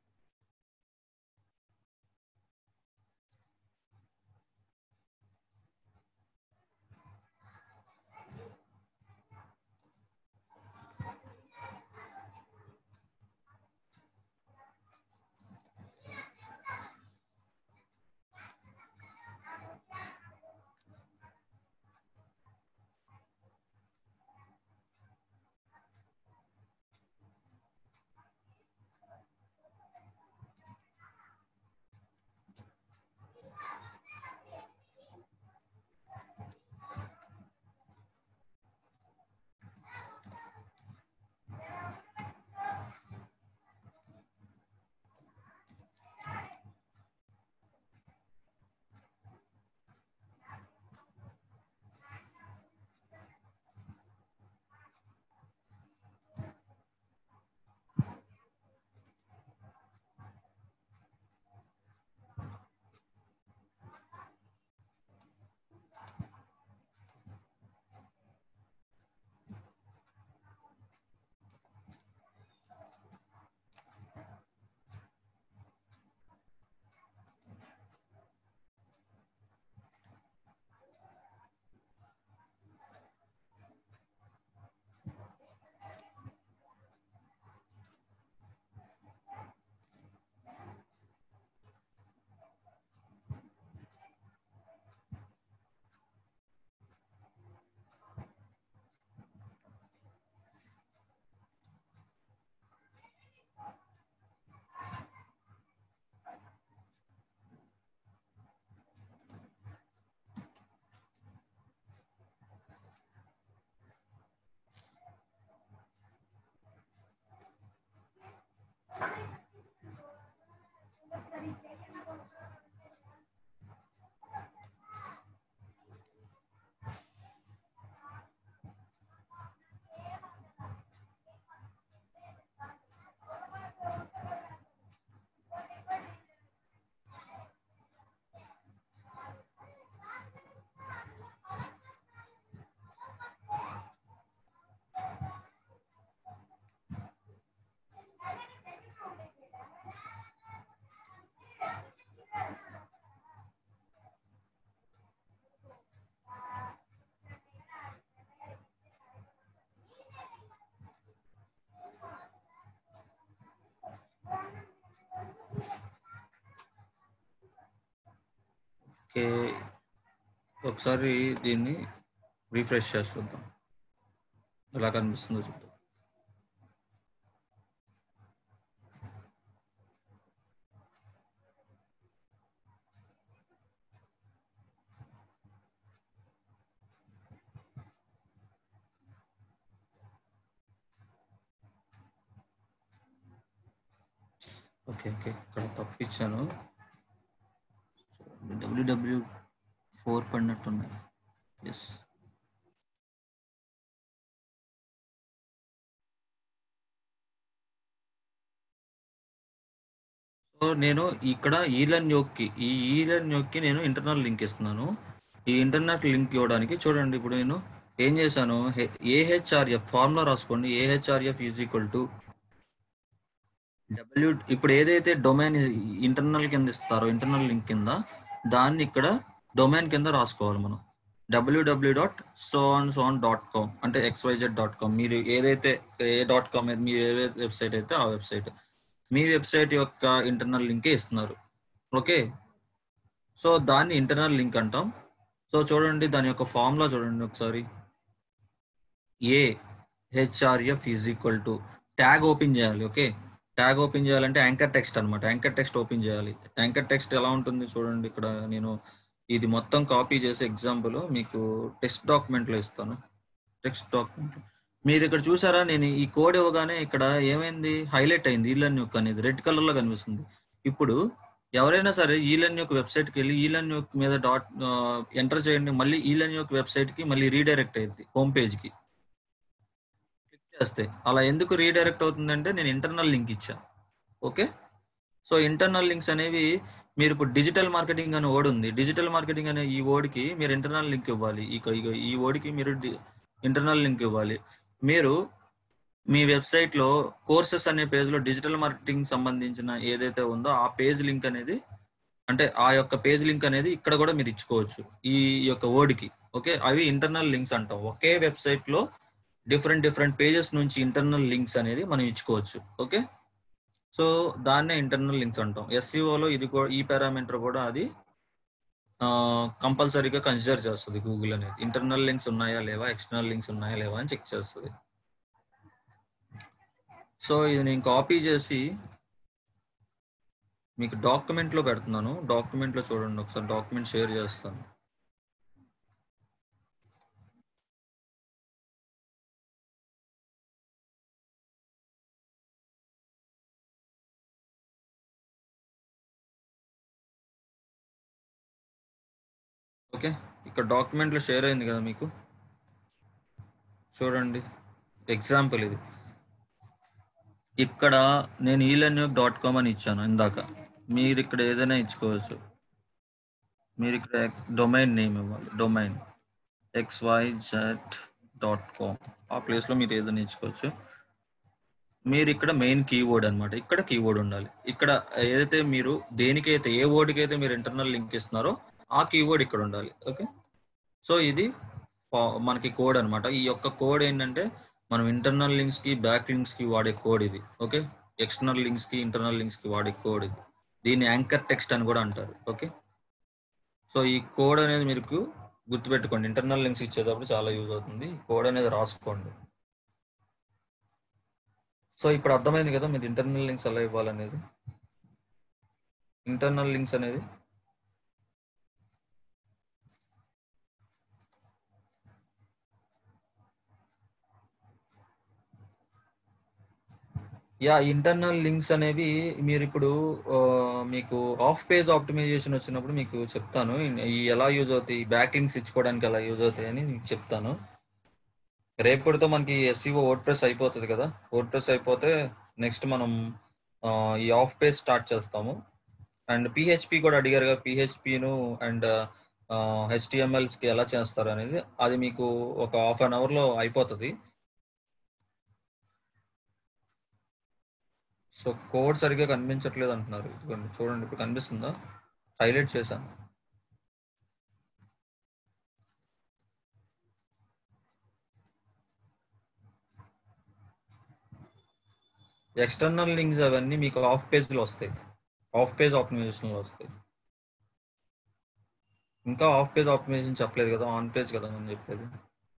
G: ఓకే ఒకసారి దీన్ని రీఫ్రెష్ చేసి చూద్దాం ఎలా కనిపిస్తుందో చూద్దాం ఓకే ఓకే ఇక్కడ తప్పించాను డబ్ల్యూడబ్ల్యూ ఫోర్ పడినట్టున్నాయి ఎస్ సో నేను ఇక్కడ ఈలన్ యోక్కి ఈ ఈలన్ యోక్కి నేను ఇంటర్నల్ లింక్ ఇస్తున్నాను ఈ ఇంటర్నెట్ లింక్ ఇవ్వడానికి చూడండి ఇప్పుడు నేను ఏం చేశాను ఏహెచ్ఆర్ఎఫ్ ఫార్ములా రాసుకోండి AHRF is equal to W ఇప్పుడు ఏదైతే డొమైన్ ఇంటర్నల్ కింద ఇస్తారో ఇంటర్నల్ లింక్ కింద దాన్ని ఇక్కడ డొమైన్ కింద రాసుకోవాలి మనం డబ్ల్యూడబ్ల్యూ డాట్ సోన్ సోన్ డాట్ కామ్ అంటే ఎక్స్వైజెడ్ డాట్ కామ్ మీరు ఏదైతే ఏ డాట్ కామ్ మీరు ఏ వెబ్సైట్ అయితే ఆ వెబ్సైట్ మీ వెబ్సైట్ యొక్క ఇంటర్నల్ లింకే ఇస్తున్నారు ఓకే సో దాన్ని ఇంటర్నల్ లింక్ అంటాం సో చూడండి దాని యొక్క ఫార్ములా చూడండి ఒకసారి a HRF is equal to tag open చేయాలి ఓకే ట్యాగ్ ఓపెన్ చేయాలంటే యాంకర్ టెక్స్ట్ అనమాట యాంకర్ టెక్స్ట్ ఓపెన్ చేయాలి యాంకర్ టెక్స్ట్ ఎలా ఉంటుంది చూడండి ఇక్కడ నేను ఇది మొత్తం కాపీ చేసే ఎగ్జాంపుల్ మీకు టెక్స్ట్ డాక్యుమెంట్ లో ఇస్తాను టెక్స్ట్ డాక్యుమెంట్ మీరు ఇక్కడ చూసారా నేను ఈ కోడ్ ఇవ్వగానే ఇక్కడ ఏమైంది హైలైట్ అయింది ఈలన్ యొక్క అనేది రెడ్ కలర్ లో కనిపిస్తుంది ఇప్పుడు ఎవరైనా సరే ఈలన్ యొక్క వెబ్సైట్ కి వెళ్ళి ఈలన్ యొక్క మీద డాట్ ఎంటర్ చేయండి మళ్ళీ ఈలన్ యొక్క వెబ్సైట్ కి మళ్ళీ రీడైరెక్ట్ అయింది హోమ్ పేజ్ కి క్లిక్ చేస్తే అలా ఎందుకు రీడైరెక్ట్ అవుతుందంటే నేను ఇంటర్నల్ లింక్ ఇచ్చా ఓకే సో ఇంటర్నల్ లింక్స్ అనేవి మీరు ఇప్పుడు డిజిటల్ మార్కెటింగ్ అనే ఓడి ఉంది డిజిటల్ మార్కెటింగ్ అనే ఈ ఓడికి మీరు ఇంటర్నల్ లింక్ ఇవ్వాలి ఇక ఇక ఈ ఓడికి మీరు ఇంటర్నల్ లింక్ ఇవ్వాలి మీరు మీ వెబ్సైట్ లో కోర్సెస్ అనే పేజ్ లో డిజిటల్ మార్కెటింగ్ సంబంధించిన ఏదైతే ఉందో ఆ పేజ్ లింక్ అనేది అంటే ఆ యొక్క పేజ్ లింక్ అనేది ఇక్కడ కూడా మీరు ఇచ్చుకోవచ్చు ఈ యొక్క వర్డ్ కి ఓకే అవి ఇంటర్నల్ లింక్స్ అంటాం ఒకే వెబ్సైట్ లో డిఫరెంట్ డిఫరెంట్ పేజెస్ నుంచి ఇంటర్నల్ లింక్స్ అనేది మనం ఇచ్చుకోవచ్చు ఓకే సో దాన్నే ఇంటర్నల్ లింక్స్ అంటాం ఎస్సీఓలో ఇది కూడా ఈ పారామీటర్ కూడా అది కంపల్సరీగా కన్సిడర్ చేస్తుంది గూగుల్ అనేది ఇంటర్నల్ లింక్స్ ఉన్నాయా లేవా ఎక్స్టర్నల్ లింక్స్ ఉన్నాయా లేవా అని చెక్ చేస్తుంది సో ఇది నేను కాపీ చేసి మీకు డాక్యుమెంట్ లో పెడుతున్నాను డాక్యుమెంట్ లో చూడండి ఒకసారి డాక్యుమెంట్ షేర్ చేస్తాను ఓకే ఇక్కడ డాక్యుమెంట్ లో షేర్ అయింది కదా మీకు చూడండి ఎగ్జాంపుల్ ఇది ఇక్కడ నేను ఈలెన్యూక్ డాట్ కామ్ అని ఇచ్చాను ఇందాక మీరు ఇక్కడ ఏదైనా ఇచ్చుకోవచ్చు మీరు ఇక్కడ డొమైన్ నేమ్ ఇవ్వాలి domain X Y Z dot com ఆ ప్లేస్లో మీరు ఏదైనా ఇచ్చుకోవచ్చు మీరు ఇక్కడ మెయిన్ కీవర్డ్ అన్నమాట ఇక్కడ కీవర్డ్ ఉండాలి ఇక్కడ ఏదైతే మీరు దేనికైతే ఏ వర్డ్కి అయితే మీరు ఇంటర్నల్ లింక్ ఇస్తున్నారో ఆ కీవర్డ్ ఇక్కడ ఉండాలి ఓకే సో ఇది పా- మనకి కోడ్ అన్నమాట ఈ యొక్క కోడ్ ఏంటంటే మనం ఇంటర్నల్ లింక్స్ కి బ్యాక్ లింక్స్ కి వాడే కోడ్ ఇది ఓకే ఎక్స్టర్నల్ లింక్స్ కి ఇంటర్నల్ లింక్స్ కి వాడే కోడ్ ఇది దీన్ని యాంకర్ టెక్స్ట్ అని కూడా అంటారు ఓకే సో ఈ కోడ్ అనేది మీకు గుర్తుపెట్టుకోండి ఇంటర్నల్ లింక్స్ ఇచ్చేటప్పుడు చాలా యూజ్ అవుతుంది కోడ్ అనేది రాసుకోండి సో ఇప్పుడు అర్థమైంది కదా మీరు ఇంటర్నల్ లింక్స్ ఎలా ఇవ్వాలనేది ఇంటర్నల్ లింక్స్ అనేది యా ఇంటర్నల్ లింక్స్ అనేవి మీరు ఇప్పుడు ఆ, మీకు ఆఫ్ పేజ్ ఆప్టిమైజేషన్ వచ్చినప్పుడు మీకు చెప్తాను ఈ ఎలా యూజ్ అవుతాయి బ్యాక్ లింక్స్ ఇచ్చుకోవడానికి ఎలా యూజ్ అవుతాయి అని మీకు చెప్తాను రేపటితో మనకి ఎస్సీఓ వర్డ్ ప్రెస్ అయిపోతుంది కదా వర్డ్ ప్రెస్ అయిపోతే నెక్స్ట్ మనం ఆ, ఈ ఆఫ్ పేజ్ స్టార్ట్ చేస్తాము అండ్ పిహెచ్పి కూడా అడిగారు కదా పిహెచ్పిను అండ్ హెచ్టిఎంఎల్స్ కి ఎలా చేస్తారు అనేది అది మీకు ఒక హాఫ్ అన్ అవర్ లో అయిపోతుంది సో కోడ్ సరిగ్గా కనిపించట్లేదు అంటున్నారు ఇదిగోండి చూడండి ఇప్పుడు కనిపిస్తుందా హైలైట్ చేశాను ఎక్స్టర్నల్ లింక్స్ అవన్నీ మీకు ఆఫ్ పేజ్ లో వస్తాయి ఆఫ్ పేజ్ ఆప్టిమైజేషన్ లో వస్తాయి ఇంకా ఆఫ్ పేజ్ ఆప్టిమైజేషన్ చెప్పలేదు కదా ఆన్ పేజ్ కదా మనం చెప్పేది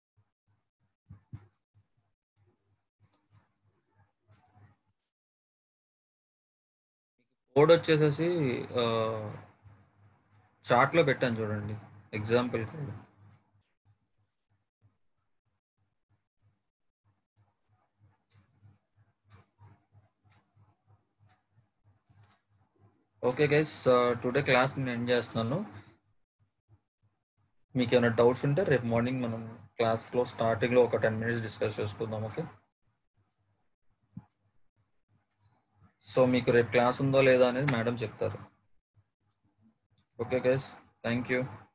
G: కోడ్ వచ్చేసేసి చార్ట్ లో పెట్టాను చూడండి example code okay guys today class నేను ఎండ్ చేస్తున్నాను మీకు ఏమైనా డౌట్స్ ఉంటే రేపు మార్నింగ్ మనం క్లాస్లో స్టార్టింగ్లో ఒక టెన్ మినిట్స్ డిస్కస్ చేసుకుందాం ఓకే సో మీకు రేపు క్లాస్ ఉందో లేదా అనేది మేడం చెప్తారు ఓకే గైస్ థ్యాంక్ యూ